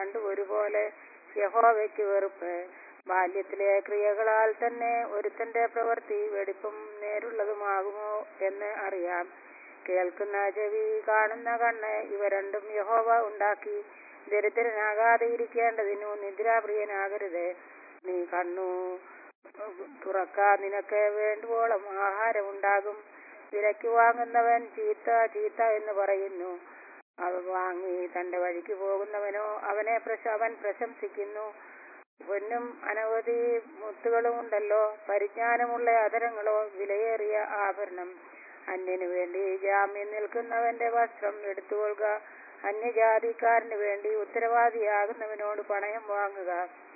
രണ്ടും ഒരുപോലെ യഹോവയ്ക്ക് വെറുപ്പ് ബാല്യത്തിലെ ക്രിയകളാൽ തന്നെ ഒരുത്തന്റെ പ്രവൃത്തി വെടിപ്പും നേരുള്ളതുമാകുമോ എന്ന് അറിയാം കേൾക്കുന്ന ചെവി കാണുന്ന കണ്ണ് ഇവ രണ്ടും യഹോവ ഉണ്ടാക്കി ദരിദ്രനാകാതെ ഇരിക്കേണ്ടതിനു നിദ്രാപ്രിയനാകരുത് നീ കണ്ണു തുറക്ക നിനക്ക് വേണ്ടുവോളം ആഹാരം ഉണ്ടാകും വിലയ്ക്ക് വാങ്ങുന്നവൻ ചീത്ത ചീത്ത എന്ന് പറയുന്നു അവ വാങ്ങി തന്റെ വഴിക്ക് പോകുന്നവനോ അവനെ പ്രശ അവൻ പ്രശംസിക്കുന്നു പൊന്നും അനവധി മുത്തുകളും ഉണ്ടല്ലോ പരിജ്ഞാനമുള്ള അതരങ്ങളോ വിലയേറിയ ആഭരണം അന്യനു വേണ്ടി ജാമ്യം നിൽക്കുന്നവന്റെ വസ്ത്രം എടുത്തുകൊള്ളുക അന്യജാതിക്കാരന് വേണ്ടി ഉത്തരവാദിയാകുന്നവനോട് പണയം വാങ്ങുക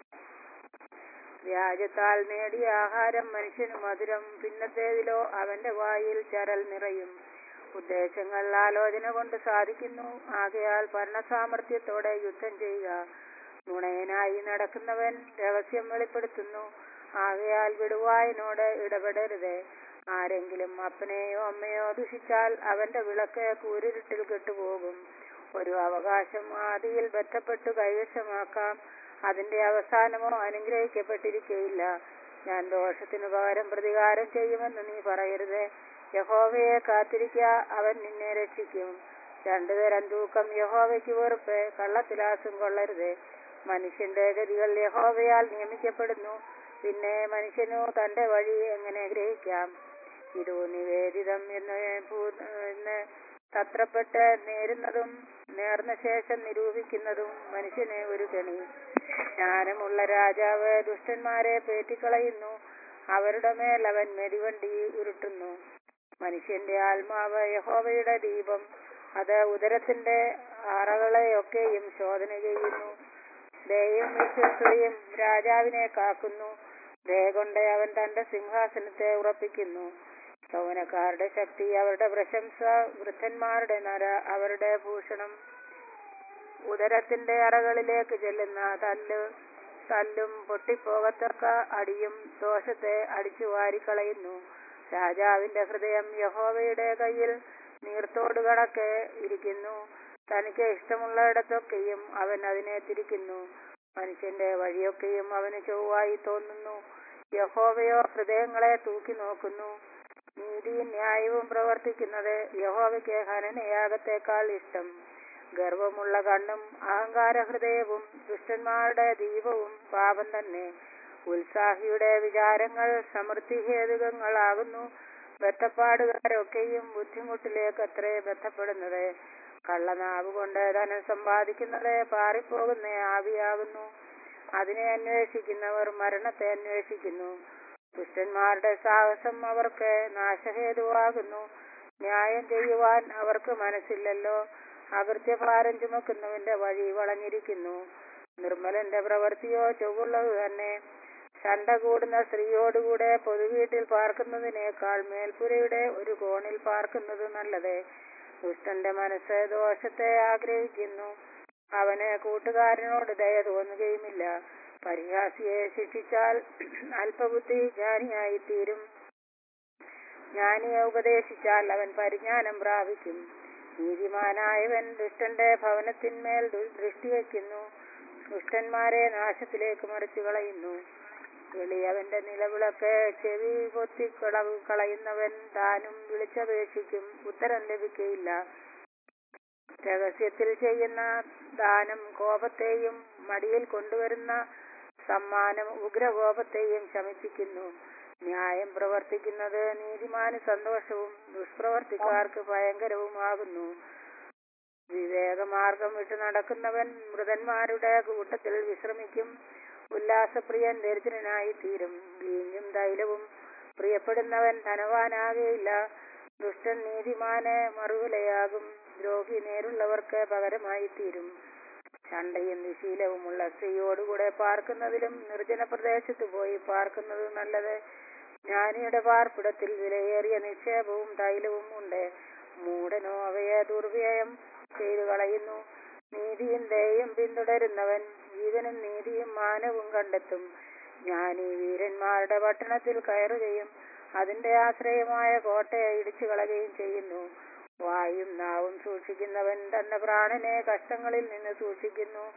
വ്യാജത്താൽ നേടിയ ആഹാരം മനുഷ്യന് മധുരം പിന്നത്തേതിലോ അവന്റെ വായിൽ ചരൽ നിറയും ഉദ്ദേശങ്ങൾ ആലോചന കൊണ്ട് സാധിക്കുന്നു ആകയാൽ ഭരണസാമർഥ്യത്തോടെ യുദ്ധം ചെയ്യുക നുണയനായി നടക്കുന്നവൻ രഹസ്യം വെളിപ്പെടുത്തുന്നു ആകയാൽ വിടുവായനോട് ഇടപെടരുത് ആരെങ്കിലും അപ്പനെയോ അമ്മയോ ദുഷിച്ചാൽ അവന്റെ വിളക്ക് കൂരിരുട്ടിൽ കെട്ടുപോകും ഒരു അവകാശം ആദിയിൽ ബന്ധപ്പെട്ടു കൈവശമാക്കാം അതിന്റെ അവസാനമോ അനുഗ്രഹിക്കപ്പെട്ടിരിക്കയില്ല ഞാൻ ദോഷത്തിനു പകരം പ്രതികാരം ചെയ്യുമെന്ന് നീ പറയരുത് യഹോവയെ കാത്തിരിക്ക അവൻ നിന്നെ രക്ഷിക്കും രണ്ടുതരം തൂക്കം യഹോവയ്ക്ക് വെറുപ്പ് കള്ളത്തിലാസും കൊള്ളരുത് മനുഷ്യന്റെ ഗതികൾ യഹോവയാൽ നിയമിക്കപ്പെടുന്നു പിന്നെ മനുഷ്യനു തന്റെ വഴി എങ്ങനെ ഗ്രഹിക്കാം ഇതു നിവേദിതം എന്ന് ഭൂ- എന്ന് തത്രപ്പെട്ട് നേരുന്നതും നേർന്ന ശേഷം നിരൂപിക്കുന്നതും മനുഷ്യനെ ഒരു കെണി ജ്ഞാനമുള്ള രാജാവ് ദുഷ്ടന്മാരെ പേറ്റിക്കളയുന്നു അവരുടെ മേൽ അവൻ മെതിവണ്ടി ഉരുട്ടുന്നു മനുഷ്യന്റെ ആത്മാവ് യഹോവയുടെ ദീപം അത് ഉദരത്തിന്റെ അറകളെയൊക്കെയും ശോധന ചെയ്യുന്നു ദയും വിശ്വസ്തയും രാജാവിനെ കാക്കുന്നു ദയ കൊണ്ട് അവൻ തന്റെ സിംഹാസനത്തെ ഉറപ്പിക്കുന്നു സൗനക്കാരുടെ ശക്തി അവരുടെ പ്രശംസ വൃദ്ധന്മാരുടെ നര അവരുടെ ഭൂഷണം ഉദരത്തിന്റെ അറകളിലേക്ക് ചെല്ലുന്ന തല്ല് തല്ലും പൊട്ടിപ്പോകത്തക്ക അടിയും ദോഷത്തെ അടിച്ചു വാരിക്കളയുന്നു രാജാവിന്റെ ഹൃദയം യഹോവയുടെ കയ്യിൽ നീർത്തോട് കണക്കെ ഇരിക്കുന്നു തനിക്ക് ഇഷ്ടമുള്ളയിടത്തൊക്കെയും അവൻ അതിനെ തിരിക്കുന്നു മനുഷ്യന്റെ വഴിയൊക്കെയും അവന് ചൊവ്വായി തോന്നുന്നു യഹോവയോ ഹൃദയങ്ങളെ തൂക്കി നോക്കുന്നു നീതിയും ന്യായവും പ്രവർത്തിക്കുന്നത് യഹോവയ്ക്ക് ഹനനയാഗത്തേക്കാൾ ഇഷ്ടം ഗർവമുള്ള കണ്ണും അഹങ്കാര ഹൃദയവും ദുഷ്ടന്മാരുടെ ദീപവും പാപം തന്നെ ഉത്സാഹിയുടെ വിചാരങ്ങൾ സമൃദ്ധി ഹേതുകങ്ങളാകുന്നു ബദ്ധപ്പാടുകാരൊക്കെയും ബുദ്ധിമുട്ടിലേക്ക് അത്രേ ബന്ധപ്പെടുന്നത് കള്ളനാവ് കൊണ്ട് ധനം സമ്പാദിക്കുന്നത് പാറിപ്പോകുന്ന ആവിയാകുന്നു അതിനെ അന്വേഷിക്കുന്നവർ മരണത്തെ അന്വേഷിക്കുന്നു ദുഷ്ടന്മാരുടെ സാഹസം അവർക്ക് നാശഹേതുവാകുന്നു ന്യായം ചെയ്യുവാൻ അവർക്ക് മനസ്സില്ലല്ലോ അകൃത്യഭാരം ചുമക്കുന്നവന്റെ വഴി വളഞ്ഞിരിക്കുന്നു നിർമ്മലന്റെ പ്രവൃത്തിയോ ചൊവ്വുള്ളത് തന്നെ ശണ്ട കൂടുന്ന സ്ത്രീയോടുകൂടെ പൊതുവീട്ടിൽ പാർക്കുന്നതിനേക്കാൾ മേൽപ്പുരയുടെ ഒരു കോണിൽ പാർക്കുന്നത് നല്ലത് ദുഷ്ടന്റെ മനസ്സ് ദോഷത്തെ ആഗ്രഹിക്കുന്നു അവന് കൂട്ടുകാരനോട് ദയ തോന്നുകയുമില്ല പരിഹാസിയെ ശിക്ഷിച്ചാൽ അല്പബുദ്ധി ജ്ഞാനിയായി തീരും ജ്ഞാനിയെ ഉപദേശിച്ചാൽ അവൻ പരിജ്ഞാനം പ്രാപിക്കും നീതിമാനായവൻ ദുഷ്ടന്റെ ഭവനത്തിന്മേൽ ദു- ദൃഷ്ടി വയ്ക്കുന്നു ദുഷ്ടന്മാരെ നാശത്തിലേക്ക് മറിച്ചു കളയുന്നു എളിയവന്റെ നിലവിളക്ക് ചെവി പൊത്തി കളവ് കളയുന്നവൻ താനും വിളിച്ചപേക്ഷിക്കും ഉത്തരം ലഭിക്കയില്ല രഹസ്യത്തിൽ ചെയ്യുന്ന ദാനം കോപത്തെയും മടിയിൽ കൊണ്ടുവരുന്ന സമ്മാനം ഉഗ്രകോപത്തെയും ശമിപ്പിക്കുന്നു ന്യായം പ്രവർത്തിക്കുന്നത് നീതിമാന് സന്തോഷവും ദുഷ്പ്രവർത്തിക്കാർക്ക് ഭയങ്കരവുമാകുന്നു വിവേകമാർഗം വിട്ടു നടക്കുന്നവൻ മൃതന്മാരുടെ കൂട്ടത്തിൽ വിശ്രമിക്കും ഉല്ലാസപ്രിയൻ ദരിദ്രനായി തീരും വീഞ്ഞും തൈലവും പ്രിയപ്പെടുന്നവൻ ധനവാനാകയില്ല ദുഷ്ടൻ നീതിമാന് മറുവിലയാകും ദ്രോഹി നേരുള്ളവർക്ക് പകരമായി തീരും ചണ്ടയും നിശീലവുമുള്ള സ്ത്രീയോടുകൂടെ പാർക്കുന്നതിലും നിർജ്ജന പ്രദേശത്ത് പോയി പാർക്കുന്നത് നല്ലത് ജ്ഞാനിയുടെ പാർപ്പിടത്തിൽ വിലയേറിയ നിക്ഷേപവും തൈലവും ഉണ്ട് മൂടനോ അവയെ ദുർവ്യയം ചെയ്തു കളയുന്നു നീതിയും ദയയും പിന്തുടരുന്നവൻ ജീവനും നീതിയും മാനവും കണ്ടെത്തും ജ്ഞാനി വീരന്മാരുടെ പട്ടണത്തിൽ കയറുകയും അതിന്റെ ആശ്രയമായ കോട്ടയെ ഇടിച്ചു കളയുകയും ചെയ്യുന്നു വായും നാവും സൂക്ഷിക്കുന്നവൻ തന്റെ പ്രാണനെ കഷ്ടങ്ങളിൽ നിന്ന് സൂക്ഷിക്കുന്നു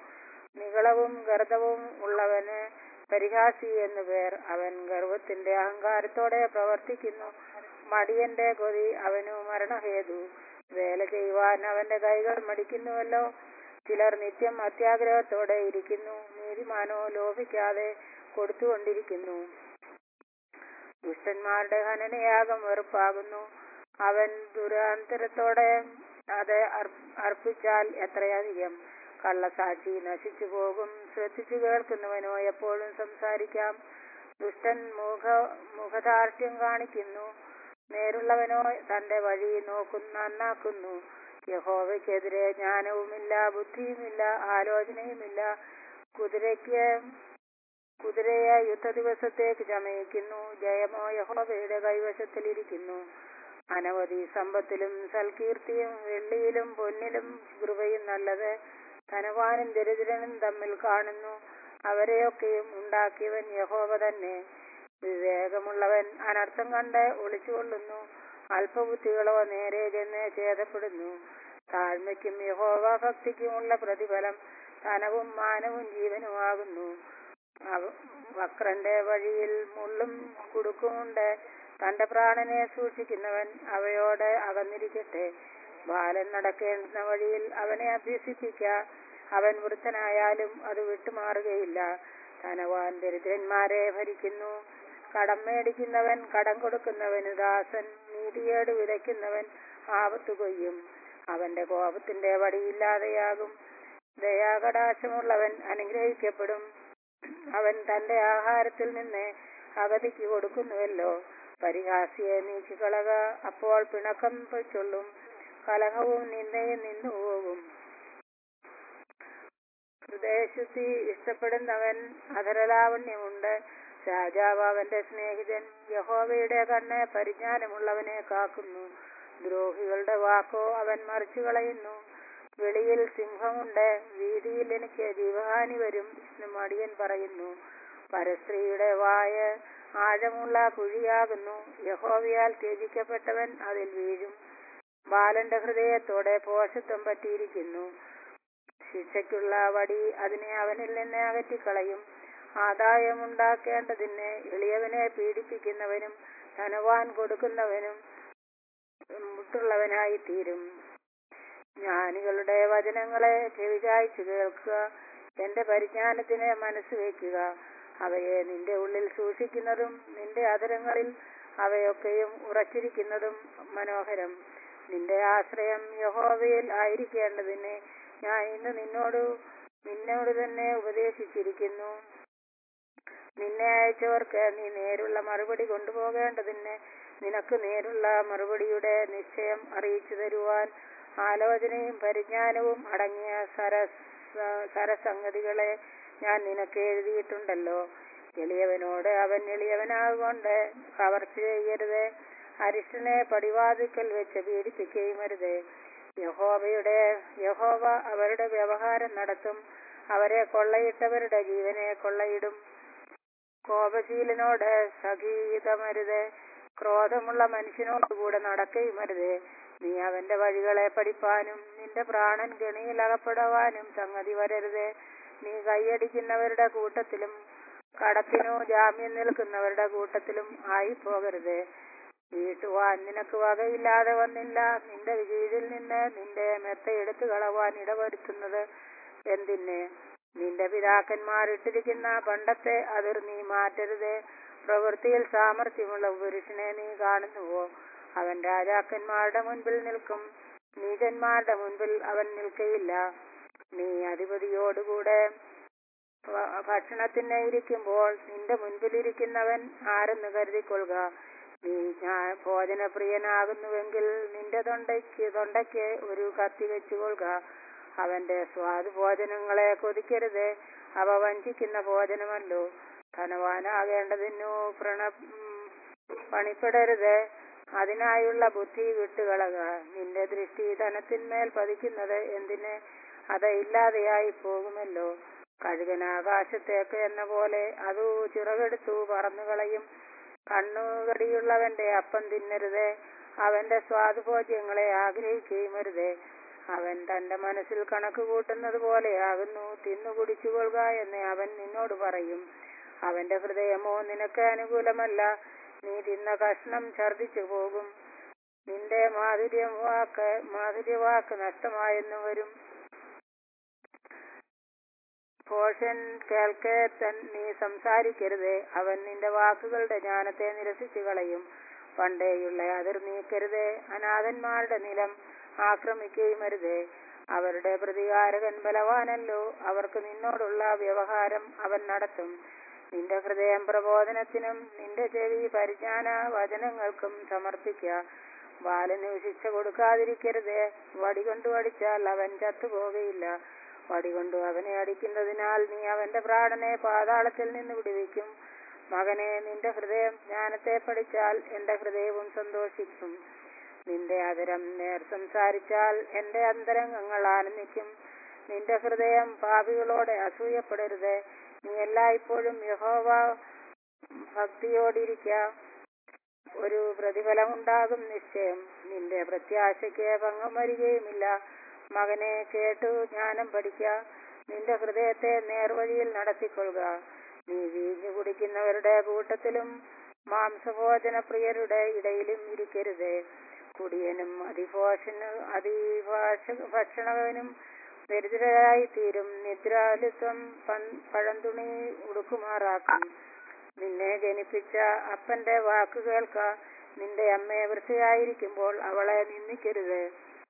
നികളവും ഗർദവും ഉള്ളവന് പരിഹാസി എന്നു പേർ അവൻ ഗർവത്തിന്റെ അഹങ്കാരത്തോടെ പ്രവർത്തിക്കുന്നു മടിയന്റെ കൊതി അവനു മരണഹേതു വേല ചെയ്യുവാൻ അവന്റെ കൈകൾ മടിക്കുന്നുവല്ലോ ചിലർ നിത്യം അത്യാഗ്രഹത്തോടെ ഇരിക്കുന്നു നീതിമാനോ ലോപിക്കാതെ കൊടുത്തുകൊണ്ടിരിക്കുന്നു ദുഷ്ടന്മാരുടെ ഹനനയാഗം വെറുപ്പാകുന്നു അവൻ ദുരാന്തരത്തോടെ അത് അർപ്പ- അർപ്പിച്ചാൽ എത്രയധികം കള്ളസാക്ഷി നശിച്ചു പോകും ശ്രദ്ധിച്ചു കേൾക്കുന്നവനോ എപ്പോഴും സംസാരിക്കാം ദുഷ്ടൻ മുഖ മുഖദാർഢ്യം കാണിക്കുന്നു നേരുള്ളവനോ തന്റെ വഴി നോക്കുന്നു നന്നാക്കുന്നു യഹോവയ്ക്കെതിരെ ജ്ഞാനവുമില്ല ബുദ്ധിയുമില്ല ആലോചനയുമില്ല കുതിരയ്ക്ക് കുതിരയെ യുദ്ധ ദിവസത്തേക്ക് ചമയിക്കുന്നു ജയമോ യഹോവയുടെ കൈവശത്തിലിരിക്കുന്നു അനവധി സമ്പത്തിലും സൽകീർത്തിയും വെള്ളിയിലും പൊന്നിലും കൃപയും നല്ലത് ധനവാനും ദരിദ്രനും തമ്മിൽ കാണുന്നു അവരെയൊക്കെയും ഉണ്ടാക്കിയവൻ യഹോവ തന്നെ വിവേകമുള്ളവൻ അനർത്ഥം കണ്ട് ഒളിച്ചുകൊള്ളുന്നു അല്പബുദ്ധികളോ നേരെ ചെന്ന് ഛേദപ്പെടുന്നു താഴ്മയ്ക്കും യഹോവ ഭക്തിക്കുമുള്ള പ്രതിഫലം ധനവും മാനവും ജീവനുമാകുന്നു അവ- വക്രന്റെ വഴിയിൽ മുള്ളും കുടുക്കുമുണ്ട് തന്റെ പ്രാണനെ സൂക്ഷിക്കുന്നവൻ അവയോട് അകന്നിരിക്കട്ടെ ബാലൻ നടക്കേണ്ടുന്ന വഴിയിൽ അവനെ അഭ്യസിപ്പിക്ക അവൻ വൃദ്ധനായാലും അത് വിട്ടുമാറുകയില്ല ധനവാൻ ദരിദ്രന്മാരെ ഭരിക്കുന്നു കടം മേടിക്കുന്നവൻ കടം കൊടുക്കുന്നവന് ദാസൻ നീതിയേട് വിതയ്ക്കുന്നവൻ ആപത്തു കൊയ്യും അവന്റെ കോപത്തിന്റെ വടിയില്ലാതെയാകും ദയാകടാശമുള്ളവൻ അനുഗ്രഹിക്കപ്പെടും അവൻ തന്റെ ആഹാരത്തിൽ നിന്ന് അഗതിക്ക് കൊടുക്കുന്നുവല്ലോ പരിഹാസിയെ നീക്കിക്കളക അപ്പോൾ പിണക്കം പൊയ്ക്കൊള്ളും കലഹവും നിന്ദയും നിന്നു പോകും ഹൃദയശുദ്ധി ഇഷ്ടപ്പെടുന്നവൻ അധരലാവണ്യമുണ്ട് രാജാവ് അവന്റെ സ്നേഹിതൻ യഹോവയുടെ കണ്ണ് പരിജ്ഞാനമുള്ളവനെ കാക്കുന്നു ദ്രോഹികളുടെ വാക്കോ അവൻ മറിച്ചു കളയുന്നു വെളിയിൽ സിംഹമുണ്ട് വീതിയിൽ എനിക്ക് ജീവഹാനി വരും എന്ന് മടിയൻ പറയുന്നു പരസ്ത്രീയുടെ വായ ആഴമുള്ള കുഴിയാകുന്നു യഹോവയാൽ ത്യജിക്കപ്പെട്ടവൻ അതിൽ വീഴും ബാലന്റെ ഹൃദയത്തോടെ പോഷത്വം പറ്റിയിരിക്കുന്നു ശിക്ഷയ്ക്കുള്ള വടി അതിനെ അവനിൽ നിന്ന് അകറ്റിക്കളയും ആദായമുണ്ടാക്കേണ്ടതിന് എളിയവനെ പീഡിപ്പിക്കുന്നവനും ധനവാൻ കൊടുക്കുന്നവനും മുട്ടുള്ളവനായി തീരും ജ്ഞാനികളുടെ വചനങ്ങളെ ചെവിചായ്ച്ചു കേൾക്കുക എന്റെ പരിജ്ഞാനത്തിന് മനസ്സ് വയ്ക്കുക അവയെ നിന്റെ ഉള്ളിൽ സൂക്ഷിക്കുന്നതും നിന്റെ അതരങ്ങളിൽ അവയൊക്കെയും ഉറച്ചിരിക്കുന്നതും മനോഹരം നിന്റെ ആശ്രയം യഹോവയിൽ ആയിരിക്കേണ്ടതിന് ഞാൻ ഇന്ന് നിന്നോട് നിന്നോട് തന്നെ ഉപദേശിച്ചിരിക്കുന്നു നിന്നെ അയച്ചവർക്ക് നീ നേരുള്ള മറുപടി കൊണ്ടുപോകേണ്ടതിന് നിനക്ക് നേരുള്ള മറുപടിയുടെ നിശ്ചയം അറിയിച്ചു തരുവാൻ ആലോചനയും പരിജ്ഞാനവും അടങ്ങിയ സരസ സരസംഗതികളെ ഞാൻ നിനക്ക് എഴുതിയിട്ടുണ്ടല്ലോ എളിയവനോട് അവൻ എളിയവനാകൊണ്ട് കവർച്ച ചെയ്യരുത് അരിഷ്ടനെ പടിവാതിക്കൽ വെച്ച് പീഡിപ്പിക്കുകയും അരുത് യഹോവയുടെ യഹോവ അവരുടെ വ്യവഹാരം നടത്തും അവരെ കൊള്ളയിട്ടവരുടെ ജീവനെ കൊള്ളയിടും കോപശീലനോട് സഖീതമരുത് ക്രോധമുള്ള മനുഷ്യനോട് കൂടെ നടക്കുകയും അരുത് നീ അവന്റെ വഴികളെ പഠിപ്പാനും നിന്റെ പ്രാണൻ ഗണിയിൽ അകപ്പെടുവാനും സംഗതി വരരുത് നീ കൈയടിക്കുന്നവരുടെ കൂട്ടത്തിലും കടത്തിനു ജാമ്യം നിൽക്കുന്നവരുടെ കൂട്ടത്തിലും ആയി പോകരുത് വീട്ടുവാൻ നിനക്ക് വകയില്ലാതെ വന്നില്ല നിന്റെ കീഴിൽ നിന്ന് നിന്റെ മെത്ത എടുത്തു കളവാൻ ഇടവരുത്തുന്നത് എന്തിന് നിന്റെ പിതാക്കന്മാർ ഇട്ടിരിക്കുന്ന പണ്ടത്തെ അതിർ നീ മാറ്റരുത് പ്രവൃത്തിയിൽ സാമർഥ്യമുള്ള പുരുഷനെ നീ കാണുന്നുവോ അവൻ രാജാക്കന്മാരുടെ മുൻപിൽ നിൽക്കും നീചന്മാരുടെ മുൻപിൽ അവൻ നിൽക്കയില്ല നീ അധിപതിയോടുകൂടെ ഭ- ഭക്ഷണത്തിന് ഇരിക്കുമ്പോൾ നിന്റെ മുൻപിലിരിക്കുന്നവൻ ആരെന്ന് കരുതിക്കൊള്ളുക നീ ഞാൻ ഭോജനപ്രിയനാകുന്നുവെങ്കിൽ നിന്റെ തൊണ്ടയ്ക്ക് തൊണ്ടയ്ക്ക് ഒരു കത്തി വെച്ചുകൊള്ളുക അവന്റെ സ്വാദ് ഭോജനങ്ങളെ കൊതിക്കരുത് അവ വഞ്ചിക്കുന്ന ഭോജനമല്ലോ ധനവാനാകേണ്ടതിനു പ്രണ ഉം, പണിപ്പെടരുത് അതിനായുള്ള ബുദ്ധി വിട്ടുകളക നിന്റെ ദൃഷ്ടി ധനത്തിന്മേൽ പതിക്കുന്നത് എന്തിന് അത് ഇല്ലാതെയായി പോകുമല്ലോ കഴുകൻ ആകാശത്തേക്ക് എന്ന പോലെ അത് ചിറകെടുത്തു പറന്നുകളയും കണ്ണുകടിയുള്ളവന്റെ അപ്പം തിന്നരുത് അവന്റെ സ്വാദുഭോജ്യങ്ങളെ ആഗ്രഹിക്കുകയും അരുത് അവൻ തന്റെ മനസ്സിൽ കണക്ക് കൂട്ടുന്നത് പോലെയാകുന്നു തിന്നു കുടിച്ചുകൊള്ളുക എന്ന് അവൻ നിന്നോട് പറയും അവന്റെ ഹൃദയമോ നിനക്ക് അനുകൂലമല്ല നീ തിന്ന കഷ്ണം ഛർദിച്ചു പോകും നിന്റെ മാധുര്യം വാക്ക് മാധുര്യവാക്ക് നഷ്ടമായെന്നു വരും ഭോഷൻ കേൾക്കെ തൻ നീ സംസാരിക്കരുത് അവൻ നിന്റെ വാക്കുകളുടെ ജ്ഞാനത്തെ നിരസിച്ചു കളയും പണ്ടേയുള്ള അതിർ നീക്കരുത് അനാഥന്മാരുടെ നിലം ആക്രമിക്കുകയും അരുത് അവരുടെ പ്രതികാരകൻ ബലവാനല്ലോ അവർക്ക് നിന്നോടുള്ള വ്യവഹാരം അവൻ നടത്തും നിന്റെ ഹൃദയം പ്രബോധനത്തിനും നിന്റെ ചെവി പരിജ്ഞാന വചനങ്ങൾക്കും സമർപ്പിക്കുക ബാലന് ശിക്ഷ കൊടുക്കാതിരിക്കരുത് വടികൊണ്ടു അടിച്ചാൽ അവൻ ചത്തുപോകയില്ല വടികൊണ്ടു അവനെ അടിക്കുന്നതിനാൽ നീ അവന്റെ പ്രാണനെ പാതാളത്തിൽ നിന്ന് വിടുവിക്കും മകനെ നിന്റെ ഹൃദയം ജ്ഞാനത്തെ പഠിച്ചാൽ എന്റെ ഹൃദയവും സന്തോഷിക്കും നിന്റെ അതരം നേർ സംസാരിച്ചാൽ എന്റെ അന്തരംഗങ്ങൾ ആനന്ദിക്കും നിന്റെ ഹൃദയം പാപികളോടെ അസൂയപ്പെടരുത് നീ എല്ലായ്പ്പോഴും യഹോവ ഭക്തിയോടിരിക്ക ഒരു പ്രതിഫലമുണ്ടാകും നിശ്ചയം നിന്റെ പ്രത്യാശയ്ക്ക് ഭംഗം വരികയുമില്ല മകനെ കേട്ടു ജ്ഞാനം പഠിക്ക നിന്റെ ഹൃദയത്തെ നേർവഴിയിൽ നടത്തിക്കൊള്ളുക നീ വീഞ്ഞു കുടിക്കുന്നവരുടെ കൂട്ടത്തിലും മാംസഭോജന പ്രിയരുടെ ഇടയിലും ഇരിക്കരുത് കുടിയനും അതിഭോഷന് അതിഭാഷ ഭക്ഷണവനും ദരിദ്രരായി തീരും നിദ്രാലിത്വം പഴന്തുണി ഉടുക്കുമാറാക്കും നിന്നെ ജനിപ്പിച്ച അപ്പന്റെ വാക്ക് കേൾക്ക നിന്റെ അമ്മയെ വൃത്തിയായിരിക്കുമ്പോൾ അവളെ നിന്ദിക്കരുത്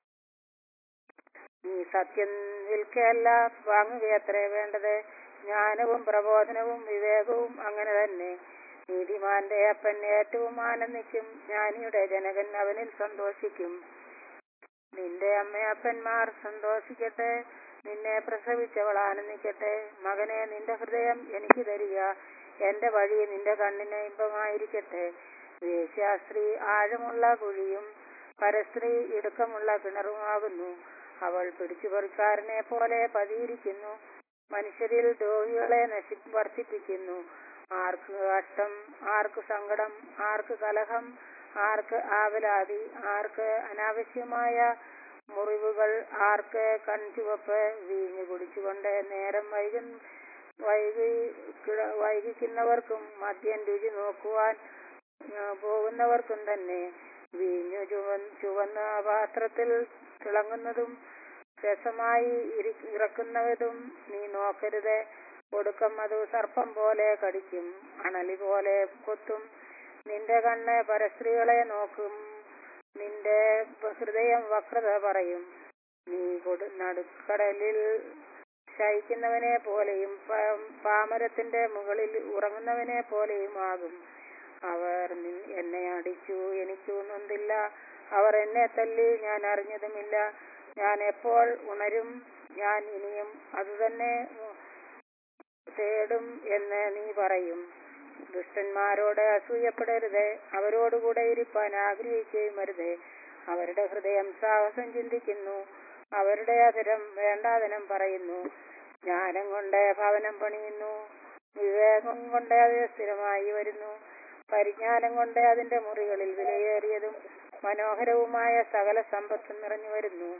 നീ സത്യം വിൽക്കയല്ല വാങ്ങുകയത്രേ വേണ്ടത് ജ്ഞാനവും പ്രബോധനവും വിവേകവും അങ്ങനെ തന്നെ നീതിമാന്റെ അപ്പൻ ഏറ്റവും ആനന്ദിക്കും ജ്ഞാനിയുടെ ജനകൻ അവനിൽ സന്തോഷിക്കും നിന്റെ അമ്മയപ്പന്മാർ സന്തോഷിക്കട്ടെ നിന്നെ പ്രസവിച്ചവൾ ആനന്ദിക്കട്ടെ മകനെ നിന്റെ ഹൃദയം എനിക്ക് തരിക എന്റെ വഴി നിന്റെ കണ്ണിന് ഇമ്പമായിരിക്കട്ടെ വേശ്യാസ്ത്രീ ആഴമുള്ള കുഴിയും പരസ്ത്രീ ഇടുക്കമുള്ള കിണറുമാകുന്നു അവൾ പിടിച്ചുപറിക്കാരനെ പോലെ പതിയിരിക്കുന്നു മനുഷ്യരിൽ രോഗികളെ നശി വർദ്ധിപ്പിക്കുന്നു ആർക്ക് കഷ്ടം ആർക്ക് സങ്കടം ആർക്ക് കലഹം ആർക്ക് ആവലാതി ആർക്ക് അനാവശ്യമായ മുറിവുകൾ ആർക്ക് കൺചുവപ്പ് വീഞ്ഞു കുടിച്ചുകൊണ്ട് നേരം വൈകു വൈകി വൈകിക്കുന്നവർക്കും മദ്യം രുചി നോക്കുവാൻ പോകുന്നവർക്കും തന്നെ വീഞ്ഞു ചുവ ചുവന്ന പാത്രത്തിൽ തിളങ്ങുന്നതും രസമായി ഇറക്കുന്നതും നീ നോക്കരുത് ഒടുക്കം അത് സർപ്പം പോലെ കടിക്കും അണലി പോലെ കൊത്തും നിന്റെ കണ്ണ് പരസ്ത്രീകളെ നോക്കും നിന്റെ ഹൃദയം വക്രത പറയും നീ കൊടു നടുക്കടലിൽ ശയിക്കുന്നവനെ പോലെയും പാമരത്തിന്റെ മുകളിൽ ഉറങ്ങുന്നവനെ പോലെയും ആകും അവർ എന്നെ അടിച്ചു എനിക്ക് നൊന്തില്ല അവർ എന്നെ തല്ലി ഞാൻ അറിഞ്ഞതുമില്ല ഞാൻ എപ്പോൾ ഉണരും ഞാൻ ഇനിയും അതുതന്നെ തേടും എന്ന് നീ പറയും ദുഷ്ടന്മാരോട് അസൂയപ്പെടരുത് അവരോടുകൂടെ ഇരിപ്പാൻ ആഗ്രഹിക്കുകയും അരുത് അവരുടെ ഹൃദയം സാഹസം ചിന്തിക്കുന്നു അവരുടെ അതരം വേണ്ടാതനം പറയുന്നു ജ്ഞാനം കൊണ്ട് ഭവനം പണിയുന്നു വിവേകം കൊണ്ട് അത് സ്ഥിരമായി വരുന്നു പരിജ്ഞാനം കൊണ്ട് അതിന്റെ മുറികളിൽ വിലയേറിയതും മനോഹരവുമായ സകല സമ്പത്തും നിറഞ്ഞു വരുന്നു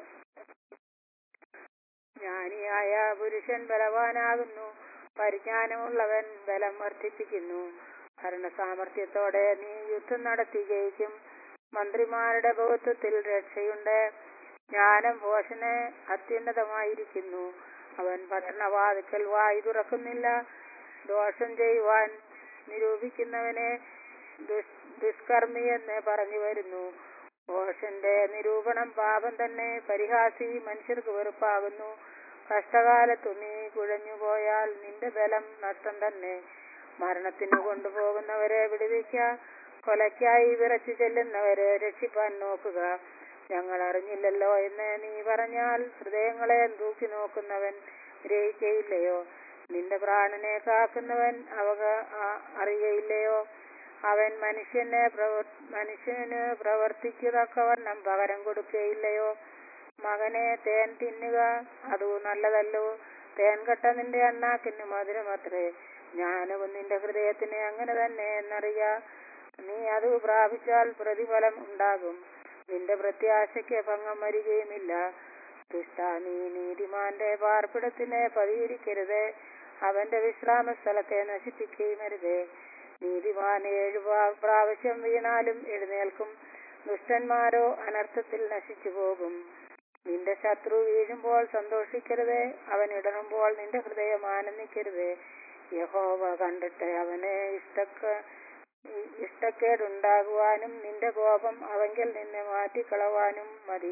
ജ്ഞാനിയായ പുരുഷൻ ബലവാനാകുന്നു പരിജ്ഞാനമുള്ളവൻ ബലം വർദ്ധിപ്പിക്കുന്നു ഭരണസാമർഥ്യത്തോടെ നീ യുദ്ധം നടത്തി ജയിക്കും മന്ത്രിമാരുടെ ബൗദ്ധത്തിൽ രക്ഷയുണ്ട് ജ്ഞാനം ഭോഷന് അത്യുന്നതമായിരിക്കുന്നു അവൻ പട്ടണവാതിക്കൽ വായു തുറക്കുന്നില്ല ദോഷം ചെയ്യുവാൻ നിരൂപിക്കുന്നവനെ ദുഷ്കർമ്മി എന്ന് പറഞ്ഞു വരുന്നു ഭോഷന്റെ നിരൂപണം പാപം തന്നെ പരിഹാസി മനുഷ്യർക്ക് വെറുപ്പാകുന്നു കഷ്ടകാലത്തു നീ കുഴഞ്ഞുപോയാൽ നിന്റെ ബലം നഷ്ടം തന്നെ മരണത്തിന് കൊണ്ടുപോകുന്നവരെ വിടുവിക്ക കൊലയ്ക്കായി വിറച്ചു ചെല്ലുന്നവരെ രക്ഷിപ്പാൻ നോക്കുക ഞങ്ങൾ അറിഞ്ഞില്ലല്ലോ എന്ന് നീ പറഞ്ഞാൽ ഹൃദയങ്ങളെ തൂക്കി നോക്കുന്നവൻ ഗ്രഹിക്കയില്ലയോ നിന്റെ പ്രാണനെ കാക്കുന്നവൻ അവക അറിയയില്ലയോ അവൻ മനുഷ്യനെ പ്രവർ മനുഷ്യന് പ്രവർത്തിക്കതക്കവണ്ണം പകരം കൊടുക്കുകയില്ലയോ മകനെ തേൻ തിന്നുക അത് നല്ലതല്ലോ തേൻ കട്ട നിന്റെ അണ്ണാക്കിന് മധുരമത്രേ ജ്ഞാനവും നിന്റെ ഹൃദയത്തിന് അങ്ങനെ തന്നെ എന്നറിയ നീ അത് പ്രാപിച്ചാൽ പ്രതിഫലം ഉണ്ടാകും നിന്റെ പ്രത്യാശയ്ക്ക് ഭംഗം വരികയുമില്ല ദുഷ്ട നീ നീതിമാന്റെ പാർപ്പിടത്തിനെ പതിയിരിക്കരുത് അവന്റെ വിശ്രാമ സ്ഥലത്തെ നശിപ്പിക്കുകയും അരുത് നീതിമാൻ ഏഴു പ്രാ- പ്രാവശ്യം വീണാലും എഴുന്നേൽക്കും ദുഷ്ടന്മാരോ അനർത്ഥത്തിൽ നശിച്ചു പോകും നിന്റെ ശത്രു വീഴുമ്പോൾ സന്തോഷിക്കരുത് അവൻ ഇടറുമ്പോൾ നിന്റെ ഹൃദയം ആനന്ദിക്കരുത് യഹോവ കണ്ടിട്ട് അവന് ഇഷ്ടക്ക ഇഷ്ടക്കേടുണ്ടാകുവാനും നിന്റെ കോപം അവങ്കിൽ നിന്ന് മാറ്റിക്കളവാനും മതി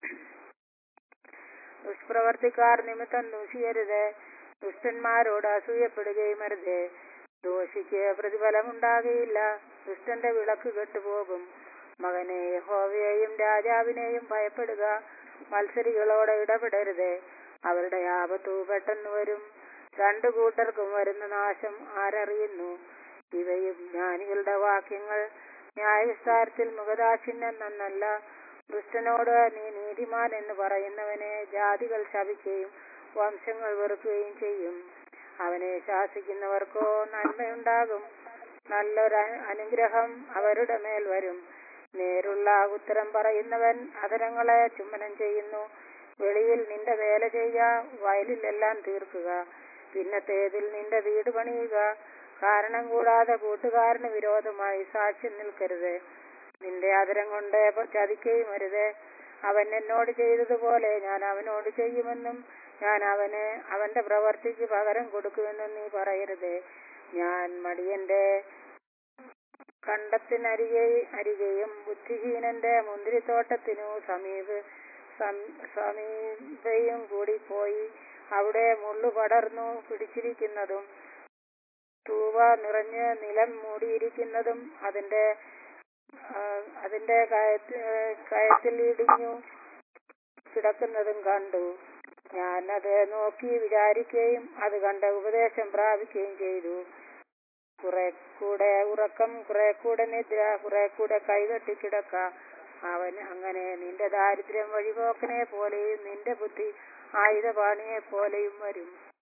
ദുഷ്പ്രവർത്തിക്കാർ നിമിത്തം ദൂഷിയരുത് ദുഷ്ടന്മാരോട് അസൂയപ്പെടുകയും അരുത് ദോഷിക്ക് പ്രതിഫലമുണ്ടാകുകയില്ല ദുഷ്ടന്റെ വിളക്ക് കെട്ടുപോകും മകനെ യഹോവയെയും രാജാവിനെയും ഭയപ്പെടുക മത്സരികളോട് ഇടപെടരുത് അവരുടെ ആപത്തു പെട്ടെന്ന് വരും രണ്ടു കൂട്ടർക്കും വരുന്ന നാശം ആരറിയുന്നു ഇവയും ജ്ഞാനികളുടെ വാക്യങ്ങൾ ന്യായവിസ്താരത്തിൽ മുഖദാക്ഷിണ്യം നന്നല്ല ദുഷ്ടനോട് നീ നീതിമാൻ എന്ന് പറയുന്നവനെ ജാതികൾ ശപിക്കുകയും വംശങ്ങൾ വെറുക്കുകയും ചെയ്യും അവനെ ശാസിക്കുന്നവർക്കോ നന്മയുണ്ടാകും നല്ലൊരു അ- അനുഗ്രഹം അവരുടെ മേൽ വരും നേരുള്ള ഉത്തരം പറയുന്നവൻ അധരങ്ങളെ ചുമ്മനം ചെയ്യുന്നു വെളിയിൽ നിന്റെ വേല ചെയ്യുക വയലിലെല്ലാം തീർക്കുക പിന്നത്തേതിൽ നിന്റെ വീട് പണിയുക കാരണം കൂടാതെ കൂട്ടുകാരന് വിരോധമായി സാക്ഷ്യം നിൽക്കരുത് നിന്റെ ആദരം കൊണ്ട് ചതിക്കുകയും അരുത് അവൻ എന്നോട് ചെയ്തതുപോലെ ഞാൻ അവനോട് ചെയ്യുമെന്നും ഞാൻ അവന് അവന്റെ പ്രവർത്തിക്ക് പകരം കൊടുക്കുമെന്നും നീ പറയരുത് ഞാൻ മടിയന്റെ കണ്ടത്തിനരികെ അരികെയും ബുദ്ധിഹീനന്റെ മുന്തിരിത്തോട്ടത്തിനു സമീപ സം- സമീപയും കൂടി പോയി അവിടെ മുള്ളു പടർന്നു പിടിച്ചിരിക്കുന്നതും തൂവ നിറഞ്ഞ് നിലം മൂടിയിരിക്കുന്നതും അതിന്റെ ആ, അതിന്റെ കയത്ത് കയത്തിൽ ഇടിഞ്ഞു കിടക്കുന്നതും കണ്ടു ഞാൻ അത് നോക്കി വിചാരിക്കുകയും അത് കണ്ട ഉപദേശം പ്രാപിക്കുകയും ചെയ്തു കുറെ കൂടെ ഉറക്കം കുറെ കൂടെ നിദ്ര കുറെ കൂടെ കൈകെട്ടി കിടക്ക അവൻ അങ്ങനെ നിന്റെ ദാരിദ്ര്യം വഴിപോക്കനെ പോലെയും നിന്റെ ബുദ്ധി ആയുധപാണിയെ പോലെയും വരും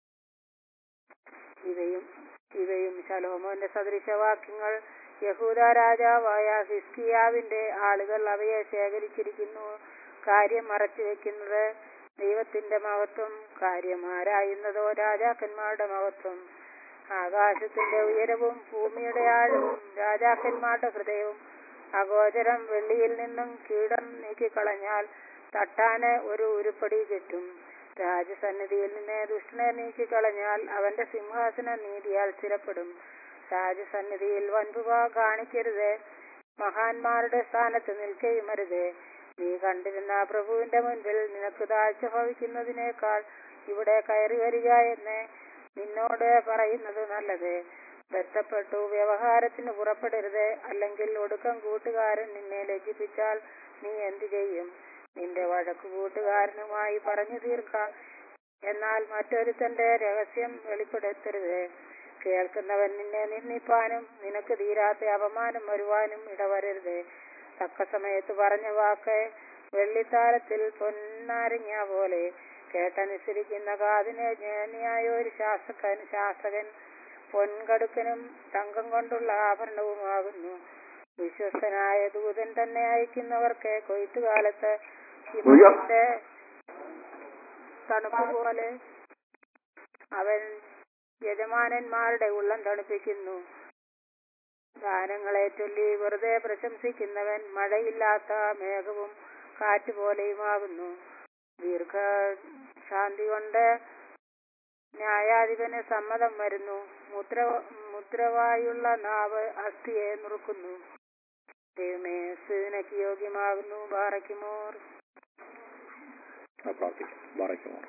ഇവയും ഇവയും ശലോമോന്റെ സദൃശവാക്യങ്ങൾ യഹൂദ രാജാവായ ഹിസ്കിയാവിന്റെ ആളുകൾ അവയെ ശേഖരിച്ചിരിക്കുന്നു കാര്യം മറച്ചു വെക്കുന്നത് ദൈവത്തിന്റെ മഹത്വം കാര്യം ആരായുന്നതോ രാജാക്കന്മാരുടെ മഹത്വം ആകാശത്തിന്റെ ഉയരവും ഭൂമിയുടെ ആഴവും രാജാക്കന്മാരുടെ ഹൃദയവും അഗോചരം വെള്ളിയിൽ നിന്നും കീടം നീക്കിക്കളഞ്ഞാൽ തട്ടാന് ഒരു ഉരുപ്പടി കിട്ടും രാജസന്നിധിയിൽ നിന്ന് ദുഷ്ടനെ നീക്കിക്കളഞ്ഞാൽ അവന്റെ സിംഹാസനം നീതിയാൽ സ്ഥിരപ്പെടും രാജസന്നിധിയിൽ വൻപുക കാണിക്കരുത് മഹാന്മാരുടെ സ്ഥാനത്ത് നിൽക്കുകയും അരുത് നീ കണ്ടിരുന്ന പ്രഭുവിന്റെ മുൻപിൽ നിനക്ക് താഴ്ച ഭവിക്കുന്നതിനേക്കാൾ ഇവിടെ കയറി വരിക എന്ന് നിന്നോട് പറയുന്നത് നല്ലത് ബന്ധപ്പെട്ടു വ്യവഹാരത്തിന് പുറപ്പെടരുത് അല്ലെങ്കിൽ ഒടുക്കം കൂട്ടുകാരൻ നിന്നെ ലജ്ജിപ്പിച്ചാൽ നീ എന്തു ചെയ്യും നിന്റെ വഴക്കു കൂട്ടുകാരനുമായി പറഞ്ഞു തീർക്കാം എന്നാൽ മറ്റൊരുത്തന്റെ രഹസ്യം വെളിപ്പെടുത്തരുത് കേൾക്കുന്നവൻ നിന്നെ നിന്ദിപ്പാനും നിനക്ക് തീരാത്ത അപമാനം വരുവാനും ഇടവരരുത് തക്ക സമയത്ത് പറഞ്ഞ വാക്ക് വെള്ളിത്താരത്തിൽ പൊന്നാരങ്ങ പോലെ കേട്ടനുസരിക്കുന്ന കാതിന് ജ്ഞാനിയായ ഒരു ശാസ്ത്രകൻ ശാസ്ത്രകൻ പൊൻകടുക്കനും തങ്കം കൊണ്ടുള്ള ആഭരണവുമാകുന്നു വിശ്വസ്തനായ ദൂതൻ തന്നെ അയക്കുന്നവർക്ക് കൊയ്ത്തുകാലത്ത് ഹിമത്തിന്റെ തണുപ്പ് പോലെ അവൻ യജമാനന്മാരുടെ ഉള്ളം തണുപ്പിക്കുന്നു ഗാനങ്ങളെ ചൊല്ലി വെറുതെ പ്രശംസിക്കുന്നവൻ മഴയില്ലാത്ത മേഘവും കാറ്റുപോലെയുമാകുന്നു ദീർഘ ശാന്തി കൊണ്ട് ന്യായാധിപന് സമ്മതം വരുന്നു മുദ്ര മുദ്രവായുള്ള നാവ് അസ്ഥിയെ നുറുക്കുന്നു ദൈവമേ സീനക്ക് യോഗ്യമാകുന്നു ബാറയ്ക്കുമോർ പ്രാർത്ഥിക്കാം ബാറയ്ക്കുമാർ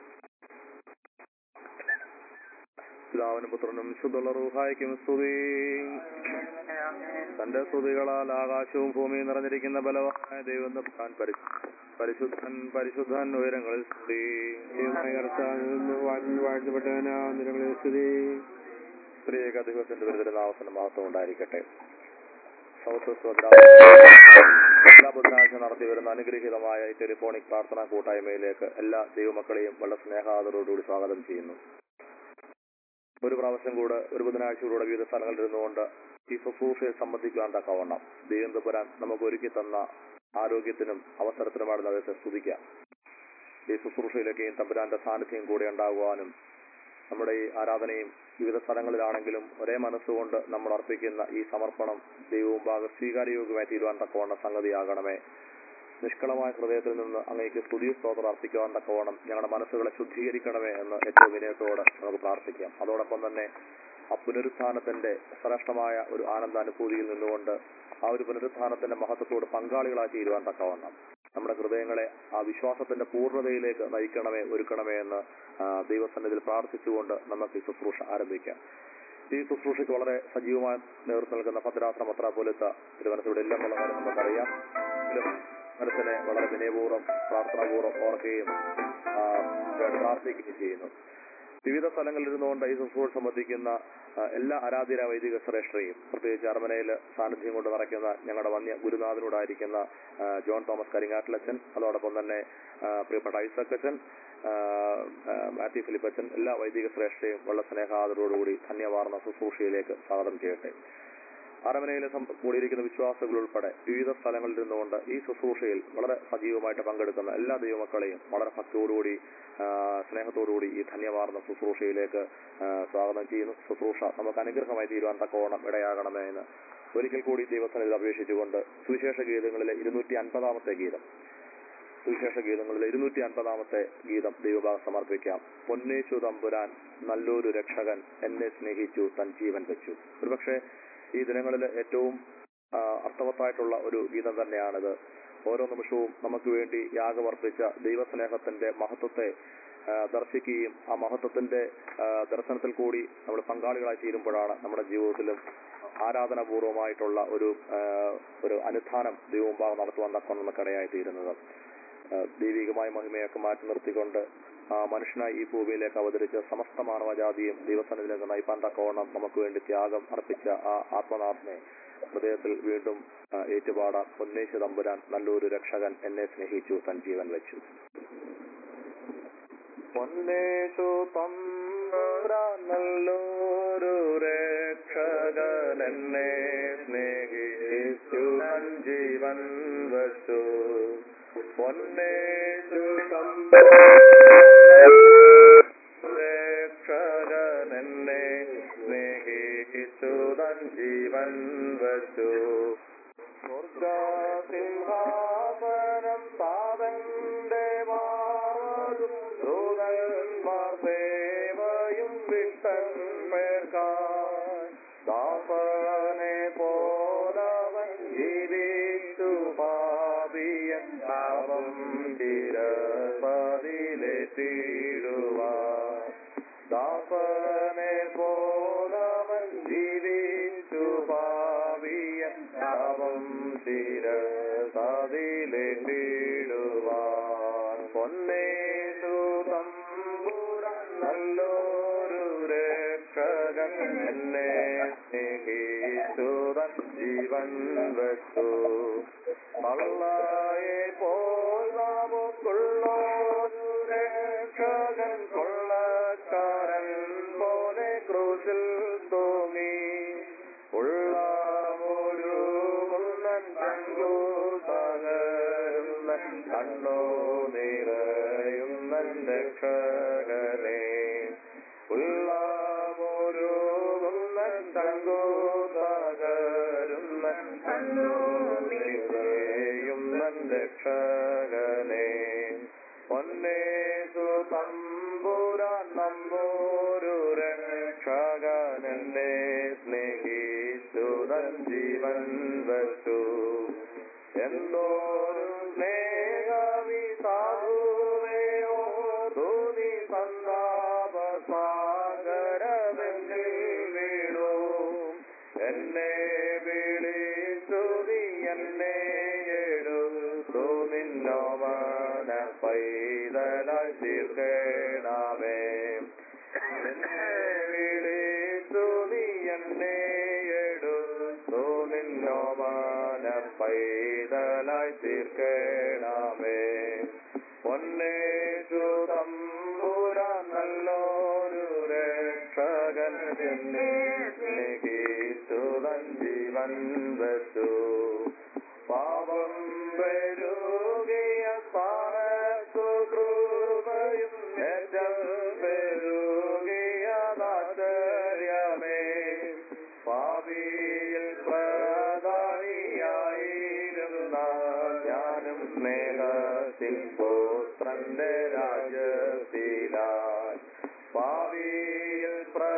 പിതാവിനും പുത്രനും ശുദ്ധുള്ള റൂഹായിക്കും സ്തുതി തന്റെ സ്തുതികളാൽ ആകാശവും ഭൂമിയും നിറഞ്ഞിരിക്കുന്ന ബലവാനായ ദൈവം തമ്പുരാൻ പരിശു- പരിശുദ്ധൻ പരിശുദ്ധൻ ഉയരങ്ങളിൽ സ്തുതി വാഴ്ത്തപ്പെട്ടവനാ നിരകളിൽ സ്തുതി സ്ത്രീക ദിവസത്തിന്റെ ദുരിതനാവസനം മഹത്വം ഉണ്ടായിരിക്കട്ടെ സൗത്ത് എല്ലാ ബുധനാഴ്ച നടത്തി വരുന്ന അനുഗ്രഹീതമായ ഈ ടെലിഫോണിക് പ്രാർത്ഥനാ കൂട്ടായ്മയിലേക്ക് എല്ലാ ദൈവമക്കളെയും വളരെ സ്നേഹാദരോടുകൂടി സ്വാഗതം ചെയ്യുന്നു ഒരു പ്രാവശ്യം കൂടെ ഒരു ബുധനാഴ്ച കൂടെ വിവിധ സ്ഥലങ്ങളിൽ ഇരുന്നുകൊണ്ട് ഈ ശുശ്രൂഷയെ സംബന്ധിക്കുവാൻ തക്കവണ്ണം ദൈവം തമ്പുരാൻ നമുക്ക് ഒരുക്കി തന്ന ആരോഗ്യത്തിനും അവസരത്തിനുമാണ് അദ്ദേഹത്തെ സ്തുതിക്കാം ഈ ശുശ്രൂഷയിലൊക്കെയും തമ്പുരാന്റെ സാന്നിധ്യം കൂടെ ഉണ്ടാകുവാനും നമ്മുടെ ഈ ആരാധനയും വിവിധ സ്ഥലങ്ങളിലാണെങ്കിലും ഒരേ മനസ്സുകൊണ്ട് നമ്മൾ അർപ്പിക്കുന്ന ഈ സമർപ്പണം ദൈവവും ഭാഗ സ്വീകാര്യയോഗ്യമായി തീരുവാൻ തക്കവണ്ണം സംഗതിയാകണമേ നിഷ്കളമായ ഹൃദയത്തിൽ നിന്ന് അങ്ങേക്ക് സ്തുതി സ്തോത്രം അർപ്പിക്കുവാൻ തക്കവണ്ണം ഞങ്ങളുടെ മനസ്സുകളെ ശുദ്ധീകരിക്കണമേ എന്ന് ഏറ്റവും വിനയത്തോടെ നമുക്ക് പ്രാർത്ഥിക്കാം അതോടൊപ്പം തന്നെ ആ പുനരുത്ഥാനത്തിന്റെ ശ്രേഷ്ഠമായ ഒരു ആനന്ദാനുഭൂതിയിൽ നിന്നുകൊണ്ട് ആ ഒരു പുനരുത്ഥാനത്തിന്റെ മഹത്വത്തോട് പങ്കാളികളായി തീരുവാൻ തക്കവണ്ണം നമ്മുടെ ഹൃദയങ്ങളെ ആ വിശ്വാസത്തിന്റെ പൂർണ്ണതയിലേക്ക് നയിക്കണമേ ഒരുക്കണമേ എന്ന് ആ, ദൈവസന്നിധിയിൽ പ്രാർത്ഥിച്ചുകൊണ്ട് നമുക്ക് ഈ ശുശ്രൂഷ ആരംഭിക്കാം ഈ ശുശ്രൂഷയ്ക്ക് വളരെ സജീവമായി നേതൃത്വം നൽകുന്ന ഭദ്രാസന മത്രാപോലത്ത തിരുവനന്തപുരം എല്ലാം ഉള്ള കാര്യം നമുക്കറിയാം എങ്കിലും മനസ്സിനെ വളരെ വിനയപൂർവ്വം പ്രാർത്ഥനാപൂർവ്വം ഓർക്കുകയും ആ, വേണ്ടി പ്രാർത്ഥിക്കുകയും ചെയ്യുന്നു വിവിധ സ്ഥലങ്ങളിൽ ഇരുന്നുകൊണ്ട് ഈ ശുശ്രൂഷ സംബന്ധിക്കുന്ന ആ, എല്ലാ ആരാധ്യര വൈദിക ശ്രേഷ്ഠരെയും പ്രത്യേകിച്ച് അരമനയിൽ സാന്നിധ്യം കൊണ്ട് നിറയ്ക്കുന്ന ഞങ്ങളുടെ വന്യ ഗുരുനാഥനോടായിരിക്കുന്ന ആ, ജോൺ തോമസ് കരിങ്ങാട്ടിലച്ചൻ അതോടൊപ്പം തന്നെ ആ, പ്രിയപ്പെട്ട ഐസക് അച്ഛൻ ആ, ആ, മാത്യു ഫിലിപ്പച്ചൻ എല്ലാ വൈദിക ശ്രേഷ്ഠയും വളരെ സ്നേഹാദരോടുകൂടി ധന്യവാർന്ന ശുശ്രൂഷയിലേക്ക് സ്വാഗതം ചെയ്യട്ടെ അരമനയിൽ സം- കൂടിയിരിക്കുന്ന വിശ്വാസികൾ ഉൾപ്പെടെ വിവിധ സ്ഥലങ്ങളിൽ നിന്നുകൊണ്ട് ഈ ശുശ്രൂഷയിൽ വളരെ സജീവമായിട്ട് പങ്കെടുക്കുന്ന എല്ലാ ദൈവമക്കളെയും വളരെ ഭക്തിയോടുകൂടി ആ, സ്നേഹത്തോടുകൂടി ഈ ധന്യവാർന്ന ശുശ്രൂഷയിലേക്ക് ആ, സ്വാഗതം ചെയ്യുന്നു ശുശ്രൂഷ നമുക്ക് അനുഗ്രഹമായി തീരുവാൻ തക്കവണ്ണം ഇടയാകണമേ എന്ന് ഒരിക്കൽ കൂടി ദൈവസന്നിധി അപേക്ഷിച്ചുകൊണ്ട് സുവിശേഷ ഗീതങ്ങളിലെ ഇരുന്നൂറ്റി അൻപതാമത്തെ ഗീതം സുവിശേഷ ഗീതങ്ങളിലെ ഇരുന്നൂറ്റി അൻപതാമത്തെ ഗീതം ദൈവഭാഗം സമർപ്പിക്കാം പൊന്നേശു തമ്പുരാൻ നല്ലൊരു രക്ഷകൻ എന്നെ സ്നേഹിച്ചു തൻ ജീവൻ വെച്ചു ഒരുപക്ഷെ ഈ ദിനങ്ങളിൽ ഏറ്റവും ആ, അർത്ഥവത്തായിട്ടുള്ള ഒരു ഗീതം തന്നെയാണിത് ഓരോ നിമിഷവും നമുക്ക് വേണ്ടി യാഗമർപ്പിച്ച ദൈവസ്നേഹത്തിന്റെ മഹത്വത്തെ ആ, ദർശിക്കുകയും ആ മഹത്വത്തിന്റെ ആ, ദർശനത്തിൽ കൂടി നമ്മൾ പങ്കാളികളായി തീരുമ്പോഴാണ് നമ്മുടെ ജീവിതത്തിലും ആരാധനാപൂർവമായിട്ടുള്ള ഒരു ആ, ഒരു അനുഷ്ഠാനം ദൈവമുമ്പാകെ നടത്തുവാൻ തക്കം നമുക്കിടയായി തീരുന്നത് ആ, ദൈവികമായ മഹിമയൊക്കെ മാറ്റി നിർത്തിക്കൊണ്ട് ആ, മനുഷ്യനായി ഈ ഭൂമിയിലേക്ക് അവതരിച്ച സമസ്ത മാനവജാതിയും ദൈവസന്നിധിയിലേക്ക് നയിപ്പാൻ തക്കവണ്ണം നമുക്ക് വേണ്ടി ത്യാഗം അർപ്പിച്ച ആ ആത്മനാഥനെ ഹൃദയത്തിൽ വീണ്ടും ആ, ഏറ്റുപാടാം പൊന്നേശു തമ്പുരാൻ നല്ലൊരു രക്ഷകൻ എന്നെ സ്നേഹിച്ചു തൻ ജീവൻ വെച്ചു പൊന്നേശു തമ്പുരാൻ നല്ലൊരു രക്ഷകൻ എന്നെ സ്നേഹിച്ചു തൻ ജീവൻ വെച്ചു പൊന്നേശു രക്ഷകൻ എന്നെ സ്നേഹിച്ചു തൻ ജീവൻ വച്ചു സ്വർഗസിംഹാസനം താതന്റെ മാറും ദൂതന്മാർ സേവയും വിട്ടൻ പേർക്കായി ദാസനെ പോലവൻ ജീവിച്ചു പാപിയൻ പാപം ചിരപതിലെത്തിടുവാൻ ദാസനെ പോലവൻ ജീവിച്ചു പാപിയൻ പാപം ചിരപതിലെത്തിടുവാൻ പൊന്നേശു തമ്പുരാൻ നല്ലൊരു രക്ഷകൻ എന്നെ സ്നേഹിച്ചു തൻ ജീവൻ വെച്ചു അള്ളായെ പോൽ നമുക്കുള്ളൊരു രക്ഷകൻ കൊള്ളക്കാരൻ പോലെ ക്രൂശിൽ തൂങ്ങി ഉള്ള ഒരു മുന്നൻ കണ്ടു തകരുന്നൻ കണ്ണോ നിറയുന്നൻ രക്ഷകനെ ഉള്ള ഒരു മുന്നൻ കണ്ടു തകരുന്നൻ കണ്ണോ നിറയുന്നൻ രക്ഷകനെ പൊന്നേശു തമ്പുരാൻ നമ്മോരു രക്ഷകൻ എന്നെ സ്നേഹിച്ചു തൻ ജീവൻ വച്ചു എന്തോരു സ്നേഹവി സാധുവയോ ധൂതി സന്താപ സാഗരമെന്നിൽ വീണു എന്നെ വിളിച്ചു നീ എന്നെ എടുത്തു നിന്നോവന പൈതലായി തീർക്കണമേ എന്നെ വിളിച്ചു നീ എന്നെ എടുത്തു നിന്നോവന പൈതലായി തീർക്കണമേ പൊന്നേശു തമ്പുര നല്ലൊരു രക്ഷകൻ എന്നെ സ്നേഹിച്ചു തൻ ജീവൻ വെച്ചു പാപം പെരുകിയ സ്ഥാനത്തു ക്രൂ ഭാവിയിൽ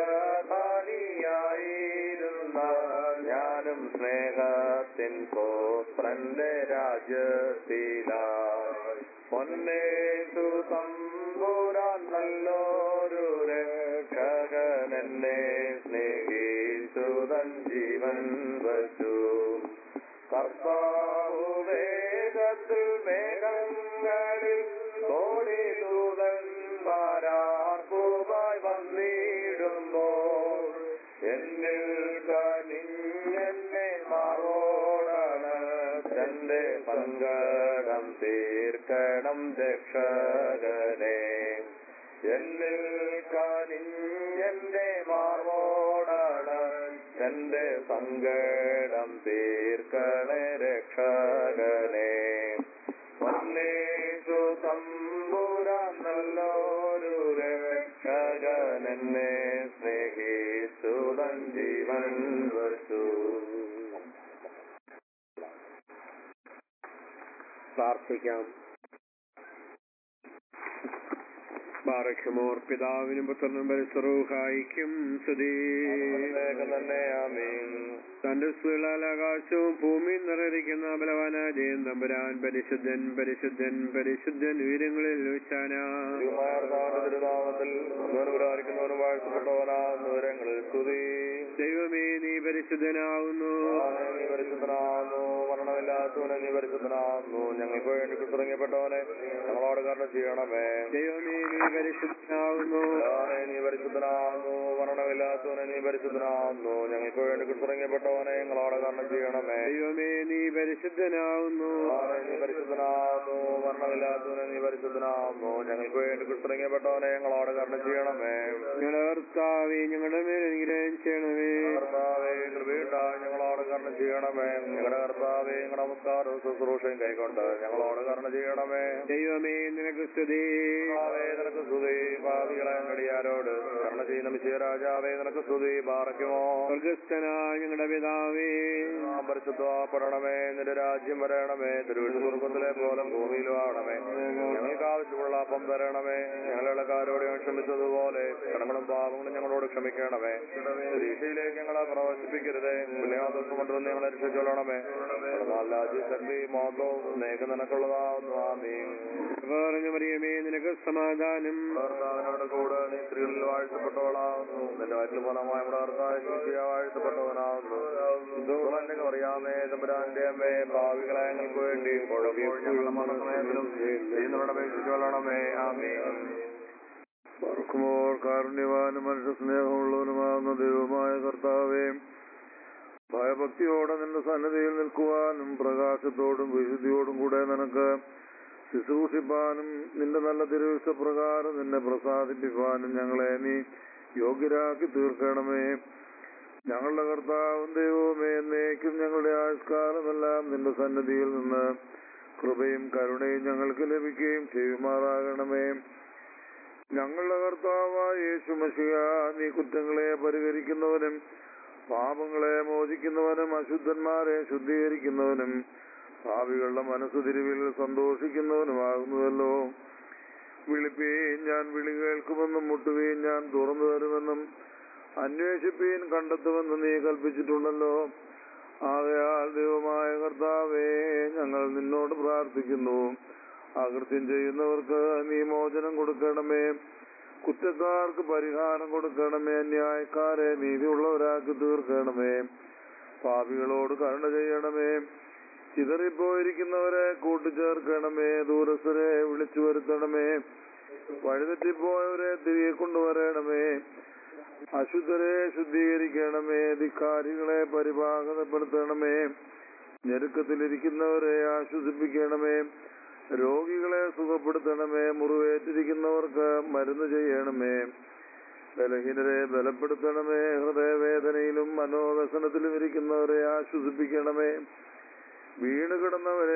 പ്രധാനിയായിരുന്ന ഞാനും സ്നേഹത്തിൻ പോത്രന്റെ രാജ്യത്തിലായി പൊന്നേതു തമ്പുരാൻ നല്ലൊരു രക്ഷകനെന്നെ സ്നേഹിച്ചുതൻ ജീവൻ വച്ചു കർത്താവു വേഗത്തിൽ മേഘങ്ങളിൽ കോടി ദൂതന്മാരാർക്കുമായി വന്നിടുമ്പോൾ എന്നിൽ കനിഞ്ഞെന്നെ മാറോടാണ് തന്റെ സങ്കടം തീർക്കണം രക്ഷകനെ എന്നിൽ കനിഞ്ഞെന്റെ മാറോടാണ് തന്റെ സങ്കടം തീർക്കണേ രക്ഷകനെ വന്നേശു തമ്പുരാൻ നല്ലൊരു രക്ഷകനെന്നെ സ്നേഹിച്ചുതൻ ജീവൻ വച്ചു പ്രാർത്ഥിക്കാം ബാറക്ഷമോർ പിതാവിനും പുത്രനും പരിസറൂഹായിക്കും സ്തുതി വേഗം തന്നെ ആമീൻ തന്റെ സ്തുതികളാൽ ആകാശവും ഭൂമിയും നിറയിരിക്കുന്ന ബലവാനായ ജയൻ തമ്പുരാൻ പരിശുദ്ധൻ പരിശുദ്ധൻ പരിശുദ്ധൻ ഉയരങ്ങളിൽ ഉച്ചാന തിരുനാമത്തിൽ പുരാരിക്കുന്നവനും വാഴ്ത്തപ്പെട്ടവനാകുന്ന വിവരങ്ങളിൽ സ്തുതി ദൈവമേ നീ പരിശുദ്ധനാവുന്നു ആമേൻ, നീ പരിശുദ്ധനാകുന്നു മരണമില്ലാത്തവനെ നീ പരിശുദ്ധനാകുന്നു ഞങ്ങൾക്ക് വേണ്ടി കുത്തിറങ്ങപ്പെട്ടവനെ ഞങ്ങളോട് കരുണ ചെയ്യണമേ ദൈവമേ നീ പരിശുദ്ധനാവുന്നു ആമേൻ, നീ പരിശുദ്ധനാകുന്നു മരണമില്ലാത്തവനെ നീ പരിശുദ്ധനാകുന്നു ഞങ്ങൾക്ക് വേണ്ടി കുത്തിറങ്ങപ്പെട്ടവനെ ഞങ്ങളോട് കരുണ ചെയ്യണമേ ദൈവമേ നീ പരിശുദ്ധനാവുന്നു ആമേൻ, നീ പരിശുദ്ധനാകുന്നു മരണമില്ലാത്തവനെ നീ പരിശുദ്ധനാകുന്നു ഞങ്ങൾക്ക് വേണ്ടി കുത്തിറങ്ങപ്പെട്ടവനെ ഞങ്ങളോട് കരുണ ചെയ്യണമേ ഞങ്ങളുടെ കർത്താവേ ഞങ്ങളുടെ മേൽ അനുഗ്രഹം ചെയ്യണമേ കർത്താവേ കൃപയുണ്ടായി ഞങ്ങളോട് കരുണ ചെയ്യണമേ ഞങ്ങളുടെ കർത്താവേ ഞങ്ങളുടെ നമസ്കാരവും ശുശ്രൂഷയും കൈക്കൊണ്ട് ഞങ്ങളോട് കരുണ ചെയ്യണമേ ദൈവമേ നിനക്ക് സ്തുതി കർത്താവേ നിനക്ക് സ്തുതി ഭാവികളെ നടിയാരോട് കരുണ ചെയ്യുന്ന മിശിയ രാജാവേ നിനക്ക് സ്തുതി പാറയ്ക്കുമോ സ്വർഗസ്ഥനായ ഞങ്ങളുടെ പിതാവേ പരിശുദ്ധപ്പെടണമേ നിന്റെ രാജ്യം വരണമേ തിരുവനന്തപുരത്തിലെ പോലെ ഭൂമിയിലും ആവണമേ ഞങ്ങൾക്ക് ആവശ്യമുള്ള അപ്പം തരണമേ ഞങ്ങളുടെ കാരോട് ക്ഷമിച്ചതുപോലെ കടങ്ങളും പാപങ്ങളും ഞങ്ങളോട് ക്ഷമിക്കണമേ പരീക്ഷയിലേക്ക് ഞങ്ങളെ പ്രവേശിപ്പിക്കരുതേ പുണ്യാദോഷം കൊണ്ടുവന്ന് ഞങ്ങളെ രക്ഷിച്ചോളണമേ ശക്തി മോത്തവും നേക്ക് നിനക്കുള്ളതാവുന്നു ആമീൻ പറഞ്ഞു മറിയമേ നിനക്ക് സമാധാനം ഭർത്താവിനോട് കൂടെ നീ സ്ത്രീകളിൽ വാഴ്ത്തപ്പെട്ടവളാവുന്നു നിന്റെ വയറ്റിൽ ഫലമായ നമ്മുടെ ഭർത്താവ് വാഴ്ത്തപ്പെട്ടവനാവുന്നു ഇതുപോലെ അറിയാമേ തമ്പുരാന്റെ അമ്മേ ഭാവികളെ ഞങ്ങൾക്ക് വേണ്ടി ഇപ്പോഴും ഞങ്ങളുടെ മരണസമയത്തിലും ചെയ്യുന്നവരുടെ അപേക്ഷിച്ചോളണമേ ആമീൻ പറക്കുമോർ കാരുണ്യവാനും മനുഷ്യ സ്നേഹമുള്ളവനുമാകുന്ന ദൈവമായ കർത്താവേ ഭയഭക്തിയോടെ നിന്റെ സന്നദ്ധയിൽ നിൽക്കുവാനും പ്രകാശത്തോടും വിശുദ്ധിയോടും കൂടെ നിനക്ക് ശുശ്രൂഷിപ്പാനും നിന്റെ നല്ല തിരുവിഷ്ടപ്രകാരം നിന്നെ പ്രസാദിപ്പിക്കാനും ഞങ്ങളെ നീ യോഗ്യരാക്കി തീർക്കണമേ ഞങ്ങളുടെ കർത്താവും ദൈവവുമേ എന്നേക്കും ഞങ്ങളുടെ ആയുഷ്കാലമെല്ലാം നിന്റെ സന്നിധിയിൽ നിന്ന് കൃപയും കരുണയും ഞങ്ങൾക്ക് ലഭിക്കുകയും ചെയ്യുമാറാകണമേ ഞങ്ങളുടെ കർത്താവായ യേശു മഷിക നീ കുറ്റങ്ങളെ പരിഹരിക്കുന്നവനും പാപങ്ങളെ മോചിക്കുന്നവനും അശുദ്ധന്മാരെ ശുദ്ധീകരിക്കുന്നവനും ഭാവികളുടെ മനസ്സ് തിരിവിൽ സന്തോഷിക്കുന്നവനുമാകുന്നുവല്ലോ വിളിപ്പീൻ ഞാൻ വിളി കേൾക്കുമെന്നും മുട്ടുവീൻ ഞാൻ തുറന്നു തരുമെന്നും അന്വേഷിപ്പീൻ കണ്ടെത്തുമെന്ന് നീ കൽപ്പിച്ചിട്ടുണ്ടല്ലോ ആകയാൽ ദൈവമായ കർത്താവേ ഞങ്ങൾ നിന്നോട് പ്രാർത്ഥിക്കുന്നു അകൃത്യം ചെയ്യുന്നവർക്ക് നീ മോചനം കൊടുക്കണമേ കുറ്റക്കാർക്ക് പരിഹാരം കൊടുക്കണമേ ന്യായക്കാരെ നീതിയുള്ളവരാക്കി തീർക്കണമേ പാപികളോട് കരുണ ചെയ്യണമേ ചിതറിപ്പോയിരിക്കുന്നവരെ കൂട്ടിച്ചേർക്കണമേ ദൂരസ്ഥരെ വിളിച്ചു വരുത്തണമേ വഴിതെറ്റിപ്പോയവരെ തിരികെ കൊണ്ടുവരണമേ അശുദ്ധരെ ശുദ്ധീകരിക്കണമേ ധിക്കാരികളെ പരിപാകതപ്പെടുത്തണമേ ഞെരുക്കത്തിലിരിക്കുന്നവരെ ആശ്വസിപ്പിക്കണമേ രോഗികളെ സുഖപ്പെടുത്തണമേ മുറിവേറ്റിരിക്കുന്നവർക്ക് മരുന്ന് ചെയ്യണമേ ബലഹീനരെ ബലപ്പെടുത്തണമേ ഹൃദയവേദനയിലും മനോവ്യസനത്തിലും ഇരിക്കുന്നവരെ ആശ്വസിപ്പിക്കണമേ വീണ് കിടന്നവരെ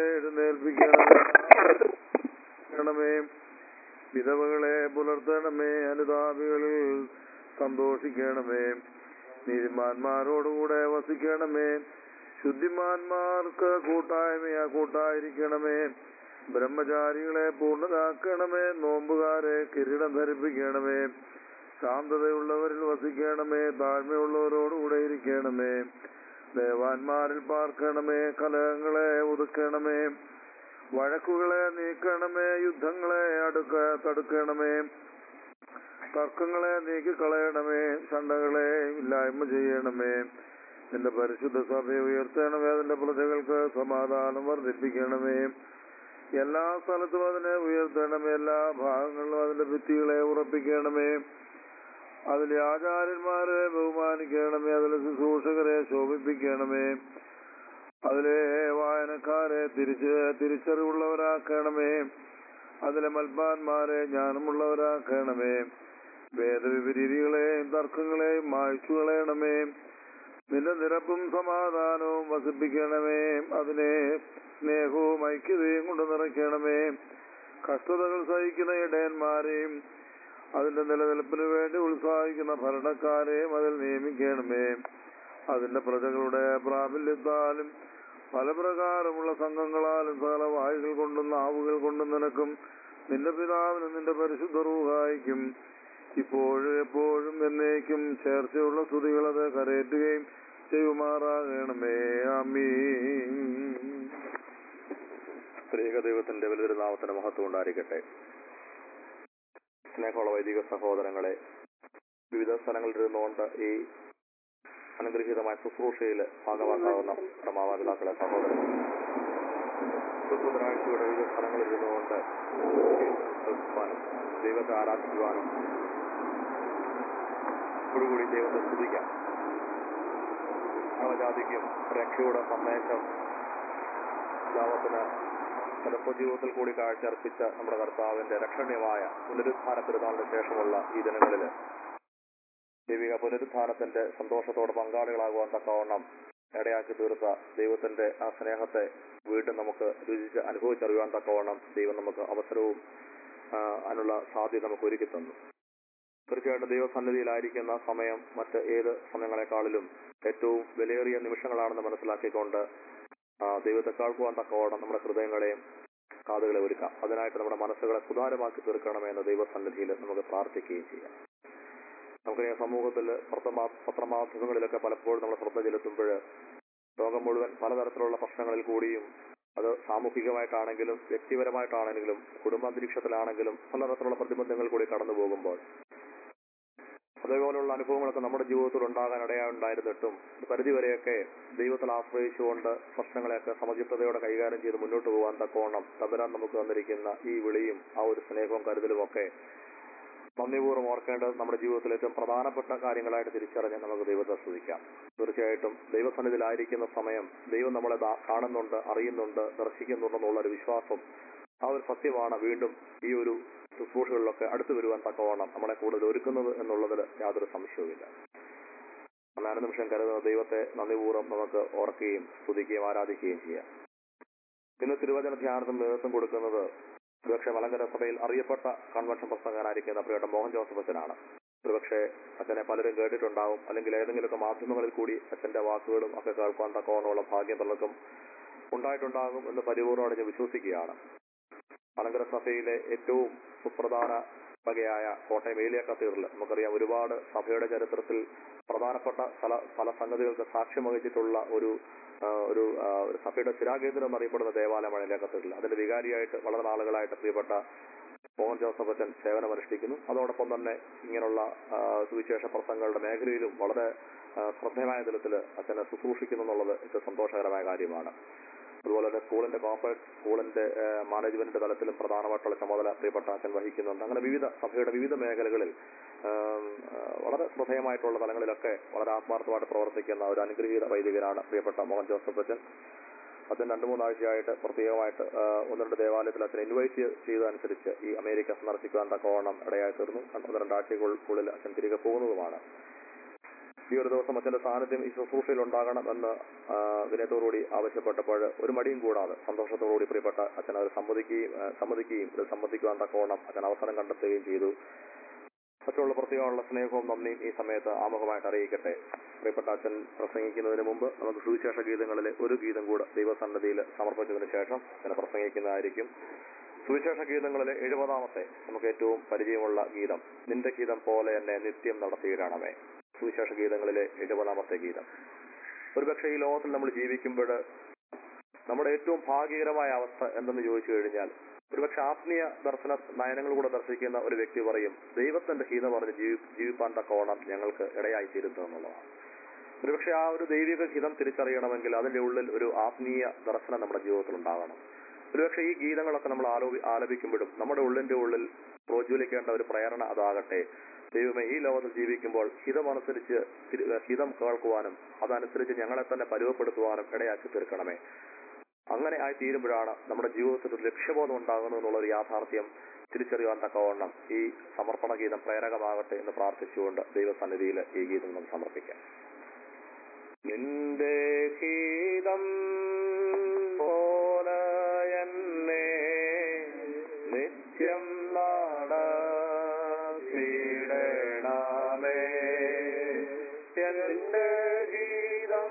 എഴുന്നേൽപ്പിക്കണമേ വിധവകളെ പുലർത്തണമേ അനുതാപികളിൽ സന്തോഷിക്കണമേ നീതിമാന്മാരോടുകൂടെ വസിക്കണമേ ശുദ്ധിമാന്മാർക്ക് കൂട്ടായ്മയാ കൂട്ടായിരിക്കണമേ ബ്രഹ്മചാരികളെ പൂർണ്ണതാക്കണമേ നോമ്പുകാരെ കിരീടം ധരിപ്പിക്കണമേ ശാന്തതയുള്ളവരിൽ വസിക്കണമേ താഴ്മയുള്ളവരോടുകൂടെ ഇരിക്കണമേ ദേവാന്മാരിൽ പാർക്കണമേ കലഹങ്ങളെ ഒതുക്കണമേ വഴക്കുകളെ നീക്കണമേ യുദ്ധങ്ങളെ അടുക്ക തടുക്കണമേ തർക്കങ്ങളെ നീക്കിക്കളയണമേ ചണ്ടകളെ ഇല്ലായ്മ ചെയ്യണമേ നിന്റെ പരിശുദ്ധ സഭയെ ഉയർത്തണമേ അതിന്റെ പ്രജകൾക്ക് സമാധാനം വർദ്ധിപ്പിക്കണമേ എല്ലാ സ്ഥലത്തും അതിനെ ഉയർത്തണമേ എല്ലാ ഭാഗങ്ങളിലും അതിന്റെ ഭിത്തികളെ ഉറപ്പിക്കണമേ അതിലെ ആചാര്യന്മാരെ ബഹുമാനിക്കണമേ അതിലെ ശുശ്രൂഷകരെ ശോഭിപ്പിക്കണമേ അതിലെ വായനക്കാരെ തിരിച്ച് തിരിച്ചറിവുള്ളവരാക്കണമേ അതിലെ മൽപ്പാന്മാരെ ജ്ഞാനമുള്ളവരാക്കണമേ വേദവിപരീതികളെയും തർക്കങ്ങളെയും മായ്ച്ചു കളയണമേ നിന്റെ നിരപ്പും സമാധാനവും വസിപ്പിക്കണമേ അതിനെ സ്നേഹവും ഐക്യതയും കൊണ്ട് നിറയ്ക്കണമേ കഷ്ടതകൾ സഹിക്കുന്ന ഇടയന്മാരെയും അതിന്റെ നിലനിൽപ്പിന് വേണ്ടി ഉത്സാഹിക്കുന്ന ഭരണക്കാരെയും അതിൽ നിയമിക്കണമേ അതിന്റെ പ്രജകളുടെ പ്രാബല്യത്താലും പല പ്രകാരമുള്ള സംഘങ്ങളാലും സകല വായുകൾ കൊണ്ടും നാവുകൾ കൊണ്ടും നിനക്കും നിന്റെ പിതാവിനും നിന്റെ പരിശുദ്ധ റൂഹായിക്കും ഇപ്പോഴും എപ്പോഴും എന്നേക്കും ചേർച്ചയുള്ള സ്തുതികൾ അത് കരയറ്റുകയും ചെയ്യുമാറാകണമേ ആമീൻ സ്ത്രീക ദൈവത്തിന്റെ വലുതിരുനാമത്തിന്റെ മഹത്വം ഉണ്ടായിരിക്കട്ടെ സ്നേഹമുള്ള വൈദിക സഹോദരങ്ങളെ വിവിധ സ്ഥലങ്ങളിൽ ഇരുന്നുകൊണ്ട് ഈ അനുഗ്രഹീതമായ ശുശ്രൂഷയിൽ ഭാഗമാക്കാവുന്ന നമ്മുടെ മാതാപിതാക്കളെ സഹോദരങ്ങൾ ബുധനാഴ്ചയുടെ വിവിധ സ്ഥലങ്ങളിൽ ഇരുന്നുകൊണ്ട് കേൾക്കുവാനും ദൈവത്തെ ആരാധിക്കുവാനും കൂടി ദൈവത്തെ സ്തുതിക്കാം നവജാതിക്കും രക്ഷയുടെ സന്ദേശം ലാഭത്തിന് ചിലപ്പോൾ ജീവിതത്തിൽ കൂടി കാഴ്ചയർപ്പിച്ച നമ്മുടെ കർത്താവിന്റെ രക്ഷണീയമായ പുനരുത്ഥാന പെരുന്നാളിന് ശേഷമുള്ള ഈ ദിനങ്ങളിൽ ദൈവിക പുനരുത്ഥാനത്തിന്റെ സന്തോഷത്തോടെ പങ്കാളികളാകുവാൻ തക്കവണ്ണം ഇടയാക്കി തീർത്ത ദൈവത്തിന്റെ ആ സ്നേഹത്തെ വീണ്ടും നമുക്ക് രുചിച്ച് അനുഭവിച്ചറിയുവാൻ തക്കവണ്ണം ദൈവം നമുക്ക് അവസരവും ആ, അതിനുള്ള സാധ്യത നമുക്ക് ഒരുക്കി തന്നു തീർച്ചയായിട്ടും ദൈവസന്നിധിയിലായിരിക്കുന്ന സമയം മറ്റ് ഏത് സമയങ്ങളെക്കാളിലും ഏറ്റവും വിലയേറിയ നിമിഷങ്ങളാണെന്ന് മനസ്സിലാക്കിക്കൊണ്ട് ആ, ദൈവത്തെ കേൾക്കുവാൻ തക്കവണ്ണം നമ്മുടെ ഹൃദയങ്ങളെയും കാതുകളെ ഒരുക്കാം അതിനായിട്ട് നമ്മുടെ മനസ്സുകളെ സുതാരമാക്കി തീർക്കണമെന്ന് ദൈവസന്നിധിയിൽ നമുക്ക് പ്രാർത്ഥിക്കുകയും ചെയ്യാം നമുക്കറിയാം സമൂഹത്തിൽ പത്രമാ- പത്രമാധ്യമങ്ങളിലൊക്കെ പലപ്പോഴും നമ്മൾ ശ്രദ്ധ ചെലുത്തുമ്പോൾ ലോകം മുഴുവൻ പലതരത്തിലുള്ള പ്രശ്നങ്ങളിൽ കൂടിയും അത് സാമൂഹികമായിട്ടാണെങ്കിലും വ്യക്തിപരമായിട്ടാണെങ്കിലും കുടുംബാന്തരീക്ഷത്തിലാണെങ്കിലും പലതരത്തിലുള്ള പ്രതിബന്ധങ്ങൾ കൂടി കടന്നു പോകുമ്പോൾ അതേപോലെയുള്ള അനുഭവങ്ങളൊക്കെ നമ്മുടെ ജീവിതത്തിൽ ഉണ്ടാകാൻ ഇടയാണ്ടായിരുന്നിട്ടും ഒരു പരിധിവരെയൊക്കെ ദൈവത്തിൽ ആശ്രയിച്ചുകൊണ്ട് പ്രശ്നങ്ങളെയൊക്കെ സമചിത്തതയോടെ കൈകാര്യം ചെയ്ത് മുന്നോട്ട് പോകാൻ തക്കവണ്ണം തമ്പരാൻ നമുക്ക് തന്നിരിക്കുന്ന ഈ വിളിയും ആ ഒരു സ്നേഹവും കരുതലും ഒക്കെ നന്ദിപൂർവ്വം ഓർക്കേണ്ടത് നമ്മുടെ ജീവിതത്തിൽ ഏറ്റവും പ്രധാനപ്പെട്ട കാര്യങ്ങളായിട്ട് തിരിച്ചറിഞ്ഞ് നമുക്ക് ദൈവത്തെ സ്തുതിക്കാം തീർച്ചയായിട്ടും ദൈവസന്നിധിയിലായിരിക്കുന്ന സമയം ദൈവം നമ്മളെ ദാ- കാണുന്നുണ്ട് അറിയുന്നുണ്ട് ദർശിക്കുന്നുണ്ടെന്നുള്ള ഒരു വിശ്വാസം ആ ഒരു സത്യമാണ് വീണ്ടും ഈ ഒരു ശുശ്രൂഷകളിലൊക്കെ അടുത്തു വരുവാൻ തക്കവണ്ണം നമ്മളെ കൂടുതൽ ഒരുക്കുന്നത് എന്നുള്ളതിൽ യാതൊരു സംശയവുമില്ല അന്നാന നിമിഷം കരുതുന്ന ദൈവത്തെ നന്ദിപൂർവ്വം നമുക്ക് ഓർക്കുകയും സ്തുതിക്കുകയും ആരാധിക്കുകയും ചെയ്യാം ഇന്ന് തിരുവചന ധ്യാനത്തിന് നേതൃത്വം കൊടുക്കുന്നത് ഒരുപക്ഷെ മലങ്കര സഭയിൽ അറിയപ്പെട്ട കൺവെൻഷൻ പ്രസംഗനായിരിക്കുന്ന പ്രിയപ്പെട്ട മോഹൻ ജോസഫ് അച്ഛനാണ് ഒരുപക്ഷെ അച്ഛനെ പലരും കേട്ടിട്ടുണ്ടാവും അല്ലെങ്കിൽ ഏതെങ്കിലുമൊക്കെ മാധ്യമങ്ങളിൽ കൂടി അച്ഛന്റെ വാക്കുകളും ഒക്കെ കേൾക്കാൻ തക്കവണ്ണമുള്ള ഭാഗ്യം പലർക്കും ഉണ്ടായിട്ടുണ്ടാകും എന്ന് പരിപൂർണ്ണമായിട്ട് ഞാൻ വിശ്വസിക്കുകയാണ് മലങ്കര സഭയിലെ ഏറ്റവും സുപ്രധാന വകയായ കോട്ടയം ഏലിയ കത്തീറിൽ നമുക്കറിയാം ഒരുപാട് സഭയുടെ ചരിത്രത്തിൽ പ്രധാനപ്പെട്ട പല പല സംഗതികൾക്ക് സാക്ഷ്യം വഹിച്ചിട്ടുള്ള ഒരു ആ, ഒരു ആ, ഒരു സഭയുടെ ചിരാകേന്ദ്രം എന്നറിയപ്പെടുന്ന ദേവാലയമാണ് ഏലിയ കത്തീറിൽ അതിന്റെ വികാരിയായിട്ട് വളരെ നാളുകളായിട്ട് പ്രിയപ്പെട്ട മോഹൻ ജോസഫ് അച്ഛൻ സേവനമനുഷ്ഠിക്കുന്നു അതോടൊപ്പം തന്നെ ഇങ്ങനെയുള്ള ആ, സുവിശേഷ പ്രസംഗങ്ങളുടെ മേഖലയിലും വളരെ ആ, ശ്രദ്ധേയമായ തലത്തിൽ അച്ഛനെ ശുശ്രൂഷിക്കുന്നു എന്നുള്ളത് ഏറ്റവും സന്തോഷകരമായ കാര്യമാണ് അതുപോലെ തന്നെ സ്കൂളിന്റെ കോർപ്പറേറ്റ് സ്കൂളിന്റെ ഏഹ്, മാനേജ്മെന്റ് തലത്തിലും പ്രധാനമായിട്ടുള്ള ചുമതല പ്രിയപ്പെട്ട അച്ഛൻ വഹിക്കുന്നുണ്ട് അങ്ങനെ വിവിധ സഭയുടെ വിവിധ മേഖലകളിൽ ഏം, ഏഹ്, വളരെ ശ്രദ്ധേയമായിട്ടുള്ള തലങ്ങളിലൊക്കെ വളരെ ആത്മാർത്ഥമായിട്ട് പ്രവർത്തിക്കുന്ന ഒരു അനുഗ്രഹീത വൈദികനാണ് പ്രിയപ്പെട്ട മോഹൻ ജോസഫ് അച്ഛൻ അച്ഛൻ രണ്ടു മൂന്നാഴ്ചയായിട്ട് പ്രത്യേകമായിട്ട് ഏഹ്, ഒന്ന് രണ്ട് ദേവാലയത്തിൽ അച്ഛൻ ഇൻവൈറ്റ് ചെയ്തതനുസരിച്ച് ഈ അമേരിക്ക സന്ദർശിക്കുവാൻ തക്കവണ്ണം ഇടയായി തീർന്നു ഒന്ന് രണ്ടാഴ്ചകൾക്കുള്ളിൽ അച്ഛൻ തിരികെ പോകുന്നതുമാണ് ഈ ഒരു ദിവസം അച്ഛന്റെ സാന്നിധ്യം ഈ ശുശ്രൂഷയിൽ ഉണ്ടാകണം എന്ന് ആ, വിനയത്തോടുകൂടി ആവശ്യപ്പെട്ടപ്പോൾ ഒരു മടിയും കൂടാതെ സന്തോഷത്തോടുകൂടി പ്രിയപ്പെട്ട അച്ഛൻ അത് സമ്മതിക്കുകയും ആ, സമ്മതിക്കുകയും ഇത് സംബന്ധിക്കുവാൻ തക്കവണ്ണം അച്ഛൻ അവസരം കണ്ടെത്തുകയും ചെയ്തു അച്ഛനുള്ള പ്രത്യേകമുള്ള സ്നേഹവും നന്ദിയും ഈ സമയത്ത് ആമുഖമായിട്ട് അറിയിക്കട്ടെ പ്രിയപ്പെട്ട അച്ഛൻ പ്രസംഗിക്കുന്നതിന് മുമ്പ് നമുക്ക് സുവിശേഷ ഗീതങ്ങളിലെ ഒരു ഗീതം കൂടെ ദൈവസന്നദ്ധിയിൽ സമർപ്പിച്ചതിന് ശേഷം അച്ഛനെ പ്രസംഗിക്കുന്നതായിരിക്കും സുവിശേഷ ഗീതങ്ങളിലെ എഴുപതാമത്തെ നമുക്ക് ഏറ്റവും പരിചയമുള്ള ഗീതം നിന്റെ ഗീതം പോലെ എന്നെ നിത്യം നടത്തിയിടണമേ സുവിശേഷ ഗീതങ്ങളിലെ എഴുപതാമത്തെ ഗീതം ഒരുപക്ഷെ ഈ ലോകത്തിൽ നമ്മൾ ജീവിക്കുമ്പോൾ നമ്മുടെ ഏറ്റവും ഭാഗ്യകരമായ അവസ്ഥ എന്തെന്ന് ചോദിച്ചു കഴിഞ്ഞാൽ ഒരുപക്ഷെ ആത്മീയ ദർശന നയനങ്ങൾ കൂടെ ദർശിക്കുന്ന ഒരു വ്യക്തി പറയും ദൈവത്തിന്റെ ഹീത പറഞ്ഞ് ജീവി ജീവിപ്പാൻ തക്കോണം ഞങ്ങൾക്ക് ഇടയായി തീരുന്നു എന്നുള്ളതാണ് ഒരുപക്ഷെ ആ ഒരു ദൈവിക ഹിതം തിരിച്ചറിയണമെങ്കിൽ അതിന്റെ ഉള്ളിൽ ഒരു ആത്മീയ ദർശനം നമ്മുടെ ജീവിതത്തിൽ ഉണ്ടാകണം ഒരുപക്ഷെ ഈ ഗീതങ്ങളൊക്കെ നമ്മൾ ആലോപി ആലപിക്കുമ്പോഴും നമ്മുടെ ഉള്ളിന്റെ ഉള്ളിൽ പ്രോജ്വലിക്കേണ്ട ഒരു പ്രേരണ അതാകട്ടെ ദൈവമേ ഈ ലോകത്തിൽ ജീവിക്കുമ്പോൾ ഹിതമനുസരിച്ച് തിരി- ഹിതം കേൾക്കുവാനും അതനുസരിച്ച് ഞങ്ങളെ തന്നെ പരുവപ്പെടുത്തുവാനും ഇടയാക്കി തീർക്കണമേ അങ്ങനെ ആയി തീരുമ്പോഴാണ് നമ്മുടെ ജീവിതത്തിൽ ഒരു ലക്ഷ്യബോധം ഉണ്ടാകുന്നു എന്നുള്ള ഒരു യാഥാർത്ഥ്യം തിരിച്ചറിയാൻ തക്കവണ്ണം ഈ സമർപ്പണ ഗീതം പ്രേരകമാകട്ടെ എന്ന് പ്രാർത്ഥിച്ചുകൊണ്ട് ദൈവസന്നിധിയിൽ ഈ ഗീതം നമുക്ക് സമർപ്പിക്കാം നിന്റെ ഗീതം പോലെ എന്നെ നിത്യം നാടീടണമേ എന്റെ ഗീതം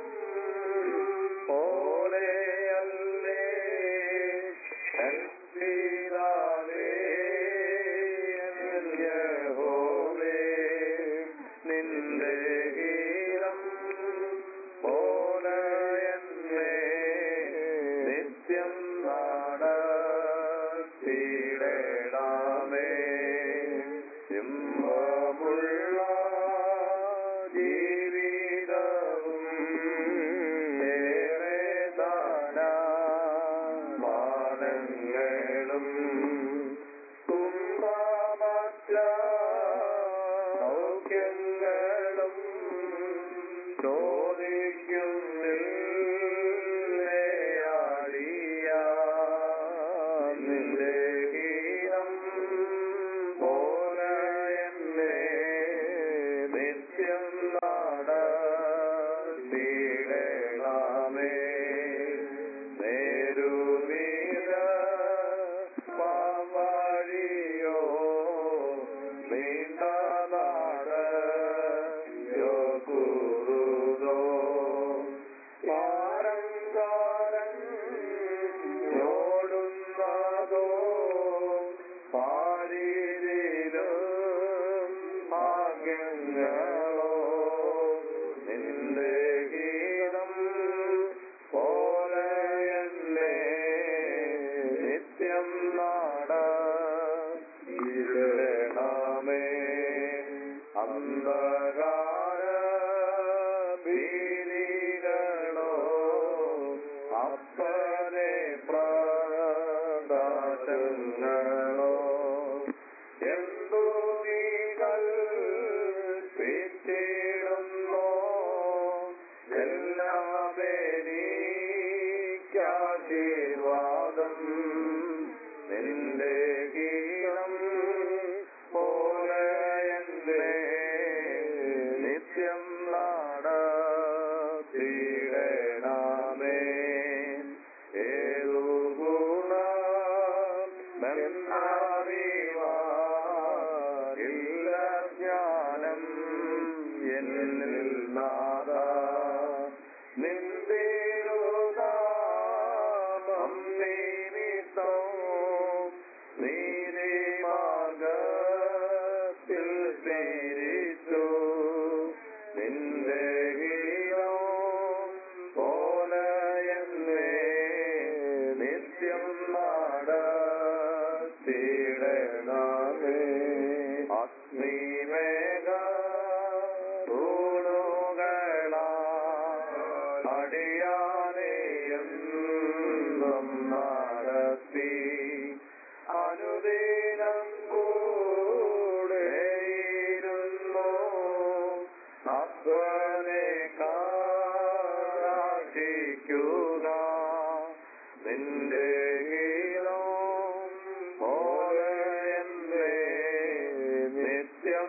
പോലെയല്ലേ എൻ പിതാവേ, എൻ യഹോവേ, നിന്റെ ഗീതം പോലെ എന്നെ നിത്യം നാടീടണമേ ഇമ്പമുള്ള ജീവിതവും ഏറെ ദാനമാനങ്ങളും കുംഭമറ്റ സൗഖ്യങ്ങളും ചോദിക്കുന്നില്ല നിന്റെ ഗീതം പോലെ എന്നെ നിത്യം നാടീടണമേ നേരുമീര പാവഴിയോ നീണ്ട നാടയോ കുറുതോ പാരങ്കാരൻ ഓടുന്നതോ പാരീതിലും ഭാഗ്യങ്ങളോ നിന്റെ ഗീതം പോലെ എന്നെ നിത്യം നാടീടണമേ അന്ധകാര ഭീതികളോ അപ്പനെ പ്രാദാശങ്ങളോ എന്തു നീകൾ പിറ്റിടുന്നോ എല്ലാമേരീക്കാശീർവാദം നിന്റെ ഗീതം പോലെ എന്നെ നിത്യം നാടീടണമേ ഏതു ഗുണ ഇല്ല ജ്ഞാനം എന്നിൽ നാദ നിന്തിരുനാമം നിമിത്തം നീതി മാർഗത്തിൽ തിരിച്ചു നിന്റെ ഗീതം പോലെ എന്നെ നിത്യം നാടീടണമേ അഗ്നിമേഘ തൂണുകളാ അടിയാനെയും നടത്തി അനുദിനം കൂടെയിരുന്നു അപ്പനെ കാക്ഷിക്കുക നിന്റെ ഗീതം പോലെ എന്നെ നിത്യം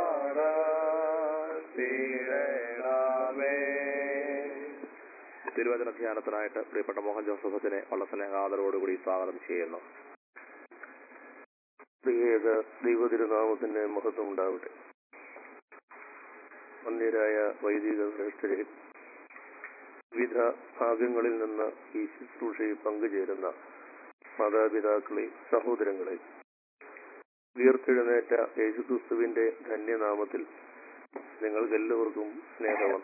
നടത്തിയിടണമേ തിരുവചന ധ്യാനത്തിനായിട്ട് പ്രിയപ്പെട്ട മോഹൻ ജോസഫത്തിനെ വളരെ സ്നേഹാദരോടുകൂടി സ്വാഗതം ചെയ്യുന്നു പ്രിയേക ദൈവതിരുനാമത്തിന്റെ മഹത്വം ഉണ്ടാവട്ടെ വന്യരായ വൈദിക ശ്രേഷ്ഠരെ വിവിധ ഭാഗങ്ങളിൽ നിന്ന് ഈ ശുശ്രൂഷയിൽ പങ്കുചേരുന്ന മാതാപിതാക്കളെ സഹോദരങ്ങളെ ഉയർത്തെഴുന്നേറ്റ യേശുക്രിസ്തുവിന്റെ ധന്യനാമത്തിൽ നിങ്ങൾക്കെല്ലാവർക്കും സ്നേഹം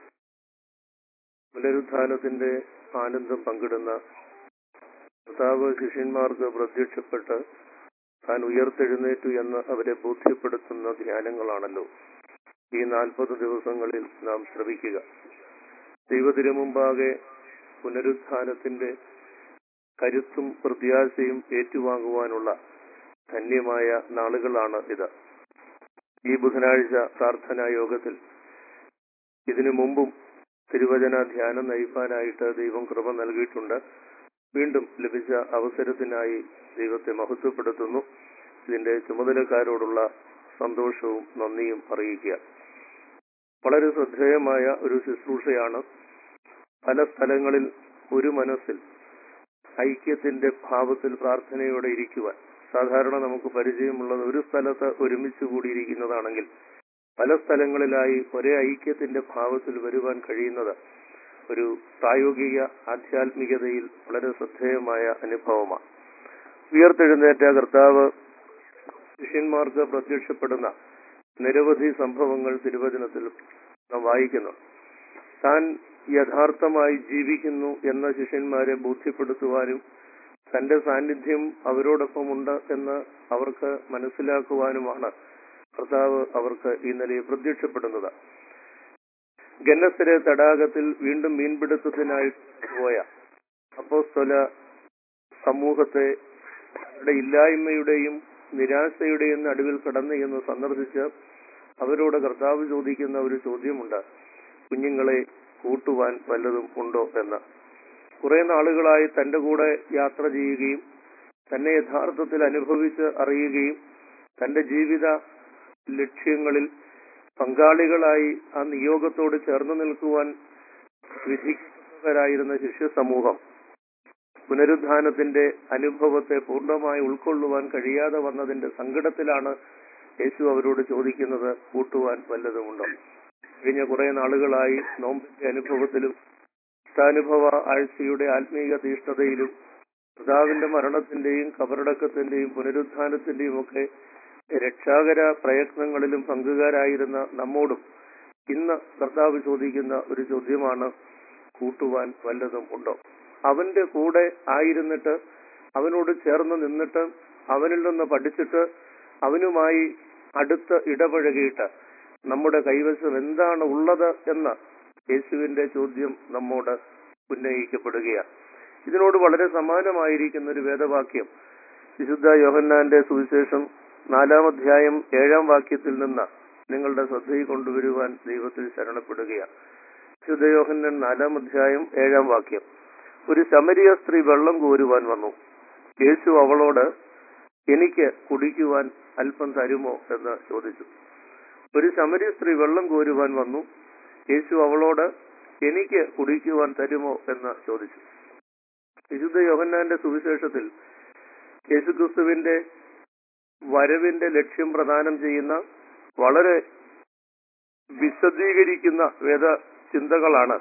പുനരുത്ഥാനത്തിന്റെ ആനന്ദം പങ്കിടുന്ന കർത്താവ് ശിഷ്യന്മാർക്ക് പ്രത്യക്ഷപ്പെട്ട് താൻ ഉയർത്തെഴുന്നേറ്റു എന്ന് അവരെ ബോധ്യപ്പെടുത്തുന്ന ധ്യാനങ്ങളാണല്ലോ ഈ നാൽപ്പത് ദിവസങ്ങളിൽ നാം ശ്രവിക്കുക ദൈവത്തിനു മുമ്പാകെ പുനരുത്ഥാനത്തിന്റെ കരുത്തും പ്രത്യാശയും ഏറ്റുവാങ്ങുവാനുള്ള ധന്യമായ നാളുകളാണ് ഇത് ഈ ബുധനാഴ്ച പ്രാർത്ഥനാ യോഗത്തിൽ ഇതിനു മുമ്പും തിരുവചന ധ്യാനം നയിപ്പാനായിട്ട് ദൈവം കൃപ നൽകിയിട്ടുണ്ട് വീണ്ടും ലഭിച്ച അവസരത്തിനായി ദൈവത്തെ മഹത്വപ്പെടുത്തുന്നു ഇതിന്റെ ചുമതലക്കാരോടുള്ള സന്തോഷവും നന്ദിയും അറിയിക്കുക വളരെ ശ്രദ്ധേയമായ ഒരു ശുശ്രൂഷയാണ് പല സ്ഥലങ്ങളിൽ ഒരു മനസ്സിൽ ഐക്യത്തിന്റെ ഭാവത്തിൽ പ്രാർത്ഥനയോടെ ഇരിക്കുവാൻ സാധാരണ നമുക്ക് പരിചയമുള്ളത് ഒരു സ്ഥലത്ത് ഒരുമിച്ച് കൂടിയിരിക്കുന്നതാണെങ്കിൽ പല സ്ഥലങ്ങളിലായി ഒരേ ഐക്യത്തിന്റെ ഭാവത്തിൽ വരുവാൻ കഴിയുന്നത് ഒരു പ്രായോഗിക ആധ്യാത്മികതയിൽ വളരെ ശ്രദ്ധേയമായ അനുഭവമാണ് ഉയർത്തെഴുന്നേറ്റ കർത്താവ് ശിഷ്യന്മാർക്ക് പ്രത്യക്ഷപ്പെടുന്ന നിരവധി സംഭവങ്ങൾ തിരുവചനത്തിൽ നാം വായിക്കുന്നു താൻ യഥാർത്ഥമായി ജീവിക്കുന്നു എന്ന ശിഷ്യന്മാരെ ബോധ്യപ്പെടുത്തുവാനും തന്റെ സാന്നിധ്യം അവരോടൊപ്പമുണ്ട് എന്ന് അവർക്ക് മനസ്സിലാക്കുവാനുമാണ് കർത്താവ് അവർക്ക് ഇന്നലെ പ്രത്യക്ഷപ്പെടുന്നത് ഗന്നസരെ തടാകത്തിൽ വീണ്ടും മീൻപിടുത്തത്തിനായി പോയ അപ്പോസ്തല സമൂഹത്തെ അവരുടെ ഇല്ലായ്മയുടെയും നിരാശയുടെയും നടുവിൽ കടന്നു എന്ന് സന്ദർശിച്ച് അവരോട് കർത്താവ് ചോദിക്കുന്ന ഒരു ചോദ്യമുണ്ട് കുഞ്ഞുങ്ങളെ കൂട്ടുവാൻ വല്ലതും ഉണ്ടോ എന്ന് കുറെ നാളുകളായി തന്റെ കൂടെ യാത്ര ചെയ്യുകയും തന്നെ യഥാർത്ഥത്തിൽ അനുഭവിച്ച് അറിയുകയും തന്റെ ജീവിത ലക്ഷ്യങ്ങളിൽ പങ്കാളികളായി ആ നിയോഗത്തോട് ചേർന്ന് നിൽക്കുവാൻ വിധിക്കുന്നവരായിരുന്ന ശിഷ്യ സമൂഹം പുനരുദ്ധാനത്തിന്റെ അനുഭവത്തെ പൂർണ്ണമായി ഉൾക്കൊള്ളുവാൻ കഴിയാതെ വന്നതിന്റെ സങ്കടത്തിലാണ് യേശു അവരോട് ചോദിക്കുന്നത് കൂട്ടുവാൻ വല്ലതുമുണ്ടോ കഴിഞ്ഞ കുറെ നാളുകളായി നോമ്പിന്റെ അനുഭവത്തിലും ഇഷ്ടാനുഭവ ആഴ്ചയുടെ ആത്മീയ തീഷ്ണതയിലും പിതാവിന്റെ മരണത്തിന്റെയും കബറടക്കത്തിന്റെയും പുനരുത്ഥാനത്തിന്റെയും ഒക്കെ രക്ഷാകര പ്രയത്നങ്ങളിലും പങ്കുകാരായിരുന്ന നമ്മോടും ഇന്ന് കർത്താവ് ചോദിക്കുന്ന ഒരു ചോദ്യമാണ് കൂട്ടുവാൻ വല്ലതും ഉണ്ടോ അവന്റെ കൂടെ ആയിരുന്നിട്ട് അവനോട് ചേർന്ന് നിന്നിട്ട് അവനിൽ നിന്ന് പഠിച്ചിട്ട് അവനുമായി അടുത്ത് ഇടപഴകിയിട്ട് നമ്മുടെ കൈവശം എന്താണ് ഉള്ളത് എന്ന യേശുവിന്റെ ചോദ്യം നമ്മോട് ഉന്നയിക്കപ്പെടുകയാണ് ഇതിനോട് വളരെ സമാനമായിരിക്കുന്ന ഒരു വേദവാക്യം വിശുദ്ധ യോഹന്നാന്റെ സുവിശേഷം നാലാം അധ്യായം ഏഴാം വാക്യത്തിൽ നിന്ന് നിങ്ങളുടെ ശ്രദ്ധയിൽ കൊണ്ടുവരുവാൻ ദൈവത്തിൽ ശരണപ്പെടുകയാണ് വിശുദ്ധ യോഹന്നാൻ നാലാം അധ്യായം ഏഴാം വാക്യം ഒരു ശമരിയ സ്ത്രീ വെള്ളം കോരുവാൻ വന്നു യേശു അവളോട് എനിക്ക് കുടിക്കുവാൻ അല്പം തരുമോ എന്ന് ചോദിച്ചു ഒരു ശമരിയ സ്ത്രീ വെള്ളം കോരുവാൻ വന്നു യേശു അവളോട് എനിക്ക് കുടിക്കുവാൻ തരുമോ എന്ന് ചോദിച്ചു വിശുദ്ധ യോഹന്നാന്റെ സുവിശേഷത്തിൽ യേശുക്രിസ്തുവിന്റെ വരവിന്റെ ലക്ഷ്യം പ്രദാനം ചെയ്യുന്ന വളരെ വിശദീകരിക്കുന്ന വേദ ചിന്തകളാണ്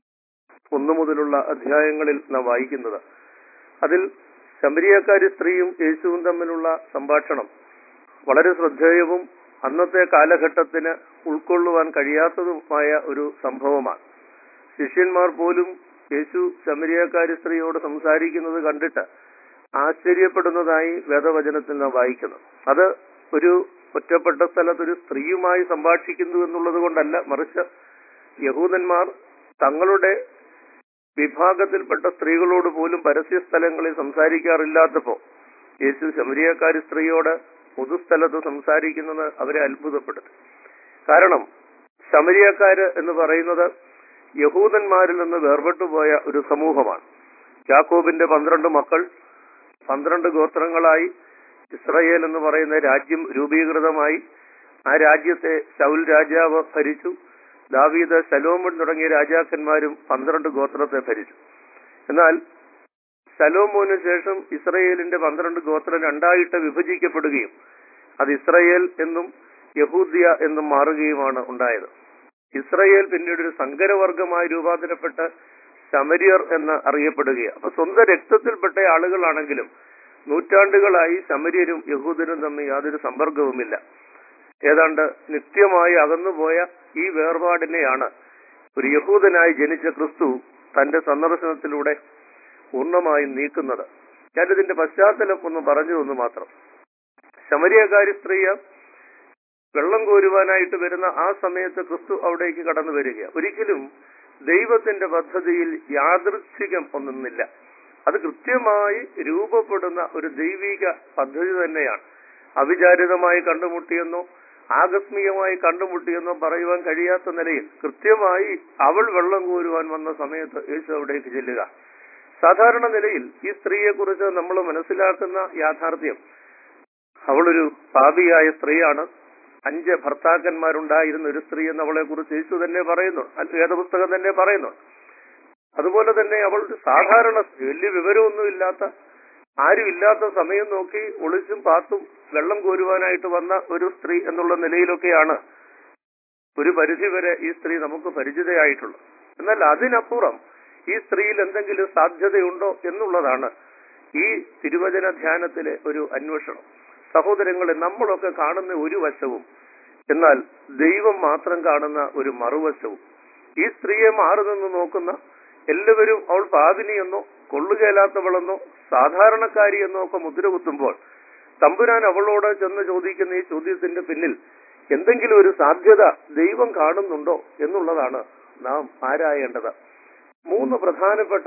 ഒന്നു മുതലുള്ള അധ്യായങ്ങളിൽ നാം വായിക്കുന്നത് അതിൽ ശബരിയക്കാരി സ്ത്രീയും യേശുവും തമ്മിലുള്ള സംഭാഷണം വളരെ ശ്രദ്ധേയവും അന്നത്തെ കാലഘട്ടത്തിന് ഉൾക്കൊള്ളുവാൻ കഴിയാത്തതുമായ ഒരു സംഭവമാണ് ശിഷ്യന്മാർ പോലും യേശു ശമരിയക്കാരി സ്ത്രീയോട് സംസാരിക്കുന്നത് കണ്ടിട്ട് ആശ്ചര്യപ്പെടുന്നതായി വേദവചനത്തിൽ നാം വായിക്കുന്നു അത് ഒരു ഒറ്റപ്പെട്ട സ്ഥലത്ത് ഒരു സ്ത്രീയുമായി സംഭാഷിക്കുന്നു എന്നുള്ളത് കൊണ്ടല്ല മറിച്ച് യഹൂദന്മാർ തങ്ങളുടെ വിഭാഗത്തിൽപ്പെട്ട സ്ത്രീകളോട് പോലും പരസ്യ സ്ഥലങ്ങളിൽ സംസാരിക്കാറില്ലാത്തപ്പോ യേശു ശമരിയക്കാരി സ്ത്രീയോട് പൊതുസ്ഥലത്ത് സംസാരിക്കുന്നത് അവരെ അത്ഭുതപ്പെടുത്തി കാരണം ശമരിയക്കാര് എന്ന് പറയുന്നത് യഹൂദന്മാരിൽ നിന്ന് വേർപെട്ടുപോയ ഒരു സമൂഹമാണ് യാക്കോബിന്റെ പന്ത്രണ്ട് മക്കൾ പന്ത്രണ്ട് ഗോത്രങ്ങളായി ഇസ്രയേൽ എന്ന് പറയുന്ന രാജ്യം രൂപീകൃതമായി ആ രാജ്യത്തെ ശൗൽ രാജാവ് ഭരിച്ചു ദാവീദ് ശലോമോൻ തുടങ്ങിയ രാജാക്കന്മാരും പന്ത്രണ്ട് ഗോത്രത്തെ ഭരിച്ചു എന്നാൽ ശലോമോന് ശേഷം ഇസ്രയേലിന്റെ പന്ത്രണ്ട് ഗോത്രം രണ്ടായിട്ട് വിഭജിക്കപ്പെടുകയും അത് ഇസ്രയേൽ എന്നും യഹൂദ്യ എന്നും മാറുകയുമാണ് ഉണ്ടായത് ഇസ്രയേൽ പിന്നീട് ഒരു സങ്കരവർഗമായി രൂപാന്തരപ്പെട്ട് ശമരിയർ എന്ന് അറിയപ്പെടുകയാണ് അപ്പൊ സ്വന്തം രക്തത്തിൽപ്പെട്ട ആളുകളാണെങ്കിലും നൂറ്റാണ്ടുകളായി ശമരിയരും യഹൂദരും തമ്മിൽ യാതൊരു സമ്പർക്കവുമില്ല ഏതാണ്ട് നിത്യമായി അകന്നുപോയ ഈ വേർപാടിനെയാണ് ഒരു യഹൂദനായി ജനിച്ച ക്രിസ്തു തന്റെ സന്ദർശനത്തിലൂടെ പൂർണ്ണമായും നീക്കുന്നത് ഞാനിതിന്റെ പശ്ചാത്തലം ഒന്ന് പറഞ്ഞു എന്ന് മാത്രം ശമരിയകാരി സ്ത്രീയ വെള്ളം കോരുവാനായിട്ട് വരുന്ന ആ സമയത്ത് ക്രിസ്തു അവിടേക്ക് കടന്നു വരിക ഒരിക്കലും ദൈവത്തിന്റെ പദ്ധതിയിൽ യാദൃച്ഛികം ഒന്നുമില്ല അത് കൃത്യമായി രൂപപ്പെടുന്ന ഒരു ദൈവിക പദ്ധതി തന്നെയാണ് അവിചാരിതമായി കണ്ടുമുട്ടിയെന്നോ ആകസ്മികമായി കണ്ടുമുട്ടിയെന്നോ പറയുവാൻ കഴിയാത്ത നിലയിൽ കൃത്യമായി അവൾ വെള്ളം കോരുവാൻ വന്ന സമയത്ത് യേശു അവിടേക്ക് ചെല്ലുക സാധാരണ നിലയിൽ ഈ സ്ത്രീയെ കുറിച്ച് നമ്മൾ മനസ്സിലാക്കുന്ന യാഥാർത്ഥ്യം അവളൊരു പാപിയായ സ്ത്രീയാണ് അഞ്ച് ഭർത്താക്കന്മാരുണ്ടായിരുന്ന ഒരു സ്ത്രീ എന്ന് അവളെ കുറിച്ച് യേശു തന്നെ പറയുന്നു വേദപുസ്തകം തന്നെ പറയുന്നു അതുപോലെ തന്നെ അവൾ ഒരു സാധാരണ സ്ത്രീ വലിയ വിവരമൊന്നുമില്ലാത്ത ആരും ഇല്ലാത്ത സമയം നോക്കി ഒളിച്ചും പാത്തും വെള്ളം കോരുവാനായിട്ട് വന്ന ഒരു സ്ത്രീ എന്നുള്ള നിലയിലൊക്കെയാണ് ഒരു പരിധി വരെ ഈ സ്ത്രീ നമുക്ക് പരിചിതയായിട്ടുള്ളത് എന്നാൽ അതിനപ്പുറം ഈ സ്ത്രീയിൽ എന്തെങ്കിലും സാധ്യതയുണ്ടോ എന്നുള്ളതാണ് ഈ തിരുവചന ധ്യാനത്തിലെ ഒരു അന്വേഷണം സഹോദരങ്ങളെ നമ്മളൊക്കെ കാണുന്ന ഒരു വശവും എന്നാൽ ദൈവം മാത്രം കാണുന്ന ഒരു മറുവശവും ഈ സ്ത്രീയെ മാറി നിന്ന് നോക്കുന്ന എല്ലാവരും അവൾ പാപിനിയെന്നോ കൊള്ളുകേലാത്തവളെന്നോ സാധാരണക്കാരി എന്നോ ഒക്കെ മുദ്ര കുത്തുമ്പോൾ തമ്പുരാൻ അവളോട് ചെന്ന് ചോദിക്കുന്ന ഈ ചോദ്യത്തിന്റെ പിന്നിൽ എന്തെങ്കിലും ഒരു സാധ്യത ദൈവം കാണുന്നുണ്ടോ എന്നുള്ളതാണ് നാം ആരായേണ്ടത് മൂന്ന് പ്രധാനപ്പെട്ട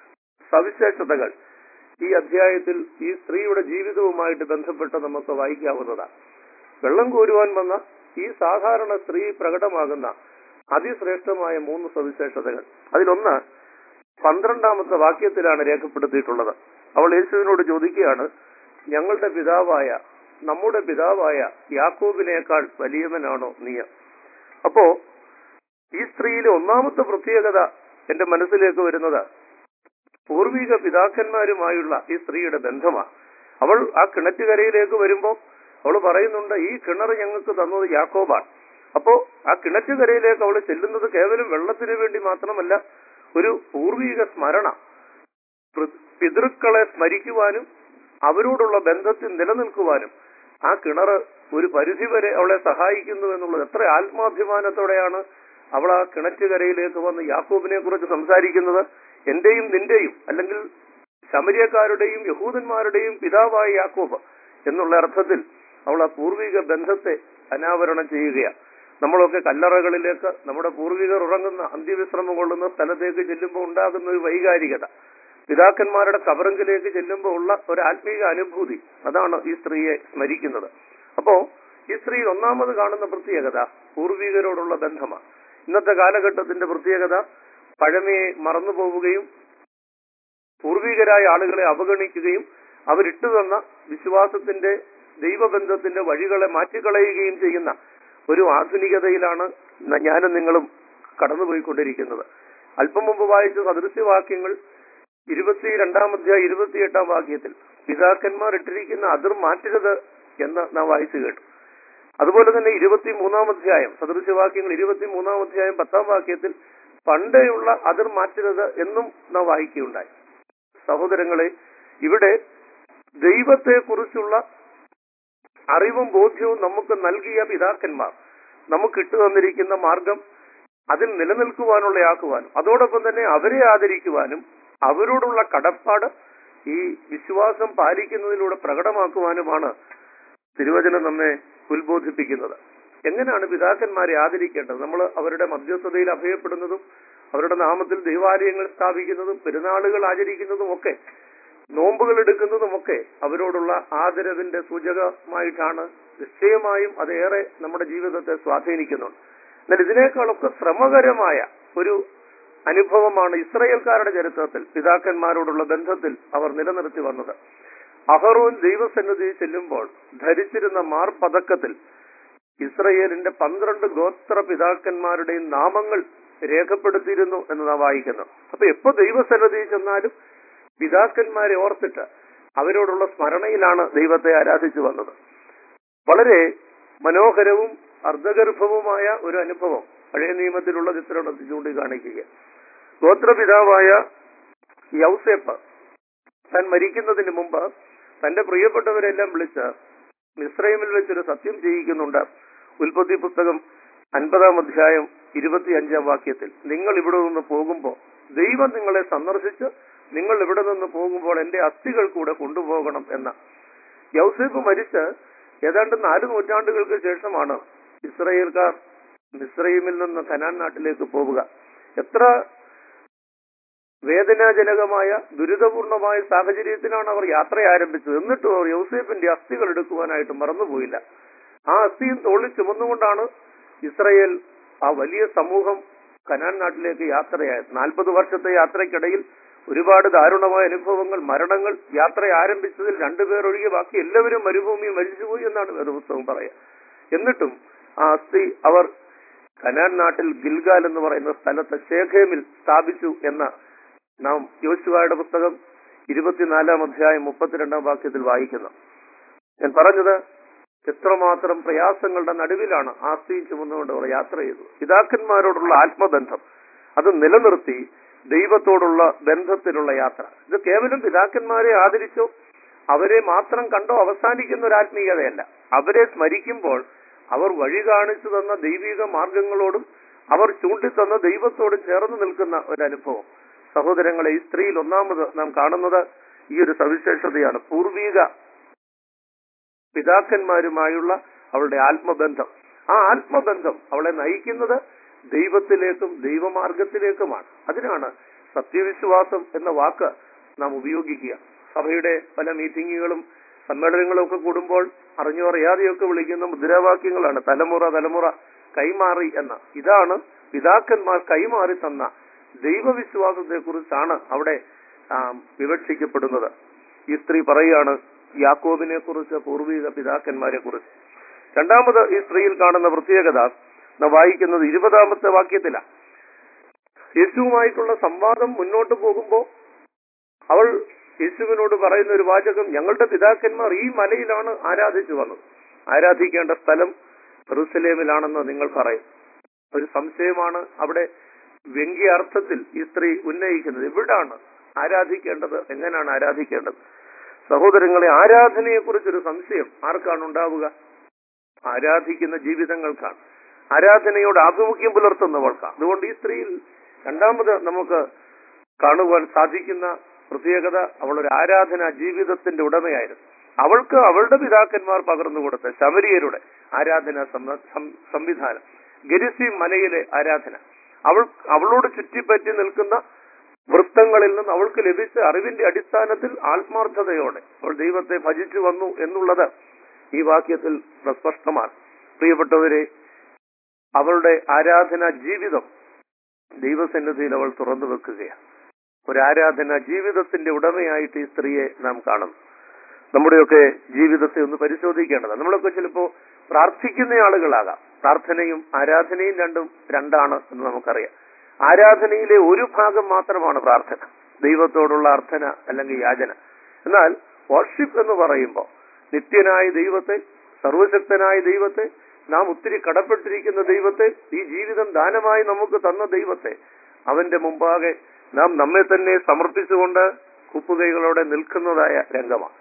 സവിശേഷതകൾ ഈ അധ്യായത്തിൽ ഈ സ്ത്രീയുടെ ജീവിതവുമായിട്ട് ബന്ധപ്പെട്ട് നമുക്ക് വായിക്കാവുന്നതാണ് വെള്ളം കോരുവാൻ വന്ന ഈ സാധാരണ സ്ത്രീ പ്രകടമാകുന്ന അതിശ്രേഷ്ഠമായ മൂന്ന് സവിശേഷതകൾ അതിലൊന്ന് പന്ത്രണ്ടാമത്തെ വാക്യത്തിലാണ് രേഖപ്പെടുത്തിയിട്ടുള്ളത് അവൾ യേശുവിനോട് ചോദിക്കുകയാണ് ഞങ്ങളുടെ പിതാവായ നമ്മുടെ പിതാവായ യാക്കോബിനേക്കാൾ വലിയവനാണോ നീ അപ്പോ ഈ സ്ത്രീയിലെ ഒന്നാമത്തെ പ്രത്യേകത എന്റെ മനസ്സിലേക്ക് വരുന്നത് പൂർവിക പിതാക്കന്മാരുമായുള്ള ഈ സ്ത്രീയുടെ ബന്ധമാണ് അവൾ ആ കിണറ്റുകരയിലേക്ക് വരുമ്പോൾ അവൾ പറയുന്നുണ്ട് ഈ കിണർ ഞങ്ങൾക്ക് തന്നത് യാക്കോബാണ് അപ്പോ ആ കിണറ്റുകരയിലേക്ക് അവൾ ചെല്ലുന്നത് കേവലം വെള്ളത്തിന് വേണ്ടി മാത്രമല്ല ഒരു പൂർവിക സ്മരണ പൃ- പിതൃക്കളെ സ്മരിക്കുവാനും അവരോടുള്ള ബന്ധത്തിൽ നിലനിൽക്കുവാനും ആ കിണർ ഒരു പരിധിവരെ അവളെ സഹായിക്കുന്നു എന്നുള്ളത് എത്ര ആത്മാഭിമാനത്തോടെയാണ് അവൾ ആ കിണറ്റുകരയിലേക്ക് വന്ന് യാക്കോബിനെ കുറിച്ച് സംസാരിക്കുന്നത് എന്റെയും നിന്റെയും അല്ലെങ്കിൽ ശമരിയക്കാരുടെയും യഹൂദന്മാരുടെയും പിതാവായ യാക്കോബ് എന്നുള്ള അർത്ഥത്തിൽ അവൾ ആ പൂർവിക ബന്ധത്തെ അനാവരണം ചെയ്യുകയാണ് നമ്മളൊക്കെ കല്ലറകളിലേക്ക് നമ്മുടെ പൂർവികർ ഉറങ്ങുന്ന അന്ത്യവിശ്രമം കൊള്ളുന്ന സ്ഥലത്തേക്ക് ചെല്ലുമ്പോൾ ഉണ്ടാകുന്ന ഒരു വൈകാരികത പിതാക്കന്മാരുടെ കബറങ്കിലേക്ക് ചെല്ലുമ്പോൾ ഉള്ള ഒരു ആത്മീക അനുഭൂതി അതാണ് ഈ സ്ത്രീയെ സ്മരിക്കുന്നത് അപ്പോ ഈ സ്ത്രീ ഒന്നാമത് കാണുന്ന പ്രത്യേകത പൂർവികരോടുള്ള ബന്ധമാണ് ഇന്നത്തെ കാലഘട്ടത്തിന്റെ പ്രത്യേകത പഴമയെ മറന്നു പോവുകയും പൂർവികരായ ആളുകളെ അവഗണിക്കുകയും അവരിട്ടു തന്ന വിശ്വാസത്തിന്റെ ദൈവബന്ധത്തിന്റെ വഴികളെ മാറ്റിക്കളയുകയും ചെയ്യുന്ന ഒരു ആധുനികതയിലാണ് ന- ഞാനും നിങ്ങളും കടന്നുപോയിക്കൊണ്ടിരിക്കുന്നത് അല്പം മുമ്പ് വായിച്ച സദൃശ്യവാക്യങ്ങൾ ഇരുപത്തിരണ്ടാം അധ്യായം ഇരുപത്തിയെട്ടാം വാക്യത്തിൽ പിതാക്കന്മാർ ഇട്ടിരിക്കുന്ന അതിർ മാറ്റരുത് എന്ന് നാം വായിച്ചു കേട്ടു അതുപോലെ തന്നെ ഇരുപത്തി മൂന്നാം അധ്യായം സദൃശ്യവാക്യങ്ങൾ ഇരുപത്തി മൂന്നാം അധ്യായം പത്താം വാക്യത്തിൽ പണ്ടേയുള്ള അതിർ മാറ്റരുത് എന്നും നാം വായിക്കുകയുണ്ടായി സഹോദരങ്ങളെ ഇവിടെ ദൈവത്തെ കുറിച്ചുള്ള അറിവും ബോധ്യവും നമുക്ക് നൽകിയ പിതാക്കന്മാർ നമുക്ക് ഇട്ടു തന്നിരിക്കുന്ന മാർഗം അതിൽ നിലനിൽക്കുവാനുള്ളയാക്കുവാനും അതോടൊപ്പം തന്നെ അവരെ ആദരിക്കുവാനും അവരോടുള്ള കടപ്പാട് ഈ വിശ്വാസം പാലിക്കുന്നതിലൂടെ പ്രകടമാക്കുവാനുമാണ് തിരുവചനം നമ്മെ ഉത്ബോധിപ്പിക്കുന്നത് എങ്ങനെയാണ് പിതാക്കന്മാരെ ആദരിക്കേണ്ടത് നമ്മൾ അവരുടെ മധ്യസ്ഥതയിൽ അഭയപ്പെടുന്നതും അവരുടെ നാമത്തിൽ ദൈവാലയങ്ങൾ സ്ഥാപിക്കുന്നതും പെരുന്നാളുകൾ ആചരിക്കുന്നതും ഒക്കെ നോമ്പുകൾ എടുക്കുന്നതും ഒക്കെ അവരോടുള്ള ആദരവിന്റെ സൂചകമായിട്ടാണ് നിശ്ചയമായും അതേറെ നമ്മുടെ ജീവിതത്തെ സ്വാധീനിക്കുന്നുണ്ട് എന്നാൽ ഇതിനേക്കാളൊക്കെ ശ്രമകരമായ ഒരു അനുഭവമാണ് ഇസ്രയേൽക്കാരുടെ ചരിത്രത്തിൽ പിതാക്കന്മാരോടുള്ള ബന്ധത്തിൽ അവർ നിലനിർത്തി വന്നത് അഹറോൻ ദൈവസന്നിധി ചെല്ലുമ്പോൾ ധരിച്ചിരുന്ന മാർപതക്കത്തിൽ ഇസ്രയേലിന്റെ പന്ത്രണ്ട് ഗോത്ര പിതാക്കന്മാരുടെയും നാമങ്ങൾ രേഖപ്പെടുത്തിയിരുന്നു എന്ന് നാം വായിക്കുന്നു അപ്പൊ എപ്പോ ദൈവസന്നിധി ചെന്നാലും പിതാക്കന്മാരെ ഓർത്തിട്ട് അവരോടുള്ള സ്മരണയിലാണ് ദൈവത്തെ ആരാധിച്ചു വന്നത് വളരെ മനോഹരവും അർദ്ധഗർഭവുമായ ഒരു അനുഭവം പഴയ നിയമത്തിലുള്ള ചിത്രണം ചൂണ്ടിക്കാണിക്കുക ഗോത്രപിതാവായ യൗസേപ്പ് താൻ മരിക്കുന്നതിന് മുമ്പ് തന്റെ പ്രിയപ്പെട്ടവരെല്ലാം വിളിച്ച് മിശ്രൈമിൽ വെച്ചൊരു സത്യം ചെയ്യിക്കുന്നുണ്ട് ഉൽപ്പത്തി പുസ്തകം അൻപതാം അധ്യായം ഇരുപത്തിയഞ്ചാം വാക്യത്തിൽ നിങ്ങൾ ഇവിടെ നിന്ന് പോകുമ്പോൾ ദൈവം നിങ്ങളെ സന്ദർശിച്ച് നിങ്ങൾ ഇവിടെ നിന്ന് പോകുമ്പോൾ എന്റെ അസ്ഥികൾ കൂടെ കൊണ്ടുപോകണം എന്ന യൗസേപ്പ് മരിച്ച് ഏതാണ്ട് നാല് നൂറ്റാണ്ടുകൾക്ക് ശേഷമാണ് ഇസ്രയേൽക്കാർ മിസ്രൈമിൽ നിന്ന് കനാൻ നാട്ടിലേക്ക് പോവുക എത്ര വേദനാജനകമായ ദുരിതപൂർണമായ സാഹചര്യത്തിലാണ് അവർ യാത്ര ആരംഭിച്ചത് എന്നിട്ടും അവർ യൗസേപ്പിന്റെ അസ്ഥികൾ എടുക്കുവാനായിട്ട് മറന്നുപോയില്ല ആ അസ്ഥിയും തോളിൽ ചുമന്നുകൊണ്ടാണ് ഇസ്രയേൽ ആ വലിയ സമൂഹം കനാൻ നാട്ടിലേക്ക് യാത്രയായത് നാൽപ്പത് വർഷത്തെ യാത്രയ്ക്കിടയിൽ ഒരുപാട് ദാരുണമായ അനുഭവങ്ങൾ മരണങ്ങൾ യാത്ര ആരംഭിച്ചതിൽ രണ്ടുപേർ ഒഴികെ ബാക്കി എല്ലാവരും മരുഭൂമിയിൽ മരിച്ചുപോയി എന്നാണ് വേദപുസ്തകം പറയുക എന്നിട്ടും ആ അസ്ഥി അവർ കനാൻ നാട്ടിൽ ഗിൽഗാൽ എന്ന് പറയുന്ന സ്ഥലത്ത് ശേഖേമിൽ സ്ഥാപിച്ചു എന്ന നാം യോശുവായുടെ പുസ്തകം ഇരുപത്തിനാലാം അധ്യായം മുപ്പത്തിരണ്ടാം വാക്യത്തിൽ വായിക്കുന്നു ഞാൻ പറഞ്ഞത് എത്രമാത്രം പ്രയാസങ്ങളുടെ നടുവിലാണ് ആസ്തിയും ചുമന്നുകൊണ്ട് അവർ യാത്ര ചെയ്തത് പിതാക്കന്മാരോടുള്ള ആത്മബന്ധം അത് നിലനിർത്തി ദൈവത്തോടുള്ള ബന്ധത്തിലുള്ള യാത്ര ഇത് കേവലം പിതാക്കന്മാരെ ആദരിച്ചോ അവരെ മാത്രം കണ്ടോ അവസാനിക്കുന്ന ഒരു ആത്മീയതയല്ല അവരെ സ്മരിക്കുമ്പോൾ അവർ വഴി കാണിച്ചു തന്ന ദൈവിക മാർഗങ്ങളോടും അവർ ചൂണ്ടിത്തന്ന ദൈവത്തോടും ചേർന്ന് നിൽക്കുന്ന ഒരു അനുഭവം സഹോദരങ്ങളെ ഈ സ്ത്രീയിൽ ഒന്നാമത് നാം കാണുന്നത് ഈ ഒരു സവിശേഷതയാണ് പൂർവീക പിതാക്കന്മാരുമായുള്ള അവളുടെ ആത്മബന്ധം ആ ആത്മബന്ധം അവളെ നയിക്കുന്നത് ദൈവത്തിലേക്കും ദൈവമാർഗത്തിലേക്കുമാണ് അതിനാണ് സത്യവിശ്വാസം എന്ന വാക്ക് നാം ഉപയോഗിക്കുക സഭയുടെ പല മീറ്റിങ്ങുകളും സമ്മേളനങ്ങളും ഒക്കെ കൂടുമ്പോൾ അറിഞ്ഞോ അറിയാതെയൊക്കെ വിളിക്കുന്ന മുദ്രാവാക്യങ്ങളാണ് തലമുറ തലമുറ കൈമാറി എന്ന ഇതാണ് പിതാക്കന്മാർ കൈമാറി തന്ന ദൈവവിശ്വാസത്തെ കുറിച്ചാണ് അവിടെ ആ, വിവക്ഷിക്കപ്പെടുന്നത് ഈ സ്ത്രീ പറയുകയാണ് യാക്കോബിനെ കുറിച്ച് പൂർവിക പിതാക്കന്മാരെ കുറിച്ച് രണ്ടാമത് ഈ സ്ത്രീയിൽ കാണുന്ന പ്രത്യേകത നാം വായിക്കുന്നത് ഇരുപതാമത്തെ വാക്യത്തിലാണ് യേശുവുമായിട്ടുള്ള സംവാദം മുന്നോട്ട് പോകുമ്പോൾ അവൾ യേശുവിനോട് പറയുന്ന ഒരു വാചകം ഞങ്ങളുടെ പിതാക്കന്മാർ ഈ മലയിലാണ് ആരാധിച്ചു വന്നത് ആരാധിക്കേണ്ട സ്ഥലം ജെറുസലേമിലാണെന്ന് നിങ്ങൾ പറയും ഒരു സംശയമാണ് അവിടെ വ്യംഗ്യ അർത്ഥത്തിൽ ഈ സ്ത്രീ ഉന്നയിക്കുന്നത് എവിടാണ് ആരാധിക്കേണ്ടത് എങ്ങനെയാണ് ആരാധിക്കേണ്ടത് സഹോദരങ്ങളെ ആരാധനയെ കുറിച്ചൊരു സംശയം ആർക്കാണ് ഉണ്ടാവുക ആരാധിക്കുന്ന ജീവിതങ്ങൾക്കാണ് ആരാധനയോട് ആഭിമുഖ്യം പുലർത്തുന്നവർക്കാണ് അതുകൊണ്ട് ഈ സ്ത്രീയിൽ രണ്ടാമത് നമുക്ക് കാണുവാൻ സാധിക്കുന്ന പ്രത്യേകത അവൾ ഒരു ആരാധന ജീവിതത്തിന്റെ ഉടമയായിരുന്നു അവൾക്ക് അവളുടെ പിതാക്കന്മാർ പകർന്നു കൊടുത്ത ശബരിയരുടെ ആരാധന സംവ- സം- സംവിധാനം ഗരിസി മലയിലെ ആരാധന അവൾ അവളോട് ചുറ്റിപ്പറ്റി നിൽക്കുന്ന വൃത്തങ്ങളിൽ നിന്ന് അവൾക്ക് ലഭിച്ച അറിവിന്റെ അടിസ്ഥാനത്തിൽ ആത്മാർത്ഥതയോടെ അവൾ ദൈവത്തെ ഭജിച്ചു വന്നു എന്നുള്ളത് ഈ വാക്യത്തിൽ പ്രസ്പഷ്ടമാണ് പ്രിയപ്പെട്ടവരെ അവളുടെ ആരാധന ജീവിതം ദൈവസന്നിധിയിൽ അവൾ തുറന്നു വെക്കുകയാണ് ഒരു ആരാധന ജീവിതത്തിന്റെ ഉടമയായിട്ട് ഈ സ്ത്രീയെ നാം കാണുന്നു നമ്മുടെയൊക്കെ ജീവിതത്തെ ഒന്ന് പരിശോധിക്കേണ്ടതാണ് നമ്മളൊക്കെ ചിലപ്പോ പ്രാർത്ഥിക്കുന്ന ആളുകളാകാം പ്രാർത്ഥനയും ആരാധനയും രണ്ടും രണ്ടാണ് എന്ന് നമുക്കറിയാം ആരാധനയിലെ ഒരു ഭാഗം മാത്രമാണ് പ്രാർത്ഥന ദൈവത്തോടുള്ള അർത്ഥന അല്ലെങ്കിൽ യാചന എന്നാൽ വർഷിപ്പ് എന്ന് പറയുമ്പോൾ നിത്യനായ ദൈവത്തെ സർവശക്തനായ ദൈവത്തെ നാം ഒത്തിരി കടപ്പെട്ടിരിക്കുന്ന ദൈവത്തെ ഈ ജീവിതം ദാനമായി നമുക്ക് തന്ന ദൈവത്തെ അവന്റെ മുമ്പാകെ നാം നമ്മെ തന്നെ സമർപ്പിച്ചുകൊണ്ട് കുപ്പുകൈകളോടെ നിൽക്കുന്നതായ രംഗമാണ്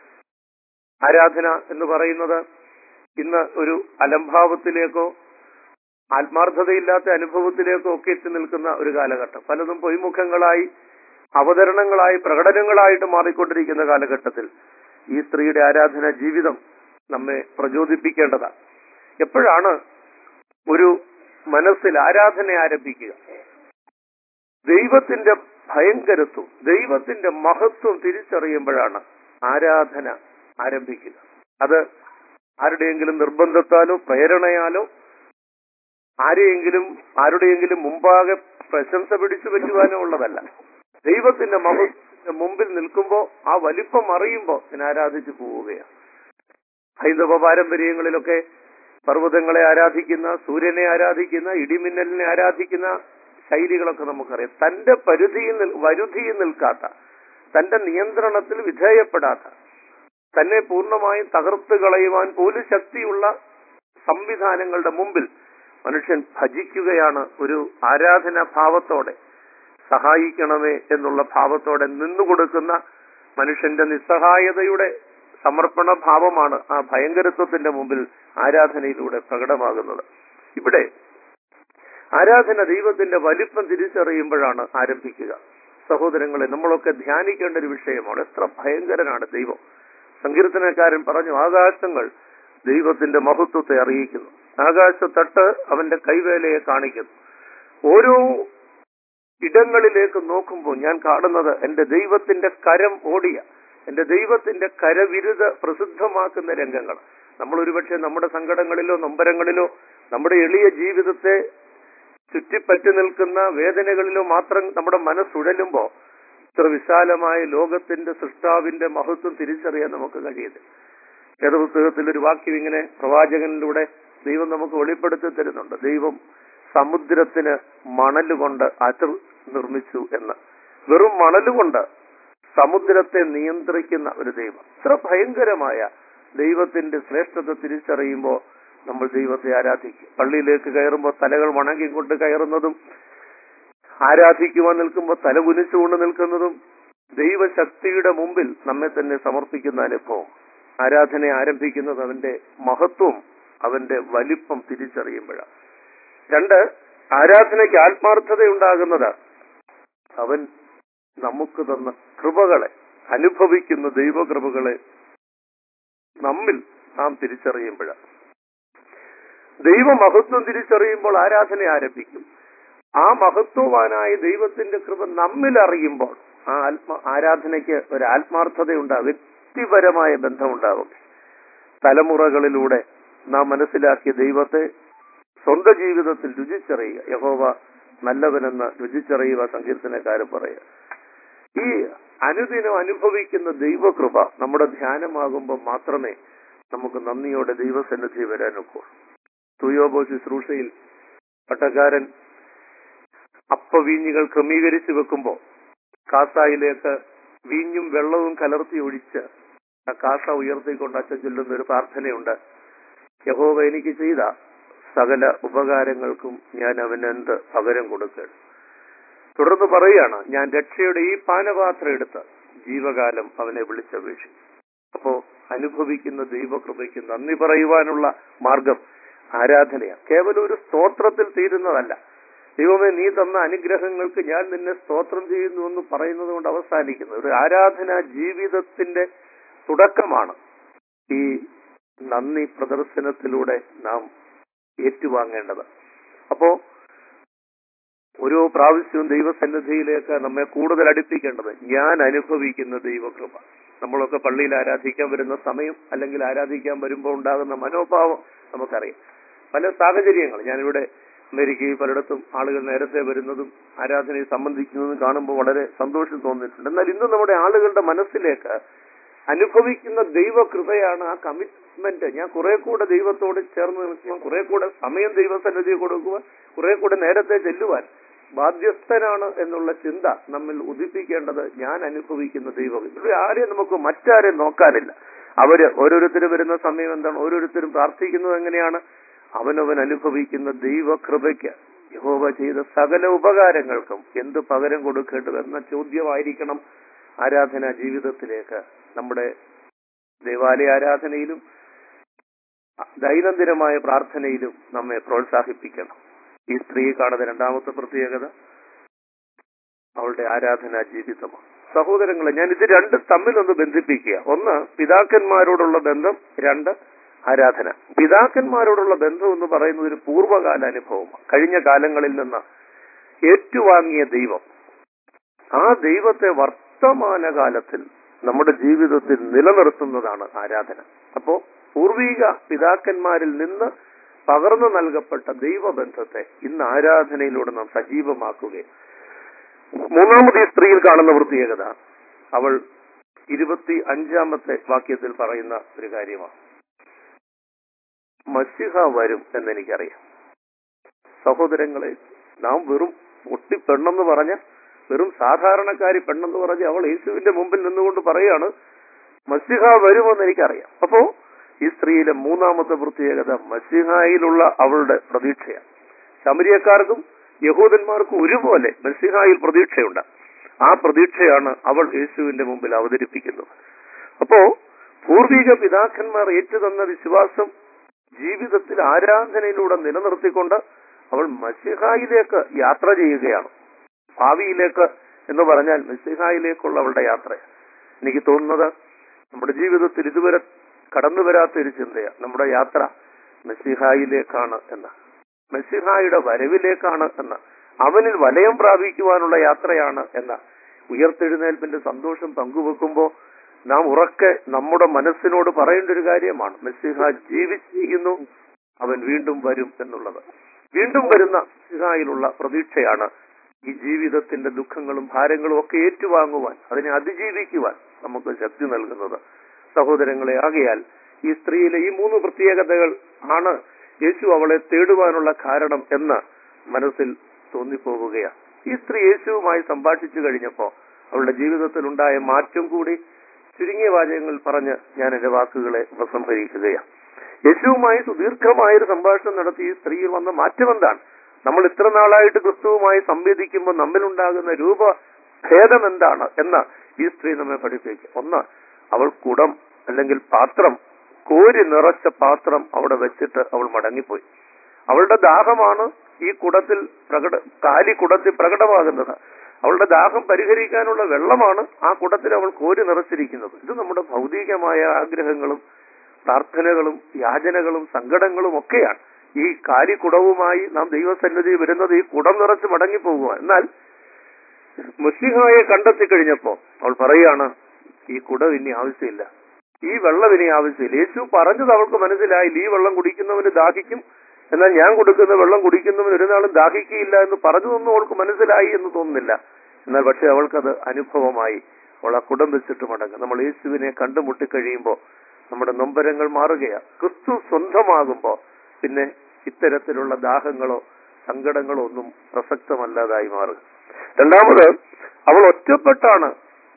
ആരാധന എന്ന് പറയുന്നത് ഇന്ന് ഒരു അലംഭാവത്തിലേക്കോ ആത്മാർത്ഥതയില്ലാത്ത അനുഭവത്തിലേക്കോ ഒക്കെ എത്തി നിൽക്കുന്ന ഒരു കാലഘട്ടം പലതും പൊയ്മുഖങ്ങളായി അവതരണങ്ങളായി പ്രകടനങ്ങളായിട്ട് മാറിക്കൊണ്ടിരിക്കുന്ന കാലഘട്ടത്തിൽ ഈ സ്ത്രീയുടെ ആരാധന ജീവിതം നമ്മെ പ്രചോദിപ്പിക്കേണ്ടതാണ് എപ്പോഴാണ് ഒരു മനസ്സിൽ ആരാധന ആരംഭിക്കുക ദൈവത്തിന്റെ ഭയങ്കരത്വം ദൈവത്തിന്റെ മഹത്വം തിരിച്ചറിയുമ്പോഴാണ് ആരാധന ആരംഭിക്കുക അത് ആരുടെയെങ്കിലും നിർബന്ധത്താലോ പ്രേരണയാലോ ആരെയെങ്കിലും ആരുടെയെങ്കിലും മുമ്പാകെ പ്രശംസ പിടിച്ചു പറ്റുവാനോ ഉള്ളതല്ല ദൈവത്തിന്റെ മഹത്വത്തിന്റെ മുമ്പിൽ നിൽക്കുമ്പോൾ ആ വലിപ്പം അറിയുമ്പോൾ ഞാൻ ആരാധിച്ചു പോവുകയാണ് ഹൈന്ദവ പാരമ്പര്യങ്ങളിലൊക്കെ പർവ്വതങ്ങളെ ആരാധിക്കുന്ന സൂര്യനെ ആരാധിക്കുന്ന ഇടിമിന്നലിനെ ആരാധിക്കുന്ന ശൈലികളൊക്കെ നമുക്കറിയാം തന്റെ പരിധിയിൽ നിൽ- വരുതിയിൽ നിൽക്കാത്ത തന്റെ നിയന്ത്രണത്തിൽ വിധേയപ്പെടാത്ത തന്നെ പൂർണ്ണമായും തകർത്ത് കളയുവാൻ പോലും ശക്തിയുള്ള സംവിധാനങ്ങളുടെ മുമ്പിൽ മനുഷ്യൻ ഭജിക്കുകയാണ് ഒരു ആരാധനാ ഭാവത്തോടെ സഹായിക്കണമേ എന്നുള്ള ഭാവത്തോടെ നിന്നുകൊടുക്കുന്ന മനുഷ്യന്റെ നിസ്സഹായതയുടെ സമർപ്പണ ഭാവമാണ് ആ ഭയങ്കരത്വത്തിന്റെ മുമ്പിൽ ആരാധനയിലൂടെ പ്രകടമാകുന്നത് ഇവിടെ ആരാധന ദൈവത്തിന്റെ വലിപ്പം തിരിച്ചറിയുമ്പോഴാണ് ആരംഭിക്കുക സഹോദരങ്ങളെ നമ്മളൊക്കെ ധ്യാനിക്കേണ്ട ഒരു വിഷയമാണ് എത്ര ഭയങ്കരനാണ് ദൈവം സങ്കീർത്തനക്കാരൻ പറഞ്ഞു ആകാശങ്ങൾ ദൈവത്തിന്റെ മഹത്വത്തെ അറിയിക്കുന്നു ആകാശത്തട്ട് അവന്റെ കൈവേലയെ കാണിക്കുന്നു ഓരോ ഇടങ്ങളിലേക്ക് നോക്കുമ്പോൾ ഞാൻ കാണുന്നത് എന്റെ ദൈവത്തിന്റെ കരം ഓടിയ എന്റെ ദൈവത്തിന്റെ കരവിരുത് പ്രസിദ്ധമാക്കുന്ന രംഗങ്ങൾ നമ്മൾ ഒരുപക്ഷെ നമ്മുടെ സങ്കടങ്ങളിലോ നൊമ്പരങ്ങളിലോ നമ്മുടെ എളിയ ജീവിതത്തെ ചുറ്റിപ്പറ്റി നിൽക്കുന്ന വേദനകളിലോ മാത്രം നമ്മുടെ മനസ്സുഴലുമ്പോ ഇത്ര വിശാലമായ ലോകത്തിന്റെ സൃഷ്ടാവിന്റെ മഹത്വം തിരിച്ചറിയാൻ നമുക്ക് കഴിയുന്നത് വേദപുസ്തകത്തിൽ ഒരു വാക്യം ഇങ്ങനെ പ്രവാചകനിലൂടെ ദൈവം നമുക്ക് വെളിപ്പെടുത്തി തരുന്നുണ്ട് ദൈവം സമുദ്രത്തിന് മണലുകൊണ്ട് അതിർ നിർമ്മിച്ചു എന്ന് വെറും മണലുകൊണ്ട് സമുദ്രത്തെ നിയന്ത്രിക്കുന്ന ഒരു ദൈവം ഇത്ര ഭയങ്കരമായ ദൈവത്തിന്റെ ശ്രേഷ്ഠത തിരിച്ചറിയുമ്പോൾ നമ്മൾ ദൈവത്തെ ആരാധിക്കും പള്ളിയിലേക്ക് കയറുമ്പോൾ തലകൾ വണങ്ങിക്കൊണ്ട് കയറുന്നതും ആരാധിക്കുവാൻ നിൽക്കുമ്പോൾ തല കുനിച്ചുകൊണ്ട് നിൽക്കുന്നതും ദൈവശക്തിയുടെ മുമ്പിൽ നമ്മെ തന്നെ സമർപ്പിക്കുന്ന അനുഭവം ആരാധന ആരംഭിക്കുന്നത് അവന്റെ മഹത്വം അവന്റെ വലിപ്പം തിരിച്ചറിയുമ്പോഴാണ് രണ്ട് ആരാധനയ്ക്ക് ആത്മാർത്ഥതയുണ്ടാകുന്നത് അവൻ നമുക്ക് തന്ന കൃപകളെ അനുഭവിക്കുന്ന ദൈവകൃപകളെ നമ്മിൽ നാം തിരിച്ചറിയുമ്പോഴാണ് ദൈവമഹത്വം തിരിച്ചറിയുമ്പോൾ ആരാധന ആരംഭിക്കും ആ മഹത്വവാനായ ദൈവത്തിന്റെ കൃപ നമ്മിൽ അറിയുമ്പോൾ ആ ആത്മ ആരാധനയ്ക്ക് ഒരു ആത്മാർത്ഥതയുണ്ടാകും വ്യക്തിപരമായ ബന്ധമുണ്ടാകും തലമുറകളിലൂടെ നാം മനസ്സിലാക്കിയ ദൈവത്തെ സ്വന്തം ജീവിതത്തിൽ രുചിച്ചറിയുക യഹോവ നല്ലവനെന്ന് രുചിച്ചറിയുക സങ്കീർത്തനക്കാരൻ പറയുക ഈ അനുദിനം അനുഭവിക്കുന്ന ദൈവകൃപ നമ്മുടെ ധ്യാനമാകുമ്പോൾ മാത്രമേ നമുക്ക് നന്ദിയോടെ ദൈവസന്നിധി വരാനൊക്കൂ തുയോബോ ശുശ്രൂഷയിൽ പട്ടക്കാരൻ അപ്പവീഞ്ഞുകൾ ക്രമീകരിച്ചു വെക്കുമ്പോൾ കാസായിലേക്ക് വീഞ്ഞും വെള്ളവും കലർത്തി ഒഴിച്ച് ആ കാസ ഉയർത്തിക്കൊണ്ട് അച്ഛൻ ചൊല്ലുന്ന ഒരു പ്രാർത്ഥനയുണ്ട് യഹോവ എനിക്ക് ചെയ്ത സകല ഉപകാരങ്ങൾക്കും ഞാൻ അവന് എന്ത് പകരം കൊടുക്കണം തുടർന്ന് പറയുകയാണ് ഞാൻ രക്ഷയുടെ ഈ പാനപാത്രം എടുത്ത് ജീവകാലം അവനെ വിളിച്ചപേക്ഷിച്ചു അപ്പോ അനുഭവിക്കുന്ന ദൈവകൃപയ്ക്ക് നന്ദി പറയുവാനുള്ള മാർഗം ആരാധനയാണ് കേവലം ഒരു സ്തോത്രത്തിൽ തീരുന്നതല്ല ദൈവമേ നീ തന്ന അനുഗ്രഹങ്ങൾക്ക് ഞാൻ നിന്നെ സ്തോത്രം ചെയ്യുന്നു എന്ന് പറയുന്നത് കൊണ്ട് അവസാനിക്കുന്നത് ഒരു ആരാധന ജീവിതത്തിന്റെ തുടക്കമാണ് ഈ നന്ദി പ്രദർശനത്തിലൂടെ നാം ഏറ്റുവാങ്ങേണ്ടത് അപ്പോ ഓരോ പ്രാവശ്യവും ദൈവസന്നിധിയിലേക്ക് നമ്മെ കൂടുതൽ അടുപ്പിക്കേണ്ടത് ഞാൻ അനുഭവിക്കുന്ന ദൈവകൃപ നമ്മളൊക്കെ പള്ളിയിൽ ആരാധിക്കാൻ വരുന്ന സമയം അല്ലെങ്കിൽ ആരാധിക്കാൻ വരുമ്പോൾ ഉണ്ടാകുന്ന മനോഭാവം നമുക്കറിയാം പല സാഹചര്യങ്ങൾ ഞാനിവിടെ അമേരിക്കയിൽ പലയിടത്തും ആളുകൾ നേരത്തെ വരുന്നതും ആരാധനയെ സംബന്ധിക്കുന്നതും കാണുമ്പോൾ വളരെ സന്തോഷം തോന്നിയിട്ടുണ്ട് എന്നാൽ ഇന്ന് നമ്മുടെ ആളുകളുടെ മനസ്സിലേക്ക് അനുഭവിക്കുന്ന ദൈവകൃപയാണ് ആ കമ്മിറ്റ്മെന്റ് ഞാൻ കുറെ കൂടെ ദൈവത്തോട് ചേർന്ന് നിൽക്കണം കുറെ കൂടെ സമയം ദൈവസന്നിധി കൊടുക്കുക കുറെ കൂടെ നേരത്തെ ചെല്ലുവാൻ ബാധ്യസ്ഥനാണ് എന്നുള്ള ചിന്ത നമ്മിൽ ഉദിപ്പിക്കേണ്ടത് ഞാൻ അനുഭവിക്കുന്ന ദൈവം ഇവിടെ ആരെയും നമുക്ക് മറ്റാരെയും നോക്കാനില്ല അവര് ഓരോരുത്തരും വരുന്ന സമയം എന്താണ് ഓരോരുത്തരും പ്രാർത്ഥിക്കുന്നത് എങ്ങനെയാണ് അവനവൻ അനുഭവിക്കുന്ന ദൈവകൃപയ്ക്ക് യഹോവ ചെയ്ത സകല ഉപകാരങ്ങൾക്കും എന്ത് പകരം കൊടുക്കേണ്ടത് എന്ന ചോദ്യമായിരിക്കണം ആരാധനാ ജീവിതത്തിലേക്ക് നമ്മുടെ ദേവാലയ ആരാധനയിലും ദൈനംദിനമായ പ്രാർത്ഥനയിലും നമ്മെ പ്രോത്സാഹിപ്പിക്കണം ഈ സ്ത്രീ കാണുന്ന രണ്ടാമത്തെ പ്രത്യേകത അവളുടെ ആരാധനാ ജീവിതമാണ് സഹോദരങ്ങളെ ഞാൻ ഇത് രണ്ട് തമ്മിലൊന്ന് ബന്ധിപ്പിക്കുക ഒന്ന് പിതാക്കന്മാരോടുള്ള ബന്ധം രണ്ട് ആരാധന പിതാക്കന്മാരോടുള്ള ബന്ധം എന്ന് പറയുന്നത് ഒരു പൂർവ്വകാല അനുഭവമാണ് കഴിഞ്ഞ കാലങ്ങളിൽ നിന്ന് ഏറ്റുവാങ്ങിയ ദൈവം ആ ദൈവത്തെ വർത്തമാനകാലത്തിൽ നമ്മുടെ ജീവിതത്തിൽ നിലനിർത്തുന്നതാണ് ആരാധന അപ്പോ പൂർവീക പിതാക്കന്മാരിൽ നിന്ന് പകർന്നു നൽകപ്പെട്ട ദൈവബന്ധത്തെ ഇന്ന് ആരാധനയിലൂടെ നാം സജീവമാക്കുകയും മൂന്നാമത് ഈ സ്ത്രീയിൽ കാണുന്ന പ്രത്യേകത അവൾ ഇരുപത്തി അഞ്ചാമത്തെ വാക്യത്തിൽ പറയുന്ന ഒരു കാര്യമാണ് മസിഹ വരും എന്നെനിക്കറിയാം സഹോദരങ്ങളെ നാം വെറും ഒട്ടി പെണ്ണെന്ന് പറഞ്ഞ വെറും സാധാരണക്കാരി പെണ്ണെന്ന് പറഞ്ഞ് അവൾ യേശുവിന്റെ മുമ്പിൽ നിന്നുകൊണ്ട് പറയാണ് മസിഹ വരുമെന്ന് എനിക്കറിയാം അപ്പോ ഈ സ്ത്രീയിലെ മൂന്നാമത്തെ പ്രത്യേകത മസിഹായിലുള്ള അവളുടെ പ്രതീക്ഷയാണ് ശമരിയക്കാർക്കും യഹൂദന്മാർക്ക് ഒരുപോലെ മെസ്സിഹായിൽ പ്രതീക്ഷയുണ്ട് ആ പ്രതീക്ഷയാണ് അവൾ യേശുവിന്റെ മുമ്പിൽ അവതരിപ്പിക്കുന്നത് അപ്പോ പൂർവിക പിതാക്കന്മാർ ഏറ്റുതന്ന വിശ്വാസം ജീവിതത്തിൽ ആരാധനയിലൂടെ നിലനിർത്തിക്കൊണ്ട് അവൾ മസിഹായിലേക്ക് യാത്ര ചെയ്യുകയാണ് ഭാവിയിലേക്ക് എന്ന് പറഞ്ഞാൽ മെസ്സിഹായിലേക്കുള്ള അവളുടെ യാത്ര എനിക്ക് തോന്നുന്നത് നമ്മുടെ ജീവിതത്തിൽ ഇതുവരെ കടന്നു വരാത്ത ഒരു ചിന്തയാണ് നമ്മുടെ യാത്ര മെസ്സിഹായിലേക്കാണ് എന്ന് മെസ്സിഹായുടെ വരവിലേക്കാണ് എന്ന് അവനിൽ വലയം പ്രാപിക്കുവാനുള്ള യാത്രയാണ് എന്ന ഉയർത്തെഴുന്നേൽപ്പിന്റെ സന്തോഷം പങ്കുവെക്കുമ്പോൾ നാം ഉറക്കെ നമ്മുടെ മനസ്സിനോട് പറയേണ്ട ഒരു കാര്യമാണ് മെസ്സിഹ ജീവിച്ചിരിക്കുന്നു അവൻ വീണ്ടും വരും എന്നുള്ളത് വീണ്ടും വരുന്ന മെസ്സിഹായിലുള്ള പ്രതീക്ഷയാണ് ഈ ജീവിതത്തിന്റെ ദുഃഖങ്ങളും ഭാരങ്ങളും ഒക്കെ ഏറ്റുവാങ്ങുവാൻ അതിനെ അതിജീവിക്കുവാൻ നമുക്ക് ശക്തി നൽകുന്നത് സഹോദരങ്ങളെ ആകയാൽ ഈ സ്ത്രീയിലെ ഈ മൂന്ന് പ്രത്യേകതകൾ ആണ് യേശു അവളെ തേടുവാനുള്ള കാരണം എന്ന് മനസ്സിൽ തോന്നിപ്പോവുകയാണ് ഈ സ്ത്രീ യേശുവുമായി സംഭാഷിച്ചു കഴിഞ്ഞപ്പോൾ അവളുടെ ജീവിതത്തിൽ ഉണ്ടായ മാറ്റം കൂടി ചുരുങ്ങിയ വാചകങ്ങൾ പറഞ്ഞ് ഞാൻ എന്റെ വാക്കുകളെ ഉപസംഹരിക്കുകയാണ് യേശുവുമായി സുദീർഘമായൊരു സംഭാഷണം നടത്തി ഈ സ്ത്രീയിൽ വന്ന മാറ്റം എന്താണ് നമ്മൾ ഇത്ര നാളായിട്ട് ക്രിസ്തുവുമായി സംവേദിക്കുമ്പോൾ നമ്മിലുണ്ടാകുന്ന രൂപഭേദം എന്താണ് എന്ന് ഈ സ്ത്രീ നമ്മെ പഠിപ്പിക്കും ഒന്ന് അവൾ കുടം അല്ലെങ്കിൽ പാത്രം കോരി നിറച്ച പാത്രം അവിടെ വെച്ചിട്ട് അവൾ മടങ്ങിപ്പോയി അവളുടെ ദാഹമാണ് ഈ കുടത്തിൽ പ്രകട കാലി കുടത്തിൽ പ്രകടമാകുന്നത് അവളുടെ ദാഹം പരിഹരിക്കാനുള്ള വെള്ളമാണ് ആ കുടത്തിൽ അവൾ കോരി നിറച്ചിരിക്കുന്നത് ഇത് നമ്മുടെ ഭൗതികമായ ആഗ്രഹങ്ങളും പ്രാർത്ഥനകളും യാചനകളും സങ്കടങ്ങളും ഒക്കെയാണ് ഈ കാലിക്കുടവുമായി നാം ദൈവസന്നിധി വരുന്നത് ഈ കുടം നിറച്ച് മടങ്ങിപ്പോകുക എന്നാൽ മുസ്ലിഹായെ കണ്ടെത്തി കഴിഞ്ഞപ്പോ അവൾ പറയാണ് ഈ കുടം ഇനി ആവശ്യമില്ല ഈ വെള്ളം ഇനി ആവശ്യമില്ല യേശു പറഞ്ഞത് അവൾക്ക് മനസ്സിലായില്ല ഈ വെള്ളം കുടിക്കുന്നവന് ദാഹിക്കും എന്നാൽ ഞാൻ കൊടുക്കുന്ന വെള്ളം കുടിക്കുന്നവന് ഒരു നാളും ദാഹിക്കുകയില്ല എന്ന് പറഞ്ഞതൊന്നും അവൾക്ക് മനസ്സിലായി എന്ന് തോന്നുന്നില്ല എന്നാൽ പക്ഷെ അവൾക്കത് അനുഭവമായി അവൾ ആ കുടം വെച്ചിട്ട് മടങ്ങും നമ്മൾ യേശുവിനെ കണ്ടുമുട്ടി കഴിയുമ്പോൾ നമ്മുടെ നൊമ്പരങ്ങൾ മാറുകയാണ് ക്രിസ്തു സ്വന്തമാകുമ്പോ പിന്നെ ഇത്തരത്തിലുള്ള ദാഹങ്ങളോ സങ്കടങ്ങളോ ഒന്നും പ്രസക്തമല്ലാതായി മാറുക രണ്ടാമത് അവൾ ഒറ്റപ്പെട്ടാണ്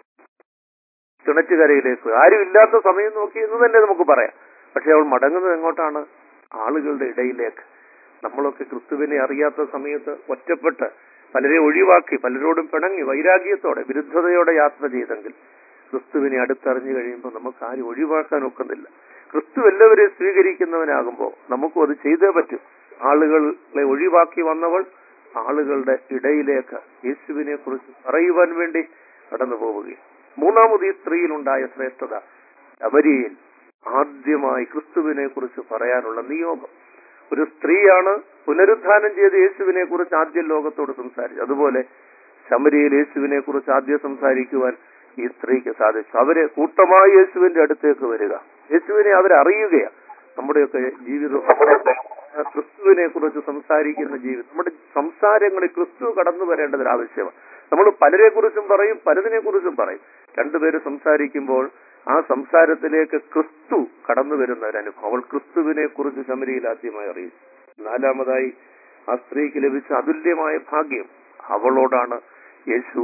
കിണറ്റുകരയിലേക്ക് ആരും ഇല്ലാത്ത സമയം നോക്കി എന്ന് തന്നെ നമുക്ക് പറയാം പക്ഷെ അവൾ മടങ്ങുന്നത് എങ്ങോട്ടാണ് ആളുകളുടെ ഇടയിലേക്ക് നമ്മളൊക്കെ ക്രിസ്തുവിനെ അറിയാത്ത സമയത്ത് ഒറ്റപ്പെട്ട് പലരെ ഒഴിവാക്കി പലരോടും പിണങ്ങി വൈരാഗ്യത്തോടെ വിരുദ്ധതയോടെ യാത്ര ചെയ്തെങ്കിൽ ക്രിസ്തുവിനെ അടുത്തറിഞ്ഞു കഴിയുമ്പോൾ നമുക്ക് ആരും ഒഴിവാക്കാൻ ഒക്കുന്നില്ല ക്രിസ്തു എല്ലാവരെയും സ്വീകരിക്കുന്നവനാകുമ്പോൾ നമുക്കും അത് ചെയ്തേ പറ്റും ആളുകളെ ഒഴിവാക്കി വന്നവൾ ആളുകളുടെ ഇടയിലേക്ക് യേശുവിനെ കുറിച്ച് പറയുവാൻ വേണ്ടി കടന്നു പോവുകയും മൂന്നാമത് ഈ സ്ത്രീയിലുണ്ടായ ശ്രേഷ്ഠത ശബരിയിൽ ആദ്യമായി ക്രിസ്തുവിനെ കുറിച്ച് പറയാനുള്ള നിയോഗം ഒരു സ്ത്രീയാണ് പുനരുത്ഥാനം ചെയ്ത് യേശുവിനെ കുറിച്ച് ആദ്യം ലോകത്തോട് സംസാരിച്ചു അതുപോലെ ശമരിയിൽ യേശുവിനെ കുറിച്ച് ആദ്യം സംസാരിക്കുവാൻ ഈ സ്ത്രീക്ക് സാധിച്ചു അവരെ കൂട്ടമായി യേശുവിന്റെ അടുത്തേക്ക് വരിക യേശുവിനെ അവരറിയുകയാണ് നമ്മുടെയൊക്കെ ജീവിതം ക്രിസ്തുവിനെ കുറിച്ച് സംസാരിക്കുന്ന ജീവിതം നമ്മുടെ സംസാരങ്ങളിൽ ക്രിസ്തു കടന്നു വരേണ്ടത് ഒരു ആവശ്യമാണ് നമ്മൾ പലരെ കുറിച്ചും പറയും പലതിനെ കുറിച്ചും പറയും രണ്ടുപേര് സംസാരിക്കുമ്പോൾ ആ സംസാരത്തിലേക്ക് ക്രിസ്തു കടന്നു വരുന്ന ഒരു അനുഭവം അവൾ ക്രിസ്തുവിനെ കുറിച്ച് ശമരിയിൽ ആദ്യമായി അറിയിച്ചു നാലാമതായി ആ സ്ത്രീക്ക് ലഭിച്ച അതുല്യമായ ഭാഗ്യം അവളോടാണ് യേശു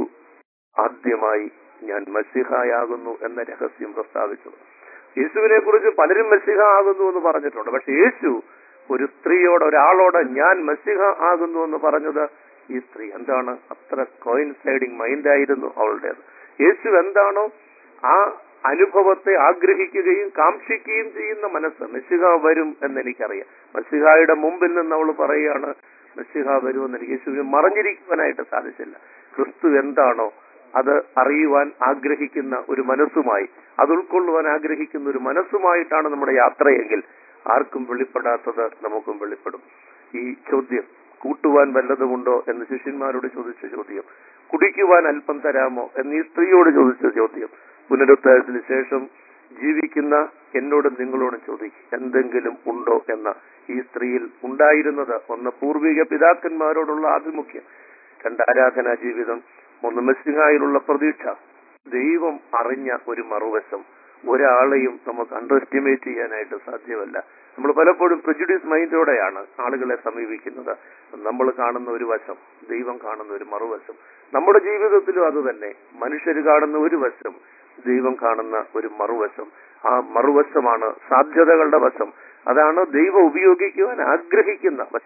ആദ്യമായി ഞാൻ മസിഹായാകുന്നു എന്ന രഹസ്യം പ്രസ്താവിച്ചത് യേശുവിനെ കുറിച്ച് പലരും മസിഹ ആകുന്നു എന്ന് പറഞ്ഞിട്ടുണ്ട് പക്ഷെ യേശു ഒരു സ്ത്രീയോട് ഒരാളോട് ഞാൻ മസിഹ ആകുന്നു എന്ന് പറഞ്ഞത് ഈ സ്ത്രീ എന്താണ് അത്ര കോയിൻസൈഡിങ് മൈൻഡായിരുന്നു അവളുടേത് യേശു എന്താണോ ആ അനുഭവത്തെ ആഗ്രഹിക്കുകയും കാക്ഷിക്കുകയും ചെയ്യുന്ന മനസ്സ് മെസ്സിഹ വരും എന്ന് എനിക്കറിയാം മെസ്സിഹായുടെ മുമ്പിൽ നിന്ന് അവൾ പറയുകയാണ് മെസ്സിഹ വരുമെന്ന് എനിക്ക് യേശുവിനെ മറഞ്ഞിരിക്കുവാനായിട്ട് സാധിച്ചില്ല ക്രിസ്തു എന്താണോ അത് അറിയുവാൻ ആഗ്രഹിക്കുന്ന ഒരു മനസ്സുമായി അത് ഉൾക്കൊള്ളുവാൻ ആഗ്രഹിക്കുന്ന ഒരു മനസ്സുമായിട്ടാണ് നമ്മുടെ യാത്രയെങ്കിൽ ആർക്കും വെളിപ്പെടാത്തത് നമുക്കും വെളിപ്പെടും ഈ ചോദ്യം കൂട്ടുവാൻ വല്ലതുമുണ്ടോ എന്ന് ശിഷ്യന്മാരോട് ചോദിച്ച ചോദ്യം കുടിക്കുവാൻ അല്പം തരാമോ എന്ന് ഈ സ്ത്രീയോട് ചോദിച്ച ചോദ്യം പുനരുദ്ധാരത്തിന് ശേഷം ജീവിക്കുന്ന എന്നോടും നിങ്ങളോടും ചോദിക്കും എന്തെങ്കിലും ഉണ്ടോ എന്ന ഈ സ്ത്രീയിൽ ഉണ്ടായിരുന്നത് ഒന്ന് പൂർവിക പിതാക്കന്മാരോടുള്ള ആഭിമുഖ്യം രണ്ട് ആരാധനാ ജീവിതം ഒന്ന് മെസ്സിഹായിലുള്ള പ്രതീക്ഷ ദൈവം അറിഞ്ഞ ഒരു മറുവശം ഒരാളെയും നമുക്ക് അണ്ടർ എസ്റ്റിമേറ്റ് ചെയ്യാനായിട്ട് സാധ്യമല്ല നമ്മൾ പലപ്പോഴും പ്രജുഡീസ് മൈൻഡോടെയാണ് ആളുകളെ സമീപിക്കുന്നത് നമ്മൾ കാണുന്ന ഒരു വശം ദൈവം കാണുന്ന ഒരു മറുവശം നമ്മുടെ ജീവിതത്തിലും അത് തന്നെ മനുഷ്യർ കാണുന്ന ഒരു വശം ദൈവം കാണുന്ന ഒരു മറുവശം ആ മറുവശമാണ് സാധ്യതകളുടെ വശം അതാണ് ദൈവം ഉപയോഗിക്കുവാൻ ആഗ്രഹിക്കുന്ന വശം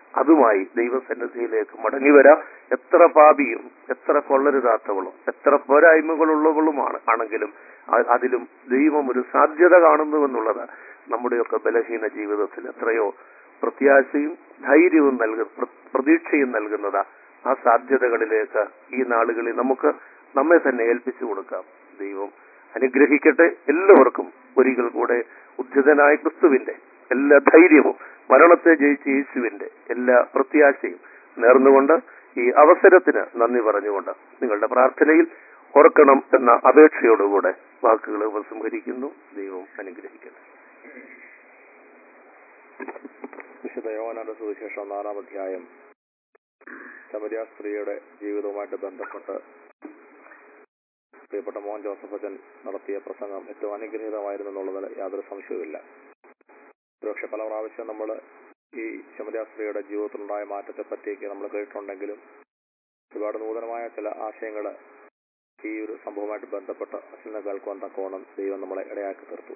അതുമായി ദൈവസന്നിധിയിലേക്ക് മടങ്ങി വരാം എത്ര പാപിയും എത്ര കൊള്ളരുതാത്തവളും എത്ര പോരായ്മകളുള്ളവളുമാണ് ആണെങ്കിലും അ- അതിലും ദൈവം ഒരു സാധ്യത കാണുന്നുവെന്നുള്ളത് നമ്മുടെയൊക്കെ ബലഹീന ജീവിതത്തിൽ എത്രയോ പ്രത്യാശയും ധൈര്യവും നൽകുന്ന പ്ര- പ്രതീക്ഷയും നൽകുന്നത് ആ സാധ്യതകളിലേക്ക് ഈ നാളുകളിൽ നമുക്ക് നമ്മെ തന്നെ ഏൽപ്പിച്ചു കൊടുക്കാം ദൈവം അനുഗ്രഹിക്കട്ടെ എല്ലാവർക്കും ഒരിക്കൽ കൂടെ ഉദ്ധിതനായ ക്രിസ്തുവിന്റെ എല്ലാ ധൈര്യവും മരണത്തെ ജയിച്ച യേശുവിന്റെ എല്ലാ പ്രത്യാശയും നേർന്നുകൊണ്ട് ഈ അവസരത്തിന് നന്ദി പറഞ്ഞുകൊണ്ട് നിങ്ങളുടെ പ്രാർത്ഥനയിൽ ഓർക്കണം എന്ന അപേക്ഷയോടുകൂടെ വാക്കുകൾ ഉപസംഹരിക്കുന്നു ദൈവം അനുഗ്രഹിക്കട്ടെ വിശുദ്ധ യോഹനാന്റെ സുവിശേഷം നാലാം അധ്യായം ശമരിയ സ്ത്രീയുടെ ജീവിതവുമായിട്ട് ബന്ധപ്പെട്ട് പ്രിയപ്പെട്ട മോഹൻ ജോസഫ് അച്ഛൻ നടത്തിയ പ്രസംഗം ഏറ്റവും അനുഗ്രഹീതമായിരുന്നു എന്നുള്ളതിൽ യാതൊരു സംശയവുമില്ല ഒരുപക്ഷെ പല പ്രാവശ്യം നമ്മൾ ഈ ശമരിയ സ്ത്രീയുടെ ജീവിതത്തിലുണ്ടായ മാറ്റത്തെ പറ്റിയൊക്കെ നമ്മൾ കേട്ടിട്ടുണ്ടെങ്കിലും ഒരുപാട് നൂതനമായ ചില ആശയങ്ങൾ ഈ ഒരു സംഭവമായിട്ട് ബന്ധപ്പെട്ട് അച്ഛനെ കേൾക്കുവാൻ തക്കോണം ദൈവം നമ്മളെ ഇടയാക്കി തീർത്തു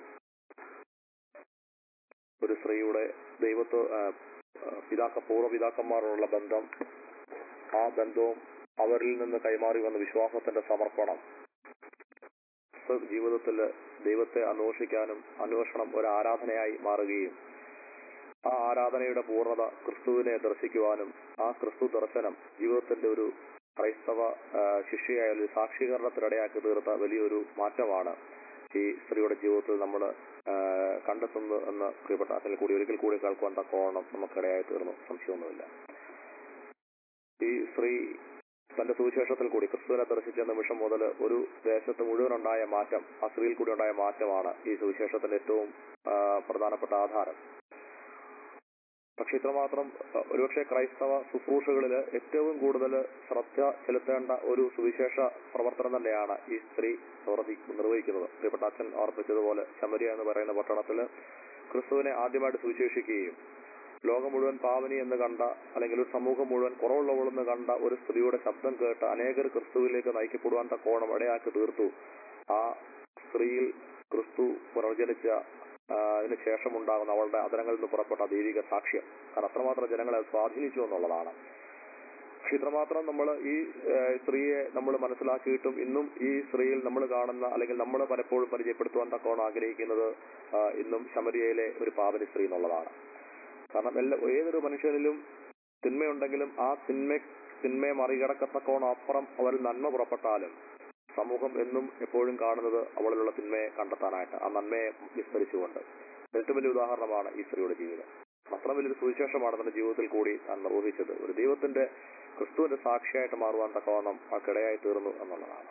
ഒരു സ്ത്രീയുടെ ദൈവത്വ ആ, ആ, പിതാക്ക പൂർവ്വപിതാക്കന്മാരോടുള്ള ബന്ധം ആ ബന്ധവും അവരിൽ നിന്ന് കൈമാറി വന്ന വിശ്വാസത്തിന്റെ സമർപ്പണം സ്വ- ജീവിതത്തില് ദൈവത്തെ അന്വേഷിക്കാനും അന്വേഷണം ഒരു ആരാധനയായി മാറുകയും ആ ആരാധനയുടെ പൂർണ്ണത ക്രിസ്തുവിനെ ദർശിക്കുവാനും ആ ക്രിസ്തു ദർശനം ജീവിതത്തിന്റെ ഒരു ക്രൈസ്തവ ആ, ശിഷ്യയായ ഒരു സാക്ഷീകരണത്തിനിടയാക്കി തീർത്ത വലിയൊരു മാറ്റമാണ് ഈ സ്ത്രീയുടെ ജീവിതത്തിൽ നമ്മൾ കണ്ടെത്തുന്നത് എന്ന് പ്രിയപ്പെട്ട അതിൽ കൂടി ഒരിക്കൽ കൂടി കേൾക്കുവാൻ തക്കോണം നമുക്കിടയായി തീർന്നു സംശയമൊന്നുമില്ല ഈ സ്ത്രീ തന്റെ സുവിശേഷത്തിൽ കൂടി ക്രിസ്തുവിനെ ദർശിച്ച നിമിഷം മുതൽ ഒരു ദേശത്ത് മുഴുവൻ ഉണ്ടായ മാറ്റം ആ സ്ത്രീയിൽ കൂടി ഉണ്ടായ മാറ്റമാണ് ഈ സുവിശേഷത്തിന്റെ ഏറ്റവും ആ, പ്രധാനപ്പെട്ട ആധാരം പക്ഷെ ഇത്രമാത്രം ആ, ഒരുപക്ഷെ ക്രൈസ്തവ ശുശ്രൂഷകളിൽ ഏറ്റവും കൂടുതൽ ശ്രദ്ധ ചെലുത്തേണ്ട ഒരു സുവിശേഷ പ്രവർത്തനം തന്നെയാണ് ഈ സ്ത്രീ പ്രവർത്തി നിർവഹിക്കുന്നത് പ്രിയപ്പെട്ട അച്ഛൻ ഓർപ്പിച്ചതുപോലെ ശമരിയ എന്ന് പറയുന്ന പട്ടണത്തില് ക്രിസ്തുവിനെ ആദ്യമായിട്ട് സുവിശേഷിക്കുകയും ലോകം മുഴുവൻ പാവനി എന്ന് കണ്ട അല്ലെങ്കിൽ ഒരു സമൂഹം മുഴുവൻ കുറവുള്ളവളെന്ന് കണ്ട ഒരു സ്ത്രീയുടെ ശബ്ദം കേട്ട് അനേകർ ക്രിസ്തുവിലേക്ക് നയിക്കപ്പെടുവാൻ തക്കോണം ഇടയാക്കി തീർത്തു ആ സ്ത്രീയിൽ ക്രിസ്തു പുനർജനിച്ച ആ, അതിന് ശേഷമുണ്ടാകുന്ന അവളുടെ അതരങ്ങളിൽ നിന്ന് പുറപ്പെട്ട ദൈവിക സാക്ഷ്യം കാരണം അത്രമാത്രം ജനങ്ങളെ അത് സ്വാധീനിച്ചു എന്നുള്ളതാണ് പക്ഷെ ഇത്രമാത്രം നമ്മൾ ഈ ആ, സ്ത്രീയെ നമ്മൾ മനസ്സിലാക്കിയിട്ടും ഇന്നും ഈ സ്ത്രീയിൽ നമ്മൾ കാണുന്ന അല്ലെങ്കിൽ നമ്മൾ പലപ്പോഴും പരിചയപ്പെടുത്തുവാൻ തക്കോണം ആഗ്രഹിക്കുന്നത് ആ, ഇന്നും ശമരിയയിലെ ഒരു പാവനി സ്ത്രീ എന്നുള്ളതാണ് കാരണം എല്ലാ ഏതൊരു മനുഷ്യനിലും തിന്മയുണ്ടെങ്കിലും ആ തിന്മ തിന്മയെ മറികടക്കത്തക്കോണം അപ്പുറം അവരിൽ നന്മ പുറപ്പെട്ടാലും സമൂഹം എന്നും എപ്പോഴും കാണുന്നത് അവളിലുള്ള തിന്മയെ കണ്ടെത്താനായിട്ട് ആ നന്മയെ വിസ്തരിച്ചുകൊണ്ട് ഏറ്റവും വലിയ ഉദാഹരണമാണ് ഈ സ്ത്രീയുടെ ജീവിതം അത്ര വലിയൊരു സുവിശേഷമാണ് തന്റെ ജീവിതത്തിൽ കൂടി താൻ നിർവഹിച്ചത് ഒരു ദൈവത്തിന്റെ ക്രിസ്തുവിന്റെ സാക്ഷിയായിട്ട് മാറുവാൻ തക്കവണ്ണം ആൾക്കിടയായി തീർന്നു എന്നുള്ളതാണ്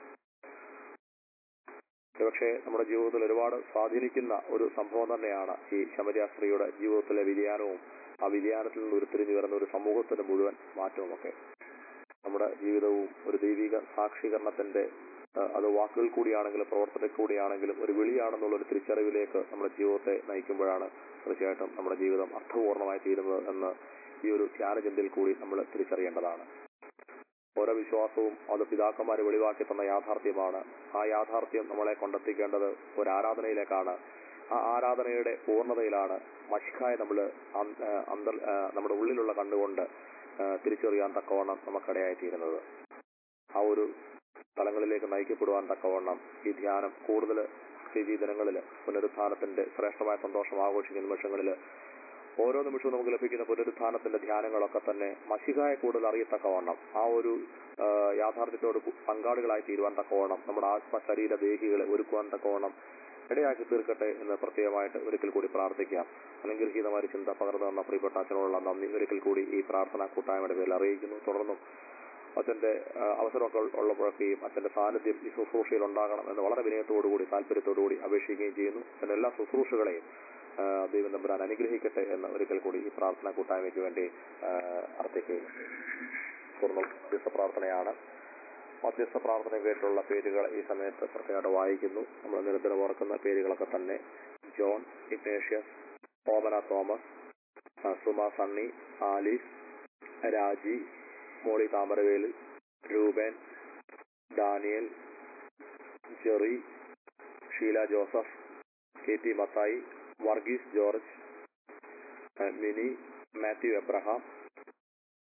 പക്ഷേ നമ്മുടെ ജീവിതത്തിൽ ഒരുപാട് സ്വാധീനിക്കുന്ന ഒരു സംഭവം തന്നെയാണ് ഈ ശമരിയ സ്ത്രീയുടെ ജീവിതത്തിലെ വ്യതിയാനവും ആ വ്യതിയാനത്തിൽ നിന്ന് ഉരുത്തിരിഞ്ഞു വരുന്ന ഒരു സമൂഹത്തിന്റെ മുഴുവൻ മാറ്റവും ഒക്കെ നമ്മുടെ ജീവിതവും ഒരു ദൈവിക സാക്ഷീകരണത്തിന്റെ ആ, അത് വാക്കുകൾ കൂടിയാണെങ്കിലും പ്രവർത്തനത്തിൽ കൂടിയാണെങ്കിലും ഒരു വിളിയാണെന്നുള്ള ഒരു തിരിച്ചറിവിലേക്ക് നമ്മുടെ ജീവിതത്തെ നയിക്കുമ്പോഴാണ് തീർച്ചയായിട്ടും നമ്മുടെ ജീവിതം അർത്ഥപൂർണമായി തീരുന്നത് എന്ന് ഈ ഒരു ധ്യാനചിന്തയിൽ കൂടി നമ്മൾ തിരിച്ചറിയേണ്ടതാണ് ഓരോ വിശ്വാസവും അത് പിതാക്കന്മാർ വെളിവാക്കി തന്ന യാഥാർത്ഥ്യമാണ് ആ യാഥാർത്ഥ്യം നമ്മളെ കൊണ്ടെത്തിക്കേണ്ടത് ഒരു ആരാധനയിലേക്കാണ് ആ ആരാധനയുടെ പൂർണ്ണതയിലാണ് മഷിക്കായ നമ്മൾ അന്തർ ആ, നമ്മുടെ ഉള്ളിലുള്ള കണ്ടുകൊണ്ട് ആ, തിരിച്ചറിയാൻ തക്കവണ്ണം നമുക്കിടയായി തീരുന്നത് ആ ഒരു സ്ഥലങ്ങളിലേക്ക് നയിക്കപ്പെടുവാൻ തക്കവണ്ണം ഈ ധ്യാനം കൂടുതൽ ഈ ദിനങ്ങളിൽ പുനരുത്ഥാനത്തിന്റെ ശ്രേഷ്ഠമായ സന്തോഷം ആഘോഷിക്കുന്ന നിമിഷങ്ങളിൽ ഓരോ നിമിഷവും നമുക്ക് ലഭിക്കുന്ന പുനരുത്ഥാനത്തിന്റെ ധ്യാനങ്ങളൊക്കെ തന്നെ മഷികായ കൂടുതൽ അറിയത്തക്കവണ്ണം ആ ഒരു ആ, യാഥാർത്ഥ്യത്തോട് കു- പങ്കാളികളായി തീരുവാൻ തക്കവണ്ണം നമ്മുടെ ആത്മ ശരീര ദേഹികളെ ഒരുക്കുവാൻ തക്കവണ്ണം ഇടയാക്കി തീർക്കട്ടെ എന്ന് പ്രത്യേകമായിട്ട് ഒരിക്കൽ കൂടി പ്രാർത്ഥിക്കാം അനുഗ്രഹീതമായ ഒരു ചിന്ത പകർന്നു തന്ന പ്രിയപ്പെട്ട അച്ഛനോടുള്ള നന്ദി ഒരിക്കൽ കൂടി ഈ പ്രാർത്ഥന കൂട്ടായ്മയുടെ പേരിൽ അറിയിക്കുന്നു തുടർന്നും അച്ഛന്റെ ആ, അവസരമൊക്കെ ഉള്ളപ്പോഴൊക്കെയും അച്ഛന്റെ സാന്നിധ്യം ഈ ശുശ്രൂഷയിൽ ഉണ്ടാകണം എന്ന് വളരെ വിനയത്തോടുകൂടി താല്പര്യത്തോടുകൂടി അപേക്ഷിക്കുകയും ചെയ്യുന്നു അച്ഛന്റെ എല്ലാ ശുശ്രൂഷകളെയും ആ, ദൈവം തമ്പുരാൻ അനുഗ്രഹിക്കട്ടെ എന്ന് ഒരിക്കൽ കൂടി ഈ പ്രാർത്ഥന കൂട്ടായ്മയ്ക്ക് വേണ്ടി ആ, അർത്ഥിക്കുകയും തുടർന്ന് മധ്യസ്ഥ പ്രാർത്ഥനയാണ് മധ്യസ്ഥ പ്രാർത്ഥന കേട്ടുള്ള പേരുകൾ ഈ സമയത്ത് പ്രത്യേകമായിട്ട് വായിക്കുന്നു നമ്മൾ നിരന്തരം ഓർക്കുന്ന പേരുകളൊക്കെ തന്നെ ജോൺ ഇഗ്നേഷ്യസ് ഓമന തോമസ് ആ, Suma Sunny Alice Raji Molly Thamaravel Roopan Daniel Jerry Sheela Joseph K T Mathai Varghese George ആ, Mini Mathew Abraham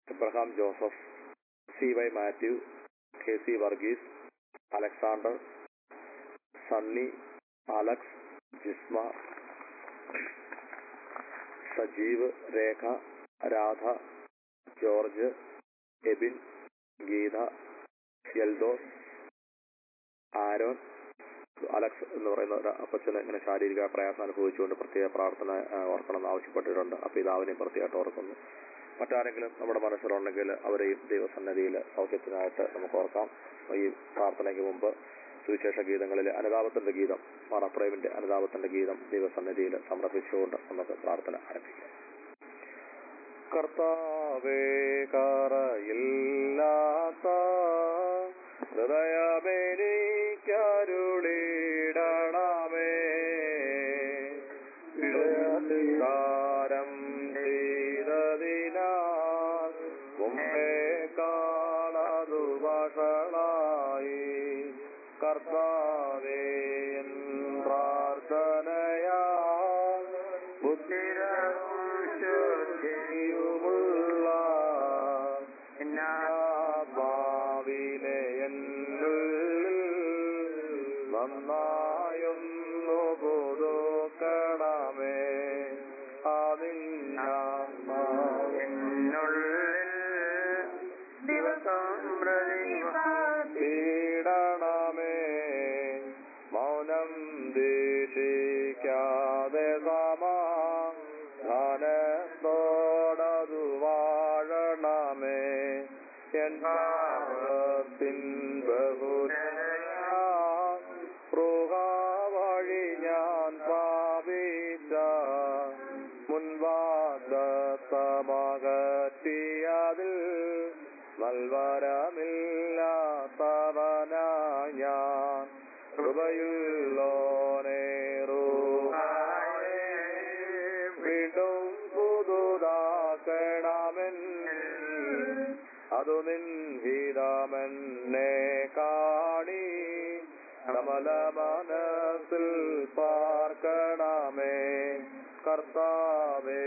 Abraham Joseph C Y Mathew K C Varghese Alexander Sunny Alex Jisma Sajeev Rekha Radha George Ebin Geetha Eldhose Aaron Alex എന്ന് പറയുന്ന ഒരു അപ്പച്ചന് ഇങ്ങനെ ശാരീരിക പ്രയാസം അനുഭവിച്ചുകൊണ്ട് പ്രത്യേക പ്രാർത്ഥന ആ, ഓർക്കണമെന്ന് ആവശ്യപ്പെട്ടിട്ടുണ്ട് ആ പിതാവിനെയും പ്രത്യേകമായിട്ട് ഓർക്കുന്നു മറ്റാരെങ്കിലും നമ്മുടെ മനസ്സിലുണ്ടെങ്കിൽ അവരെയും ദൈവസന്നദ്ധിയിൽ സൗഖ്യത്തിനായിട്ട് നമുക്ക് ഓർക്കാം ഈ പ്രാർത്ഥനയ്ക്ക് മുമ്പ് സുവിശേഷ ഗീതങ്ങളിലെ അനുതാപത്തിന്റെ ഗീതം മാറപ്രേമിന്റെ അനുതാപത്തിന്റെ ഗീതം ദൈവസന്നിധിയിൽ സമർപ്പിച്ചുകൊണ്ട് നമുക്ക് പ്രാർത്ഥന ആരംഭിക്കാം കർത്താവേ കറയില്ലാത്ത ഹൃദയമേനിക്കരുളിടണമേ ഇടയധികാരം ചെയ്തതിനാൽ മുമ്പേ കാണതു വഷളായി കർത്താവേ എൻ പ്രാർത്ഥനയാ ബുദ്ധിരശുദ്ധിയുമുള്ള ഭാവിനെ എന്നുള്ളിൽ നന്നായൊന്നു പുതുക്കണമേ അതിനുള്ളിൽ ദിവസം പീഡണമേ മൗനം ദീക്ഷിക്കാതെ സമാധാനത്തോടതു വാഴണമേ എന്നാത്തിൻ ബഹുരയാ വഴി ഞാൻ പാപിച്ച മുൻവാദത്തമകറ്റിയതിൽ നൽവരമില്ലാത്തവന ഞാൻ കൃപയുള്ളോനേറുഹായേ വീണ്ടും പുതുതാക്കണമെൻ അതു നിൻഹിതമെന്നെ കാണി കമല മനസ്സിൽ പാർക്കണമേ കർത്താവേ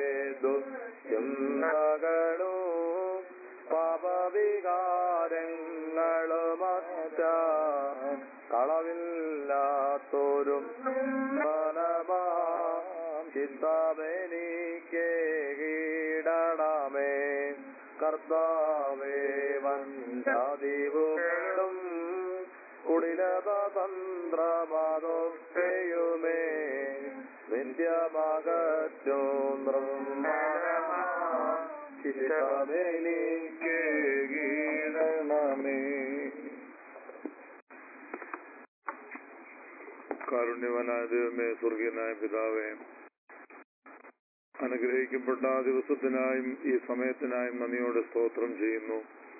ദുഃഖങ്ങളോ പാപവികാരങ്ങളുമറ്റ കളവില്ലാത്തോരും മനമാ ചിത്തമെനിക്ക് കീടണമേ കർത്താവേ വഞ്ചാതിവുകളും കുടിലത തന്ത്രമതൊക്കെയുമേ നിത്യമകറ്റോ ചിത്തമെനിക്ക് കീടണമേ കാരുണ്യവനായ ദൈവമേ സ്വർഗീയനായ പിതാവേ അനുഗ്രഹിക്കപ്പെട്ട ആ ദിവസത്തിനായും ഈ സമയത്തിനായും നന്ദിയോടെ സ്തോത്രം ചെയ്യുന്നു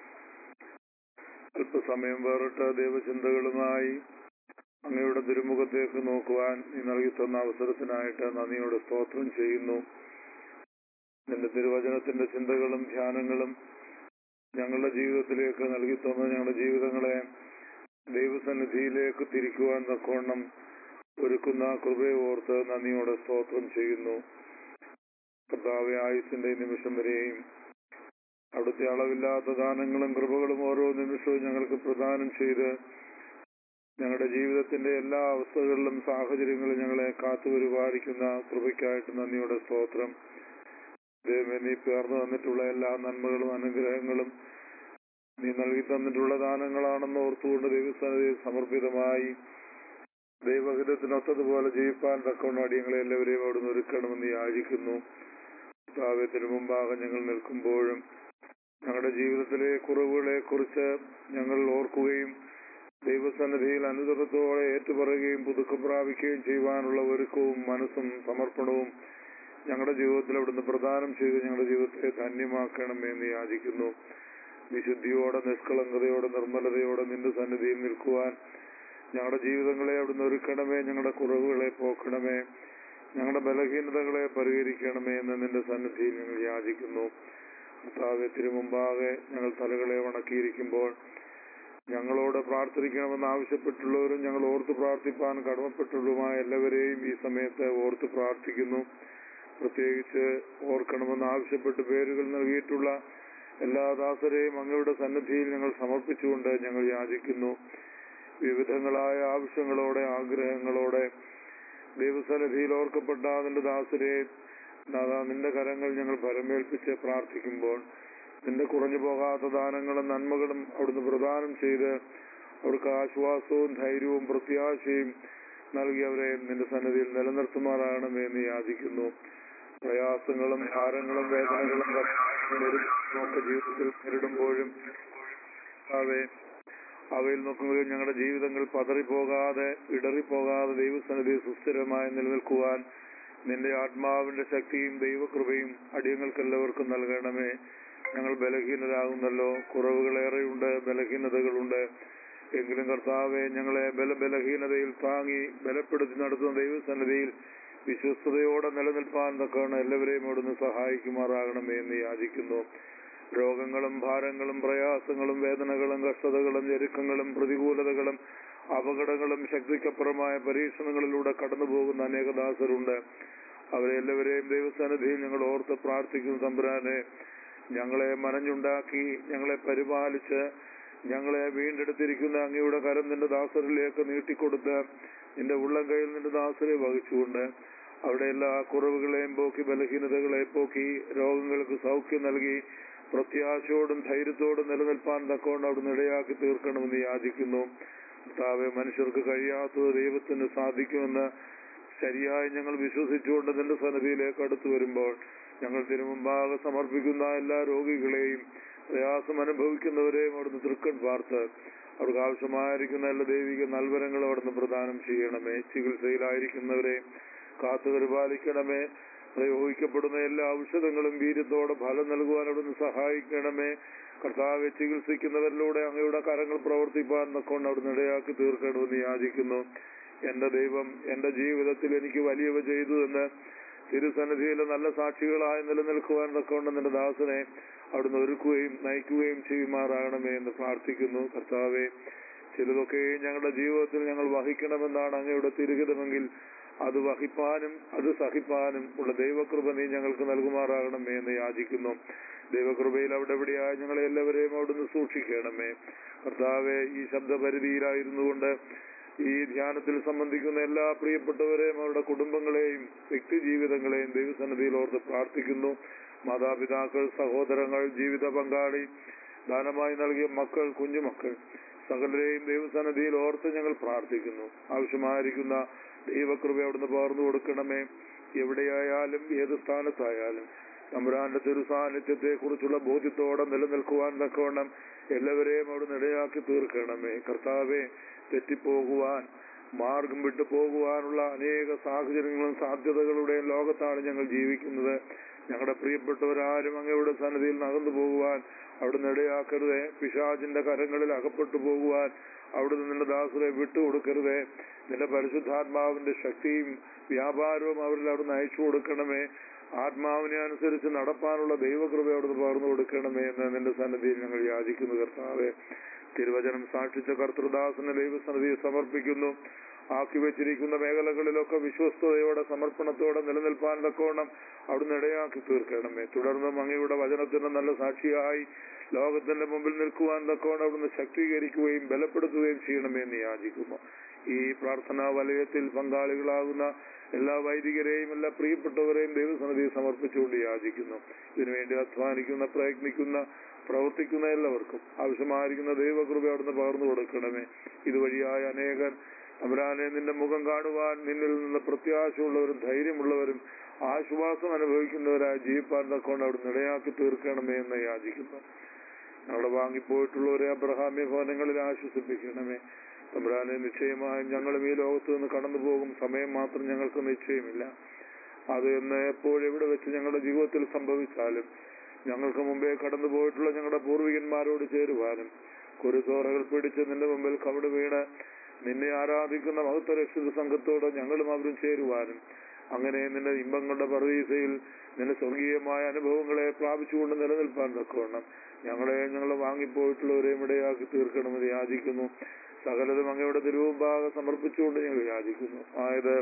അല്പസമയം വേറിട്ട ദൈവചിന്തകളുമായി അങ്ങയുടെ തിരുമുഖത്തേക്ക് നോക്കുവാൻ നീ നൽകി തന്ന അവസരത്തിനായിട്ട് നന്ദിയോടെ സ്തോത്രം ചെയ്യുന്നു നിന്റെ തിരുവചനത്തിന്റെ ചിന്തകളും ധ്യാനങ്ങളും ഞങ്ങളുടെ ജീവിതത്തിലേക്ക് നൽകി തന്ന ഞങ്ങളുടെ ജീവിതങ്ങളെ ദൈവസന്നിധിയിലേക്ക് തിരിക്കുവാൻ തക്കവണ്ണം ഒരുക്കുന്ന കൃപയെ ഓർത്ത് നന്ദിയോടെ സ്തോത്രം ചെയ്യുന്നു കർത്താവെ ആയുസിന്റെ ഈ നിമിഷം വരെയും അവിടുത്തെ അളവില്ലാത്ത ദാനങ്ങളും കൃപകളും ഓരോ നിമിഷവും ഞങ്ങൾക്ക് പ്രദാനം ചെയ്ത് ഞങ്ങളുടെ ജീവിതത്തിന്റെ എല്ലാ അവസ്ഥകളിലും സാഹചര്യങ്ങളും ഞങ്ങളെ കാത്തുപരിപാലിക്കുന്ന കൃപയ്ക്കായിട്ട് നന്ദിയുടെ സ്തോത്രം ദൈവമേ നീ പേർന്നു തന്നിട്ടുള്ള എല്ലാ നന്മകളും അനുഗ്രഹങ്ങളും നീ നൽകി തന്നിട്ടുള്ള ദാനങ്ങളാണെന്ന് ഓർത്തുകൊണ്ട് ദൈവസ്ഥാനത്തിൽ സമർപ്പിതമായി ദൈവഹിതത്തിനൊത്തതുപോലെ ജീവിപ്പാൻ തക്കവണ്ണം അടിയങ്ങളെ എല്ലാവരെയും അവിടുന്ന് ഒരുക്കണമെന്ന് യാചിക്കുന്നു ഭാവ്യത്തിന് മുമ്പാകെ ഞങ്ങൾ നിൽക്കുമ്പോഴും ഞങ്ങളുടെ ജീവിതത്തിലെ കുറവുകളെ കുറിച്ച് ഞങ്ങൾ ഓർക്കുകയും ദൈവസന്നിധിയിൽ അനുദരത്തോടെ ഏറ്റുപറയുകയും പുതുക്കം പ്രാപിക്കുകയും ചെയ്യുവാനുള്ള ഒരുക്കവും മനസ്സും സമർപ്പണവും ഞങ്ങളുടെ ജീവിതത്തിൽ അവിടുന്ന് പ്രദാനം ചെയ്ത് ഞങ്ങളുടെ ജീവിതത്തെ ധന്യമാക്കണമെന്ന് യാചിക്കുന്നു വിശുദ്ധിയോടെ നിഷ്കളങ്കതയോടെ നിർമ്മലതയോടെ നിന്റെ സന്നിധിയിൽ നിൽക്കുവാൻ ഞങ്ങളുടെ ജീവിതങ്ങളെ അവിടുന്ന് ഒരുക്കണമേ ഞങ്ങളുടെ കുറവുകളെ പോക്കണമേ ഞങ്ങളുടെ ബലഹീനതകളെ പരിഹരിക്കണമേ എന്ന് നിന്റെ സന്നിധിയിൽ ഞങ്ങൾ യാചിക്കുന്നു കർത്താവെ തിരുമുമ്പാകെ ഞങ്ങൾ തലകളെ വണക്കിയിരിക്കുമ്പോൾ ഞങ്ങളോട് പ്രാർത്ഥിക്കണമെന്ന് ആവശ്യപ്പെട്ടുള്ളവരും ഞങ്ങൾ ഓർത്ത് പ്രാർത്ഥിപ്പാൻ കടമപ്പെട്ടുള്ളതുമായ എല്ലാവരെയും ഈ സമയത്ത് ഓർത്ത് പ്രാർത്ഥിക്കുന്നു പ്രത്യേകിച്ച് ഓർക്കണമെന്ന് ആവശ്യപ്പെട്ട് പേരുകൾ നൽകിയിട്ടുള്ള എല്ലാ ദാസരെയും അങ്ങയുടെ സന്നിധിയിൽ ഞങ്ങൾ സമർപ്പിച്ചുകൊണ്ട് ഞങ്ങൾ യാചിക്കുന്നു വിവിധങ്ങളായ ആവശ്യങ്ങളോടെ ആഗ്രഹങ്ങളോടെ ദൈവസന്നിധിയിൽ ഓർക്കപ്പെട്ട നിന്റെ ദാസരെ നാഥാ, നിന്റെ കരങ്ങൾ ഞങ്ങൾ പരമേൽപ്പിച്ച് പ്രാർത്ഥിക്കുമ്പോൾ നിന്റെ കുറഞ്ഞു പോകാത്ത ദാനങ്ങളും നന്മകളും അവിടുന്ന് പ്രദാനം ചെയ്ത് അവർക്ക് ആശ്വാസവും ധൈര്യവും പ്രത്യാശയും നൽകി അവരെ നിന്റെ സന്നിധിയിൽ നിലനിർത്തുമാറാകണമേ എന്ന് യാചിക്കുന്നു പ്രയാസങ്ങളും ഭാരങ്ങളും വേദനകളും കഷ്ടങ്ങളും ഒക്കെ ജീവിതത്തിൽ നേരിടുമ്പോഴും അവയെ അവയിൽ നോക്കുമ്പോൾ ഞങ്ങളുടെ ജീവിതങ്ങൾ പതറിപ്പോകാതെ ഇടറിപ്പോകാതെ ദൈവസന്നിധി സുസ്ഥിരമായി നിലനിൽക്കുവാൻ നിന്റെ ആത്മാവിന്റെ ശക്തിയും ദൈവകൃപയും അടിയങ്ങൾക്കെല്ലാവർക്കും നൽകണമേ ഞങ്ങൾ ബലഹീനരാകുന്നല്ലോ കുറവുകളേറെയുണ്ട് ബലഹീനതകളുണ്ട് എങ്കിലും കർത്താവെ ഞങ്ങളെ ബല ബലഹീനതയിൽ താങ്ങി ബലപ്പെടുത്തി നടത്തുന്ന ദൈവസന്നിധിയിൽ വിശ്വസ്തയോടെ നിലനിൽപ്പാൻ തക്കാണ് എല്ലാവരെയും അവിടുന്ന് സഹായിക്കുമാറാകണമേ എന്ന് യാചിക്കുന്നു രോഗങ്ങളും ഭാരങ്ങളും പ്രയാസങ്ങളും വേദനകളും കഷ്ടതകളും ഞെരുക്കങ്ങളും പ്രതികൂലതകളും അപകടങ്ങളും ശക്തിക്കപ്പുറമായ പരീക്ഷണങ്ങളിലൂടെ കടന്നുപോകുന്ന അനേക ദാസരുണ്ട് അവരെ എല്ലാവരെയും ദൈവസന്നിധിയിൽ ഞങ്ങൾ ഓർത്ത് പ്രാർത്ഥിക്കുന്നു തമ്പുരാനെ ഞങ്ങളെ മനഞ്ഞുണ്ടാക്കി ഞങ്ങളെ പരിപാലിച്ച് ഞങ്ങളെ വീണ്ടെടുത്തിരിക്കുന്ന അങ്ങയുടെ കരം നിന്റെ ദാസരിലേക്ക് നീട്ടിക്കൊടുത്ത് നിന്റെ ഉള്ളം കയ്യിൽ നിന്റെ ദാസരെ വഹിച്ചുകൊണ്ട് അവിടെ എല്ലാ കുറവുകളെയും പോക്കി ബലഹീനതകളെ പോക്കി രോഗങ്ങൾക്ക് സൗഖ്യം നൽകി പ്രത്യാശയോടും ധൈര്യത്തോടും നിലനിൽപ്പാൻ തക്കോണ്ട് അവിടുന്ന് ഇടയാക്കി തീർക്കണമെന്ന് യാചിക്കുന്നു കർത്താവെ മനുഷ്യർക്ക് കഴിയാത്തത് ദൈവത്തിന് സാധിക്കുമെന്ന് ശരിയായി ഞങ്ങൾ വിശ്വസിച്ചുകൊണ്ട് നിന്റെ സന്നിധിയിലേക്ക് അടുത്തു വരുമ്പോൾ ഞങ്ങൾ തിരുമുമ്പാകെ സമർപ്പിക്കുന്ന എല്ലാ രോഗികളെയും പ്രയാസം അനുഭവിക്കുന്നവരെയും അവിടുന്ന് തൃക്കൺ പാർത്ത് അവർക്ക് ആവശ്യമായിരിക്കുന്ന എല്ലാ ദൈവിക നൽവരങ്ങളും അവിടുന്ന് പ്രദാനം ചെയ്യണമേ ചികിത്സയിലായിരിക്കുന്നവരെ കാത്തു പരിപാലിക്കണമേ പ്രയോഗിക്കപ്പെടുന്ന എല്ലാ ഔഷധങ്ങളും വീര്യത്തോടെ ഫലം നൽകുവാൻ അവിടുന്ന് സഹായിക്കണമേ കർത്താവെ ചികിത്സിക്കുന്നവരിലൂടെ അങ്ങയുടെ കരങ്ങൾ പ്രവർത്തിപ്പാൻ കൊണ്ട് അവിടുന്ന് ഇടയാക്കി തീർക്കണമെന്ന് യാചിക്കുന്നു എന്റെ ദൈവം എന്റെ ജീവിതത്തിൽ എനിക്ക് വലിയവ ചെയ്തു എന്ന് തിരുസന്നിധിയിലെ നല്ല സാക്ഷികളായി നിലനിൽക്കുവാൻ തക്കൊണ്ട് നിന്റെ ദാസനെ അവിടുന്ന് ഒരുക്കുകയും നയിക്കുകയും ചെയ്യുമാറാകണമേ എന്ന് പ്രാർത്ഥിക്കുന്നു കർത്താവെ ചിലതൊക്കെ ഞങ്ങളുടെ ജീവിതത്തിൽ ഞങ്ങൾ വഹിക്കണമെന്നാണ് അങ്ങയുടെ തിരുഹിതമെങ്കിൽ അത് വഹിപ്പാനും അത് സഹിപ്പാനും ഉള്ള ദൈവകൃപ നീ ഞങ്ങൾക്ക് നൽകുമാറാകണമേ എന്ന് യാചിക്കുന്നു ദൈവകൃപയിൽ അവിടെ എവിടെയായി ഞങ്ങളെ എല്ലാവരെയും അവിടുന്ന് സൂക്ഷിക്കണമേ കർത്താവെ ഈ ശബ്ദപരിധിയിലായിരുന്നു കൊണ്ട് ഈ ധ്യാനത്തിൽ സംബന്ധിക്കുന്ന എല്ലാ പ്രിയപ്പെട്ടവരെയും അവരുടെ കുടുംബങ്ങളെയും വ്യക്തി ജീവിതങ്ങളെയും ദൈവസന്നിധിയിൽ ഓർത്ത് പ്രാർത്ഥിക്കുന്നു മാതാപിതാക്കൾ സഹോദരങ്ങൾ ജീവിത പങ്കാളി ദാനമായി നൽകിയ മക്കൾ കുഞ്ഞുമക്കൾ സകലരെയും ദൈവസന്നിധിയിൽ ഓർത്ത് ഞങ്ങൾ പ്രാർത്ഥിക്കുന്നു ആവശ്യമായിരിക്കുന്ന ദൈവകൃപ അവിടുന്ന് പകർന്നു കൊടുക്കണമേ എവിടെയായാലും ഏത് സ്ഥാനത്തായാലും തമ്പുരാന്റെ തിരു സാന്നിധ്യത്തെ കുറിച്ചുള്ള ബോധ്യത്തോടെ നിലനിൽക്കുവാൻ തക്കവണ്ണം എല്ലാവരെയും അവിടുന്ന് ഇടയാക്കി തീർക്കണമേ കർത്താവെ തെറ്റിപ്പോകുവാൻ മാർഗം വിട്ടു പോകുവാനുള്ള അനേക സാഹചര്യങ്ങളും സാധ്യതകളുടെയും ലോകത്താണ് ഞങ്ങൾ ജീവിക്കുന്നത് ഞങ്ങളുടെ പ്രിയപ്പെട്ടവരാരും അങ്ങയുടെ സന്നിധിയിൽ നകന്നു പോകുവാൻ അവിടുന്ന് ഇടയാക്കരുതേ പിശാചിന്റെ കരങ്ങളിൽ അകപ്പെട്ടു പോകുവാൻ അവിടുന്ന് നിന്റെ ദാസരെ വിട്ടുകൊടുക്കരുതേ നിന്റെ പരിശുദ്ധാത്മാവിന്റെ ശക്തിയും വ്യാപാരവും അവരിൽ അവിടുന്ന് അയച്ചു കൊടുക്കണമേ ആത്മാവിനെ അനുസരിച്ച് നടപ്പാനുള്ള ദൈവകൃപ അവിടുന്ന് പകർന്നു കൊടുക്കണമേ എന്ന് നിന്റെ സന്നിധിയിൽ ഞങ്ങൾ യാചിക്കുന്നു കർത്താവെ തിരുവചനം സാക്ഷിച്ച കർത്തൃദാസനെ ദൈവസന്നിധിയിൽ സമർപ്പിക്കുന്നു ആക്കി വെച്ചിരിക്കുന്ന മേഖലകളിലൊക്കെ വിശ്വസ്തയോടെ സമർപ്പണത്തോടെ നിലനിൽപ്പാൻ തക്കോണം അവിടുന്ന് ഇടയാക്കി തീർക്കണമേ തുടർന്നും അങ്ങയുടെ വചനത്തിന്റെ നല്ല സാക്ഷിയായി ലോകത്തിന്റെ മുമ്പിൽ നിൽക്കുവാൻ തക്കോണം അവിടുന്ന് ശക്തീകരിക്കുകയും ബലപ്പെടുത്തുകയും ചെയ്യണമേ എന്ന് യാചിക്കുന്നു ഈ പ്രാർത്ഥനാ വലയത്തിൽ പങ്കാളികളാകുന്ന എല്ലാ വൈദികരെയും എല്ലാ പ്രിയപ്പെട്ടവരെയും ദൈവസന്നിധിയിൽ സമർപ്പിച്ചുകൊണ്ട് യാചിക്കുന്നു ഇതിനുവേണ്ടി അധ്വാനിക്കുന്ന പ്രയത്നിക്കുന്ന പ്രവർത്തിക്കുന്ന എല്ലാവർക്കും ആവശ്യമായിരിക്കുന്ന ദൈവകൃപ അവിടുന്ന് പകർന്നു കൊടുക്കണമേ ഇതുവഴിയായ അനേകർ അമരാനെ നിന്റെ മുഖം കാണുവാൻ നിന്നിൽ നിന്ന് പ്രത്യാശയുള്ളവരും ധൈര്യമുള്ളവരും ആശ്വാസം അനുഭവിക്കുന്നവരായി ജീവിപ്പാൻ തക്കൊണ്ട് അവിടുന്ന് ഇടയാക്കി തീർക്കണമേ എന്ന് യാചിക്കുന്നു ഞങ്ങളുടെ വാങ്ങിപ്പോയിട്ടുള്ളവരെ അബ്രഹാമ്യ ഭവനങ്ങളിൽ ആശ്വസിപ്പിക്കണമേ തമ്പുരാനെ നിശ്ചയമായും ഞങ്ങളും ഈ ലോകത്ത് നിന്ന് കടന്നു പോകും സമയം മാത്രം ഞങ്ങൾക്ക് നിശ്ചയമില്ല അത് എന്ന് എപ്പോഴെവിടെ വെച്ച് ഞങ്ങളുടെ ജീവിതത്തിൽ സംഭവിച്ചാലും ഞങ്ങൾക്ക് മുമ്പേ കടന്നു പോയിട്ടുള്ള ഞങ്ങളുടെ പൂർവികന്മാരോട് ചേരുവാനും കുരുതോറകൾ പിടിച്ച് നിന്റെ മുമ്പിൽ കവിട് വീണ് നിന്നെ ആരാധിക്കുന്ന മഹത്വ രക്ഷിത സംഘത്തോട് ഞങ്ങളും അവരും ചേരുവാനും അങ്ങനെ നിന്റെ ഇമ്പങ്ങളുടെ പർവീസയിൽ നിന്റെ സ്വർഗീയമായ അനുഭവങ്ങളെ പ്രാപിച്ചുകൊണ്ട് നിലനിൽപ്പാൻ തക്കവണ്ണം ഞങ്ങളെ ഞങ്ങൾ വാങ്ങിപ്പോയിട്ടുള്ളവരെയും ഇടയാക്കി തീർക്കണമെന്ന് യാചിക്കുന്നു സകലതും അങ്ങയുടെ തിരുവുമ്പാകെ സമർപ്പിച്ചുകൊണ്ട് ഞങ്ങൾ യാചിക്കുന്നു ആയത്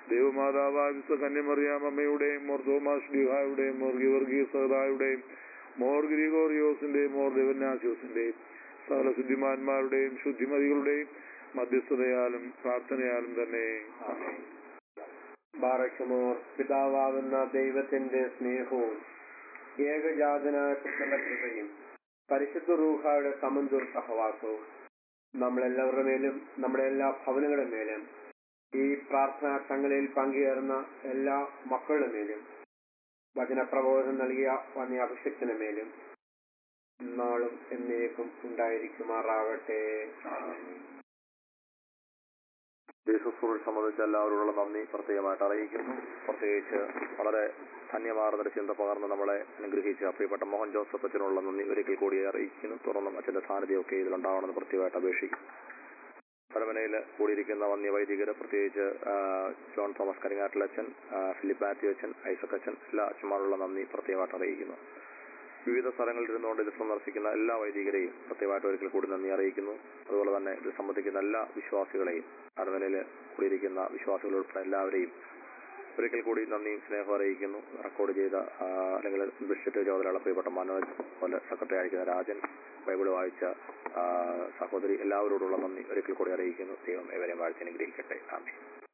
ദൈവമാതാവായ വിശ്വ കന്യമറിയാം അമ്മയുടെയും മോർ തോമാസ് ഡിഹായുടെയും മോർ ഗിവർഗീസ് സഹതായുടെയും മോർ ഗ്രിഗോറിയോസിന്റെയും മോർ ദേവന്യാസിയോസിന്റെയും സകല ശുദ്ധിമാന്മാരുടെയും ശുദ്ധിമതികളുടെയും മധ്യസ്ഥതയാലും പ്രാർത്ഥനയാലും തന്നെ ബാറയ്ക്കുമോർ പിതാവാകുന്ന ദൈവത്തിന്റെ സ്നേഹവും ഏകജാതനായ പുത്രന്റെ കൃപയും പരിശുദ്ധ റൂഹായുടെ സമന്തുർ സഹവാസവും നമ്മളെല്ലാവരുടെ മേലും നമ്മുടെ എല്ലാ ഭവനങ്ങളുടെ മേലും ഈ പ്രാർത്ഥനാ സംഘടനയിൽ പങ്കുചേർന്ന എല്ലാ മക്കളുടെ മേലും വചനപ്രബോധനം നൽകിയ വന്യ അഭിഷേകത്തിന് മേലും നാളും എന്നേക്കും ഉണ്ടായിരിക്കുമാറാകട്ടെ യേശുസ്കൂൾ സംബന്ധിച്ച് എല്ലാവരോടുള്ള നന്ദി പ്രത്യേകമായിട്ട് അറിയിക്കുന്നു പ്രത്യേകിച്ച് വളരെ ധന്യമാർന്നൊരു ചിന്ത പകർന്ന് നമ്മളെ അനുഗ്രഹിച്ച പ്രിയപ്പെട്ട മോഹൻ ജോസഫ് അച്ഛനുള്ള നന്ദി ഒരിക്കൽ കൂടി അറിയിക്കുന്നു തുടർന്നും അച്ഛന്റെ സാന്നിധ്യമൊക്കെ ഇതിലുണ്ടാവണമെന്ന് പ്രത്യേകമായിട്ട് അപേക്ഷിക്കുന്നു പരമനയിൽ കൂടിയിരിക്കുന്ന വന്യവൈദികര് പ്രത്യേകിച്ച് ആ, ജോൺ തോമസ് കരിങ്ങാട്ടിലച്ഛൻ ആ, ഫിലിപ്പ് മാത്യു അച്ഛൻ ഐസക് അച്ഛൻ എല്ലാ അച്ഛന്മാരുള്ള നന്ദി പ്രത്യേകമായിട്ട് അറിയിക്കുന്നു വിവിധ സ്ഥലങ്ങളിൽ ഇരുന്നുകൊണ്ട് ഇത് സന്ദർശിക്കുന്ന എല്ലാ വൈദികരെയും പ്രത്യേകമായിട്ട് ഒരിക്കൽ കൂടി നന്ദി അറിയിക്കുന്നു അതുപോലെ തന്നെ ഇത് സംബന്ധിക്കുന്ന എല്ലാ വിശ്വാസികളെയും അരമനയിൽ കൂടിയിരിക്കുന്ന വിശ്വാസികൾ ഉൾപ്പെടെ എല്ലാവരെയും ഒരിക്കൽ കൂടി നന്ദിയും സ്നേഹവും അറിയിക്കുന്നു റെക്കോർഡ് ചെയ്ത ആ, അല്ലെങ്കിൽ ബിഷപ്പ് ചുമതലയുള്ള പ്രിയപ്പെട്ട മനോജ് പോലെ സെക്രട്ടറി ആയിരിക്കുന്ന രാജൻ ബൈബിൾ വായിച്ച ആ, സഹോദരി എല്ലാവരോടുള്ള നന്ദി ഒരിക്കൽ കൂടി അറിയിക്കുന്നു ദൈവം ഇവരെ വാഴ്ത്തി അനുഗ്രഹിക്കട്ടെ ആമേ